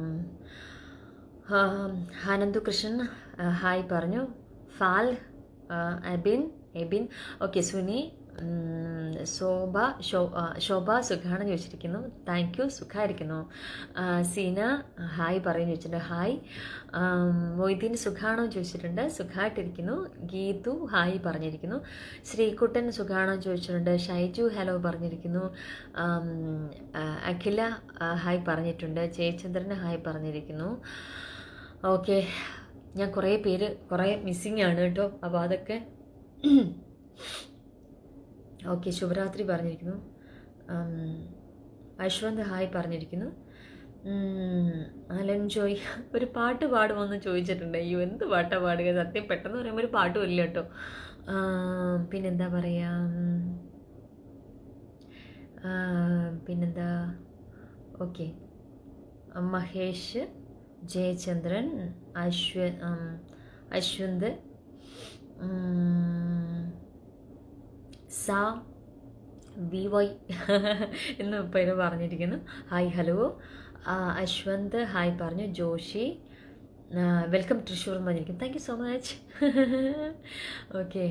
ആം, ആനന്ദു കൃഷ്ണൻ ആ, ഹായ് പറഞ്ഞു ഫാൽ ആ, എബിൻ എബിൻ ഓക്കെ സുനി ഉം, ശോഭ ശോ ആ, ശോഭ സുഖാണ് ചോദിച്ചിരിക്കുന്നു താങ്ക് യു സുഖമായിരിക്കുന്നു ആ, സീന ഹായ് പറയുന്നു ചോദിച്ചിട്ടുണ്ട് ഹായ് ആം, മൊയ്തീൻ സുഖാണോ ചോദിച്ചിട്ടുണ്ട് സുഖമായിട്ടിരിക്കുന്നു ഗീതു ഹായ് പറഞ്ഞിരിക്കുന്നു ശ്രീകുട്ടൻ സുഖാണോ ചോദിച്ചിട്ടുണ്ട് ഷൈജു ഹലോ പറഞ്ഞിരിക്കുന്നു ആം, ആ, അഖില ആ, ഹായ് പറഞ്ഞിട്ടുണ്ട് ജയചന്ദ്രൻ ഹായ് പറഞ്ഞിരിക്കുന്നു ഓക്കെ ഞാൻ കുറേ പേര് കുറേ മിസ്സിങ് ആണ് കേട്ടോ അപ്പോൾ അതൊക്കെ ഓക്കെ ശുഭരാത്രി പറഞ്ഞിരിക്കുന്നു ആം, അശ്വന്ത് ഹായ് പറഞ്ഞിരിക്കുന്നു ഉം, അലൻ ജോയ് ഒരു പാട്ട് പാടുമോയെന്ന് ചോദിച്ചിട്ടുണ്ട് അയ്യോ എന്ത് പാട്ടാ പാടുക സത്യം പെട്ടെന്ന് പറയുമ്പോൾ ഒരു പാട്ടും ഇല്ല കേട്ടോ ആം, പിന്നെന്താ പറയുക ആ, പിന്നെന്താ ഓക്കെ മഹേഷ് ജയചന്ദ്രൻ അശ്വ ഉം, അശ്വന്ത് ഉം, സാ ബി വൈ എന്ന് പേര് പറഞ്ഞിരിക്കുന്നു ഹായ് ഹലോ ആ, അശ്വന്ത് ഹായ് പറഞ്ഞു ജോഷി വെൽക്കം തൃശ്ശൂർ എന്ന് പറഞ്ഞിരിക്കുന്നു thank you so much okay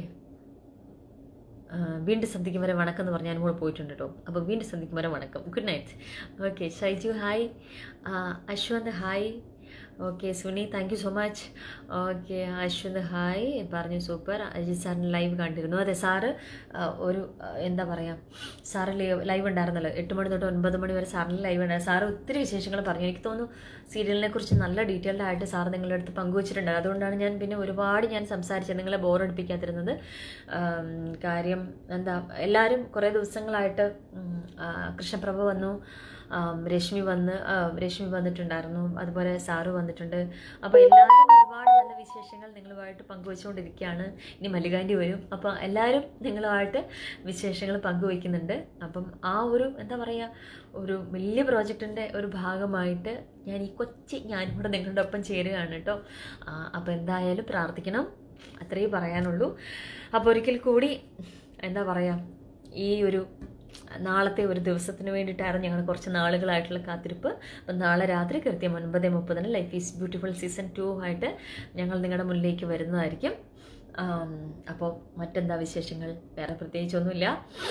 വീണ്ടും സന്ധിക്കും വരെ വണക്കം എന്ന് പറഞ്ഞാൽ കൂടെ പോയിട്ടുണ്ട് കേട്ടോ അപ്പോൾ വീണ്ടും സന്ധിക്കും വരെ വണക്കം good night okay Shaiju hi Ashwanth hi okay Suni thank you so much okay Ashwanth hi പറഞ്ഞു സൂപ്പർ അജിത് സാറിന് ലൈവ് കണ്ടിരുന്നു അതെ സാറ് ആ, ഒരു ആ, എന്താ പറയുക സാറ് ലൈവ് ഉണ്ടായിരുന്നല്ലോ എട്ട് മണി തൊട്ട് ഒൻപത് മണി വരെ സാറിന് ലൈവ് ഉണ്ടായിരുന്നു സാറ് ഒത്തിരി വിശേഷങ്ങൾ പറഞ്ഞു എനിക്ക് തോന്നുന്നു സീരിയലിനെ കുറിച്ച് നല്ല ഡീറ്റെയിൽഡ് ആയിട്ട് സാർ നിങ്ങളുടെ അടുത്ത് പങ്കുവച്ചിട്ടുണ്ട് അതുകൊണ്ടാണ് ഞാൻ പിന്നെ ഒരുപാട് ഞാൻ സംസാരിച്ചത് നിങ്ങളെ ബോറടിപ്പിക്കാതിരുന്നത് ആം, കാര്യം എന്താ എല്ലാവരും കുറേ ദിവസങ്ങളായിട്ട് ഉം, ആ, കൃഷ്ണപ്രഭ വന്നു ആം, രശ്മി വന്ന് ആ, രശ്മി വന്നിട്ടുണ്ടായിരുന്നു അതുപോലെ സാറ് വന്നിട്ടുണ്ട് അപ്പോൾ എല്ലാവരും ഒരുപാട് നല്ല വിശേഷങ്ങൾ നിങ്ങളുമായിട്ട് പങ്കുവച്ചുകൊണ്ടിരിക്കുകയാണ് ഇനി മല്ലികാൻ്റെ വരും അപ്പോൾ എല്ലാവരും നിങ്ങളുമായിട്ട് വിശേഷങ്ങൾ പങ്കുവയ്ക്കുന്നുണ്ട് അപ്പം ആ ഒരു എന്താ പറയുക ഒരു വലിയ പ്രോജക്റ്റിൻ്റെ ഒരു ഭാഗമായിട്ട് ഞാൻ ഈ കൊച്ചി ഞാനും കൂടെ നിങ്ങളുടെ ഒപ്പം ചേരുകയാണ് കേട്ടോ അപ്പോൾ എന്തായാലും പ്രാർത്ഥിക്കണം അത്രയേ പറയാനുള്ളൂ അപ്പോൾ ഒരിക്കൽ കൂടി എന്താ പറയുക ഈ ഒരു നാളത്തെ ഒരു ദിവസത്തിന് വേണ്ടിയിട്ടായിരുന്നു ഞങ്ങൾ കുറച്ച് നാളുകളായിട്ടുള്ള കാത്തിരിപ്പ് അപ്പം നാളെ രാത്രി കൃത്യം ഒൻപത് മുപ്പതിന് life is beautiful season two ആയിട്ട് ഞങ്ങൾ നിങ്ങളുടെ മുന്നിലേക്ക് വരുന്നതായിരിക്കും ആം, അപ്പോൾ മറ്റെന്താ വിശേഷങ്ങൾ വേറെ പ്രത്യേകിച്ചൊന്നുമില്ല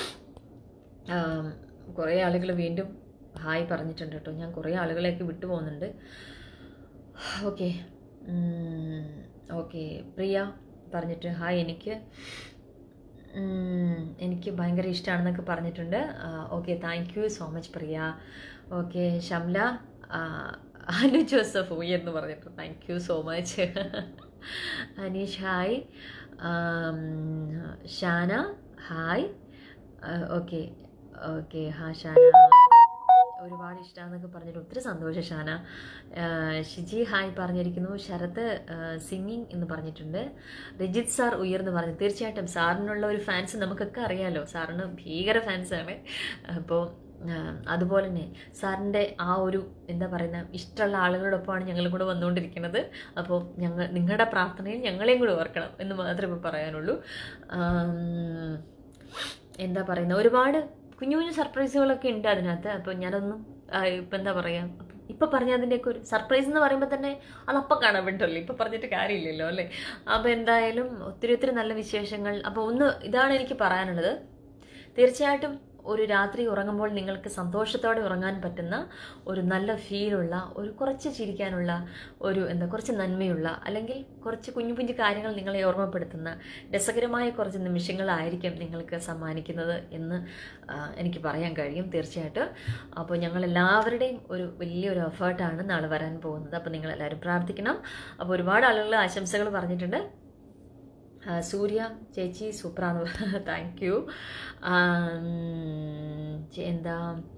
ആം, കുറേ ആളുകൾ വീണ്ടും ഹായ് പറഞ്ഞിട്ടുണ്ട് കേട്ടോ ഞാൻ കുറേ ആളുകളെയൊക്കെ വിട്ടു പോകുന്നുണ്ട് ഓക്കെ ഓക്കെ പ്രിയ പറഞ്ഞിട്ട് ഹായ് എനിക്ക് ഉം, എനിക്ക് ഭയങ്കര ഇഷ്ടമാണെന്നൊക്കെ പറഞ്ഞിട്ടുണ്ട് okay thank you so much Priya okay Shamla ആ, അനു ജോസഫ് ഉയ് എന്ന് പറഞ്ഞിട്ട് thank you so much Aneesh hi ആം, ഷാന ഹായ് ഓക്കെ ഓക്കെ ഹാ ഷാന ഒരുപാട് ഇഷ്ടമാണെന്നൊക്കെ പറഞ്ഞിട്ട് ഒത്തിരി സന്തോഷം ഷാന ആ, ഷിജി ഹായ് പറഞ്ഞിരിക്കുന്നു ശരത്ത് സിംഗിങ് എന്ന് പറഞ്ഞിട്ടുണ്ട് രജിത് സാർ ഉയർന്ന് പറഞ്ഞു തീർച്ചയായിട്ടും സാറിനുള്ള ഒരു ഫാൻസ് നമുക്കൊക്കെ അറിയാലോ സാറിന് ഭീകര ഫാൻസാണ് അപ്പോൾ അതുപോലെ തന്നെ സാറിൻ്റെ ആ ഒരു എന്താ പറയുന്ന ഇഷ്ടമുള്ള ആളുകളോടൊപ്പമാണ് ഞങ്ങൾ കൂടെ വന്നുകൊണ്ടിരിക്കുന്നത് അപ്പോൾ ഞങ്ങൾ നിങ്ങളുടെ പ്രാർത്ഥനയിൽ ഞങ്ങളെയും കൂടെ ഓർക്കണം എന്ന് മാത്രമേ പറയാനുള്ളൂ ആം, എന്താ പറയുന്നത് ഒരുപാട് കുഞ്ഞു കുഞ്ഞു സർപ്രൈസുകളൊക്കെ ഉണ്ട് അതിനകത്ത് അപ്പോൾ ഞാനൊന്നും ആ, ഇപ്പം എന്താ പറയുക ഇപ്പം പറഞ്ഞ അതിൻ്റെയൊക്കെ ഒരു സർപ്രൈസ് എന്ന് പറയുമ്പോൾ തന്നെ അതപ്പം കാണാൻ പറ്റുമല്ലോ ഇപ്പം പറഞ്ഞിട്ട് കാര്യമില്ലല്ലോ അല്ലേ അപ്പോൾ എന്തായാലും ഒത്തിരി ഒത്തിരി നല്ല വിശേഷങ്ങൾ അപ്പോൾ ഒന്ന് ഇതാണ് എനിക്ക് പറയാനുള്ളത് തീർച്ചയായിട്ടും ഒരു രാത്രി ഉറങ്ങുമ്പോൾ നിങ്ങൾക്ക് സന്തോഷത്തോടെ ഉറങ്ങാൻ പറ്റുന്ന ഒരു നല്ല ഫീലുള്ള ഒരു കുറച്ച് ചിരിക്കാനുള്ള ഒരു എന്താ കുറച്ച് നന്മയുള്ള അല്ലെങ്കിൽ കുറച്ച് കുഞ്ഞു കുഞ്ഞു കാര്യങ്ങൾ നിങ്ങളെ ഓർമ്മപ്പെടുത്തുന്ന രസകരമായ കുറച്ച് നിമിഷങ്ങളായിരിക്കും നിങ്ങൾക്ക് സമ്മാനിക്കുന്നത് എന്ന് ആ, എനിക്ക് പറയാൻ കഴിയും തീർച്ചയായിട്ടും അപ്പോൾ ഞങ്ങൾ എല്ലാവരുടെയും ഒരു വലിയൊരു എഫേർട്ടാണ് നാളെ വരാൻ പോകുന്നത് അപ്പോൾ നിങ്ങളെല്ലാവരും പ്രാർത്ഥിക്കണം അപ്പോൾ ഒരുപാട് ആളുകൾ ആശംസകൾ പറഞ്ഞിട്ടുണ്ട് ആ, സൂര്യ ചേച്ചി സൂപ്പറാണ് താങ്ക് യു എന്താ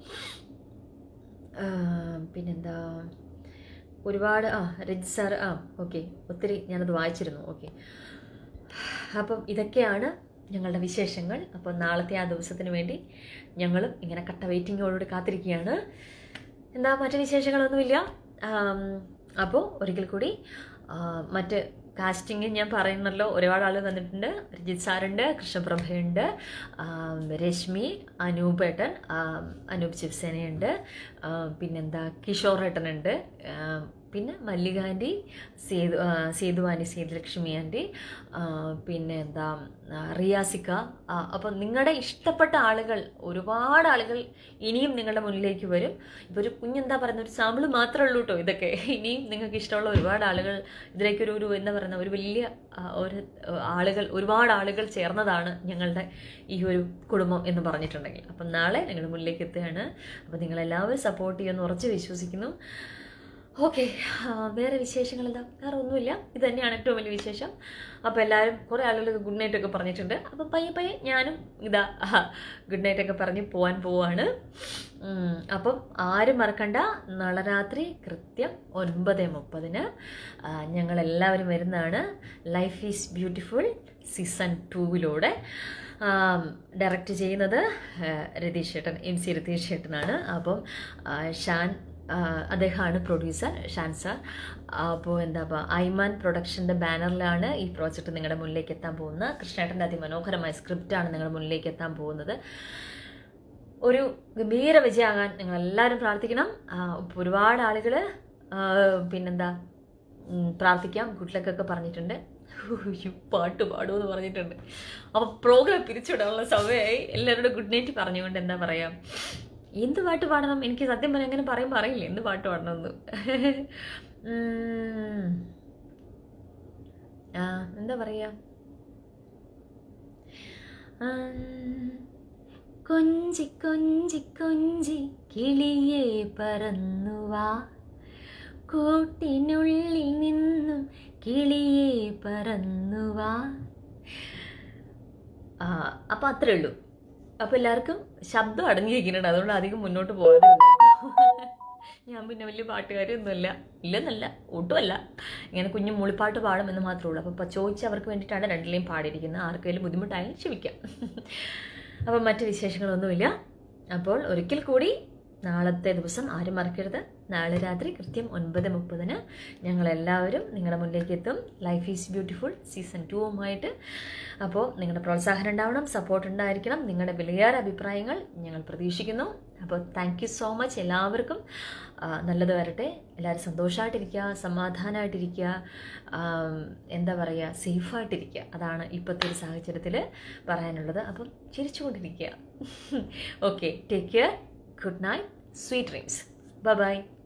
ആ, പിന്നെന്താ ഒരുപാട് ആ രജിത് സാർ ആ ഓക്കെ ഒത്തിരി ഞാനത് വായിച്ചിരുന്നു ഓക്കെ അപ്പം ഇതൊക്കെയാണ് ഞങ്ങളുടെ വിശേഷങ്ങൾ അപ്പോൾ നാളത്തെ ആ ദിവസത്തിന് വേണ്ടി ഞങ്ങളും ഇങ്ങനെ കട്ട വെയിറ്റിങ്ങോടുകൂടി കാത്തിരിക്കുകയാണ് എന്താ മറ്റു വിശേഷങ്ങളൊന്നുമില്ല ആം, അപ്പോൾ ഒരിക്കൽ കൂടി ആ, മറ്റ് കാസ്റ്റിംഗ് ഞാൻ പറയുന്നല്ലോ ഒരുപാട് ആൾ വന്നിട്ടുണ്ട് രജിത് സാറുണ്ട് കൃഷ്ണപ്രഭയുണ്ട് ആം, രശ്മി അനൂപേട്ടൻ ആം, അനൂപ് ശിവസേനയുണ്ട് ആ, പിന്നെന്താ കിഷോർ ഏട്ടനുണ്ട് ആം, പിന്നെ മല്ലിക ആൻറ്റി സേതു ആ, സേതു ആൻറ്റി സേതുലക്ഷ്മി ആൻറ്റി ആ, പിന്നെ എന്താ ആ, റിയാസിക്ക ആ, അപ്പം നിങ്ങളുടെ ഇഷ്ടപ്പെട്ട ആളുകൾ ഒരുപാട് ആളുകൾ ഇനിയും നിങ്ങളുടെ മുന്നിലേക്ക് വരും ഇപ്പോൾ ഒരു കുഞ്ഞെന്താ പറയുന്നത് ഒരു സാമ്പിൾ മാത്രമേ ഉള്ളൂ കേട്ടോ ഇതൊക്കെ ഇനിയും നിങ്ങൾക്ക് ഇഷ്ടമുള്ള ഒരുപാട് ആളുകൾ ഇതിലേക്ക് ഒരു ഒരു എന്താ പറയുന്ന ഒരു വലിയ ആ, ഒരു ആ, ആളുകൾ ഒരുപാട് ആളുകൾ ചേർന്നതാണ് ഞങ്ങളുടെ ഈ ഒരു കുടുംബം എന്ന് പറഞ്ഞിട്ടുണ്ടെങ്കിൽ അപ്പം നാളെ നിങ്ങളുടെ മുന്നിലേക്ക് എത്തുകയാണ് അപ്പം നിങ്ങളെല്ലാവരും സപ്പോർട്ട് ചെയ്യുമെന്ന് ഉറച്ച് വിശ്വസിക്കുന്നു ഓക്കെ വേറെ വിശേഷങ്ങൾ എന്താ വേറെ ഒന്നുമില്ല ഇത് തന്നെയാണ് ഏറ്റവും വലിയ വിശേഷം അപ്പോൾ എല്ലാവരും കുറേ ആളുകൾ ഗുഡ് നൈറ്റ് ഒക്കെ പറഞ്ഞിട്ടുണ്ട് അപ്പം പയ്യെ പയ്യെ ഞാനും ഇതാ ഗുഡ് നൈറ്റ് ഒക്കെ പറഞ്ഞ് പോകാൻ പോവാണ് ഉം, അപ്പം ആരും മറക്കണ്ട നാളെ രാത്രി കൃത്യം ഒൻപത് മുപ്പതിന് ഞങ്ങളെല്ലാവരും വരുന്നതാണ് ലൈഫ് ഈസ് ബ്യൂട്ടിഫുൾ സീസൺ ടൂവിലൂടെ ഡയറക്റ്റ് ചെയ്യുന്നത് ആ, രതീഷ് ചേട്ടൻ എം സി രതീഷ് ചേട്ടനാണ് അപ്പം ആ, ഷാൻ ആ, അദ്ദേഹമാണ് പ്രൊഡ്യൂസർ ഷാൻ സാർ അപ്പോൾ എന്താ പറയുക ഐമാൻ പ്രൊഡക്ഷൻ്റെ ബാനറിലാണ് ഈ പ്രോജക്റ്റ് നിങ്ങളുടെ മുന്നിലേക്ക് എത്താൻ പോകുന്നത് കൃഷ്ണേട്ടൻ്റെ അതിമനോഹരമായ സ്ക്രിപ്റ്റാണ് നിങ്ങളുടെ മുന്നിലേക്ക് എത്താൻ പോകുന്നത് ഒരു ഗംഭീര വിജയമാകാൻ നിങ്ങൾ എല്ലാവരും പ്രാർത്ഥിക്കണം ആ, ഇപ്പൊ ഒരുപാട് ആളുകൾ പിന്നെന്താ ഉം, പ്രാർത്ഥിക്കാം ഗുഡ് ലക്കൊക്കെ പറഞ്ഞിട്ടുണ്ട് ഉയ്യോ, പാട്ട് പാടുമെന്ന് പറഞ്ഞിട്ടുണ്ട് അപ്പോൾ പ്രോഗ്രാം പിരിച്ചുവിടാനുള്ള സമയമായി എല്ലാവരോടും ഗുഡ് നൈറ്റ് പറഞ്ഞുകൊണ്ട് എന്താ പറയാ എന്ത് പാട്ട് പാടണം എനിക്ക് സത്യം പറഞ്ഞാൽ അങ്ങനെ പറയുമ്പോൾ അറിയില്ല എന്ത് പാട്ട് പാടണമെന്ന് ഉം. ആ എന്താ പറയാ ഉം. കൊഞ്ചി കൊഞ്ചി കൊഞ്ചി കിളിയെ പറന്നുവാ കൂട്ടിനുള്ളിൽ നിന്നും കിളിയെ പറന്നുവാ ആ അപ്പം അത്രേ ഉള്ളൂ അപ്പം എല്ലാവർക്കും ശബ്ദം അടങ്ങിയിരിക്കുന്നുണ്ട് അതുകൊണ്ട് അധികം മുന്നോട്ട് പോകാതെ ഞാൻ പിന്നെ വലിയ പാട്ടുകാരിയൊന്നുമല്ല ഇല്ലെന്നല്ല ഒട്ടുമല്ല ഇങ്ങനെ കുഞ്ഞു മൂളിപ്പാട്ട് പാടുമെന്ന് മാത്രമേ ഉള്ളൂ അപ്പം ചോദിച്ച് അവർക്ക് വേണ്ടിയിട്ടാണ് രണ്ടിലെയും പാടിയിരിക്കുന്നത് ആർക്കെങ്കിലും ബുദ്ധിമുട്ടായാലും ക്ഷമിക്കാം അപ്പം മറ്റ് വിശേഷങ്ങളൊന്നുമില്ല അപ്പോൾ ഒരിക്കൽ കൂടി നാളത്തെ ദിവസം ആരും മറക്കരുത് നാളെ രാത്രി കൃത്യം ഒൻപത് മുപ്പതിന് ഞങ്ങളെല്ലാവരും നിങ്ങളുടെ മുന്നിലേക്ക് എത്തും ലൈഫ് ഈസ് ബ്യൂട്ടിഫുൾ സീസൺ ടുവുമായിട്ട് അപ്പോൾ നിങ്ങളുടെ പ്രോത്സാഹനം ഉണ്ടാവണം സപ്പോർട്ട് ഉണ്ടായിരിക്കണം നിങ്ങളുടെ വിലയേറെ അഭിപ്രായങ്ങൾ ഞങ്ങൾ പ്രതീക്ഷിക്കുന്നു അപ്പോൾ താങ്ക് യു സോ മച്ച് എല്ലാവർക്കും ആ, നല്ലത് വരട്ടെ എല്ലാവരും സന്തോഷമായിട്ടിരിക്കുക സമാധാനമായിട്ടിരിക്കുക ആം, എന്താ പറയുക സേഫായിട്ടിരിക്കുക അതാണ് ഇപ്പോഴത്തെ ഒരു സാഹചര്യത്തിൽ പറയാനുള്ളത് അപ്പം ചിരിച്ചുകൊണ്ടിരിക്കുക okay take care good night sweet dreams bye by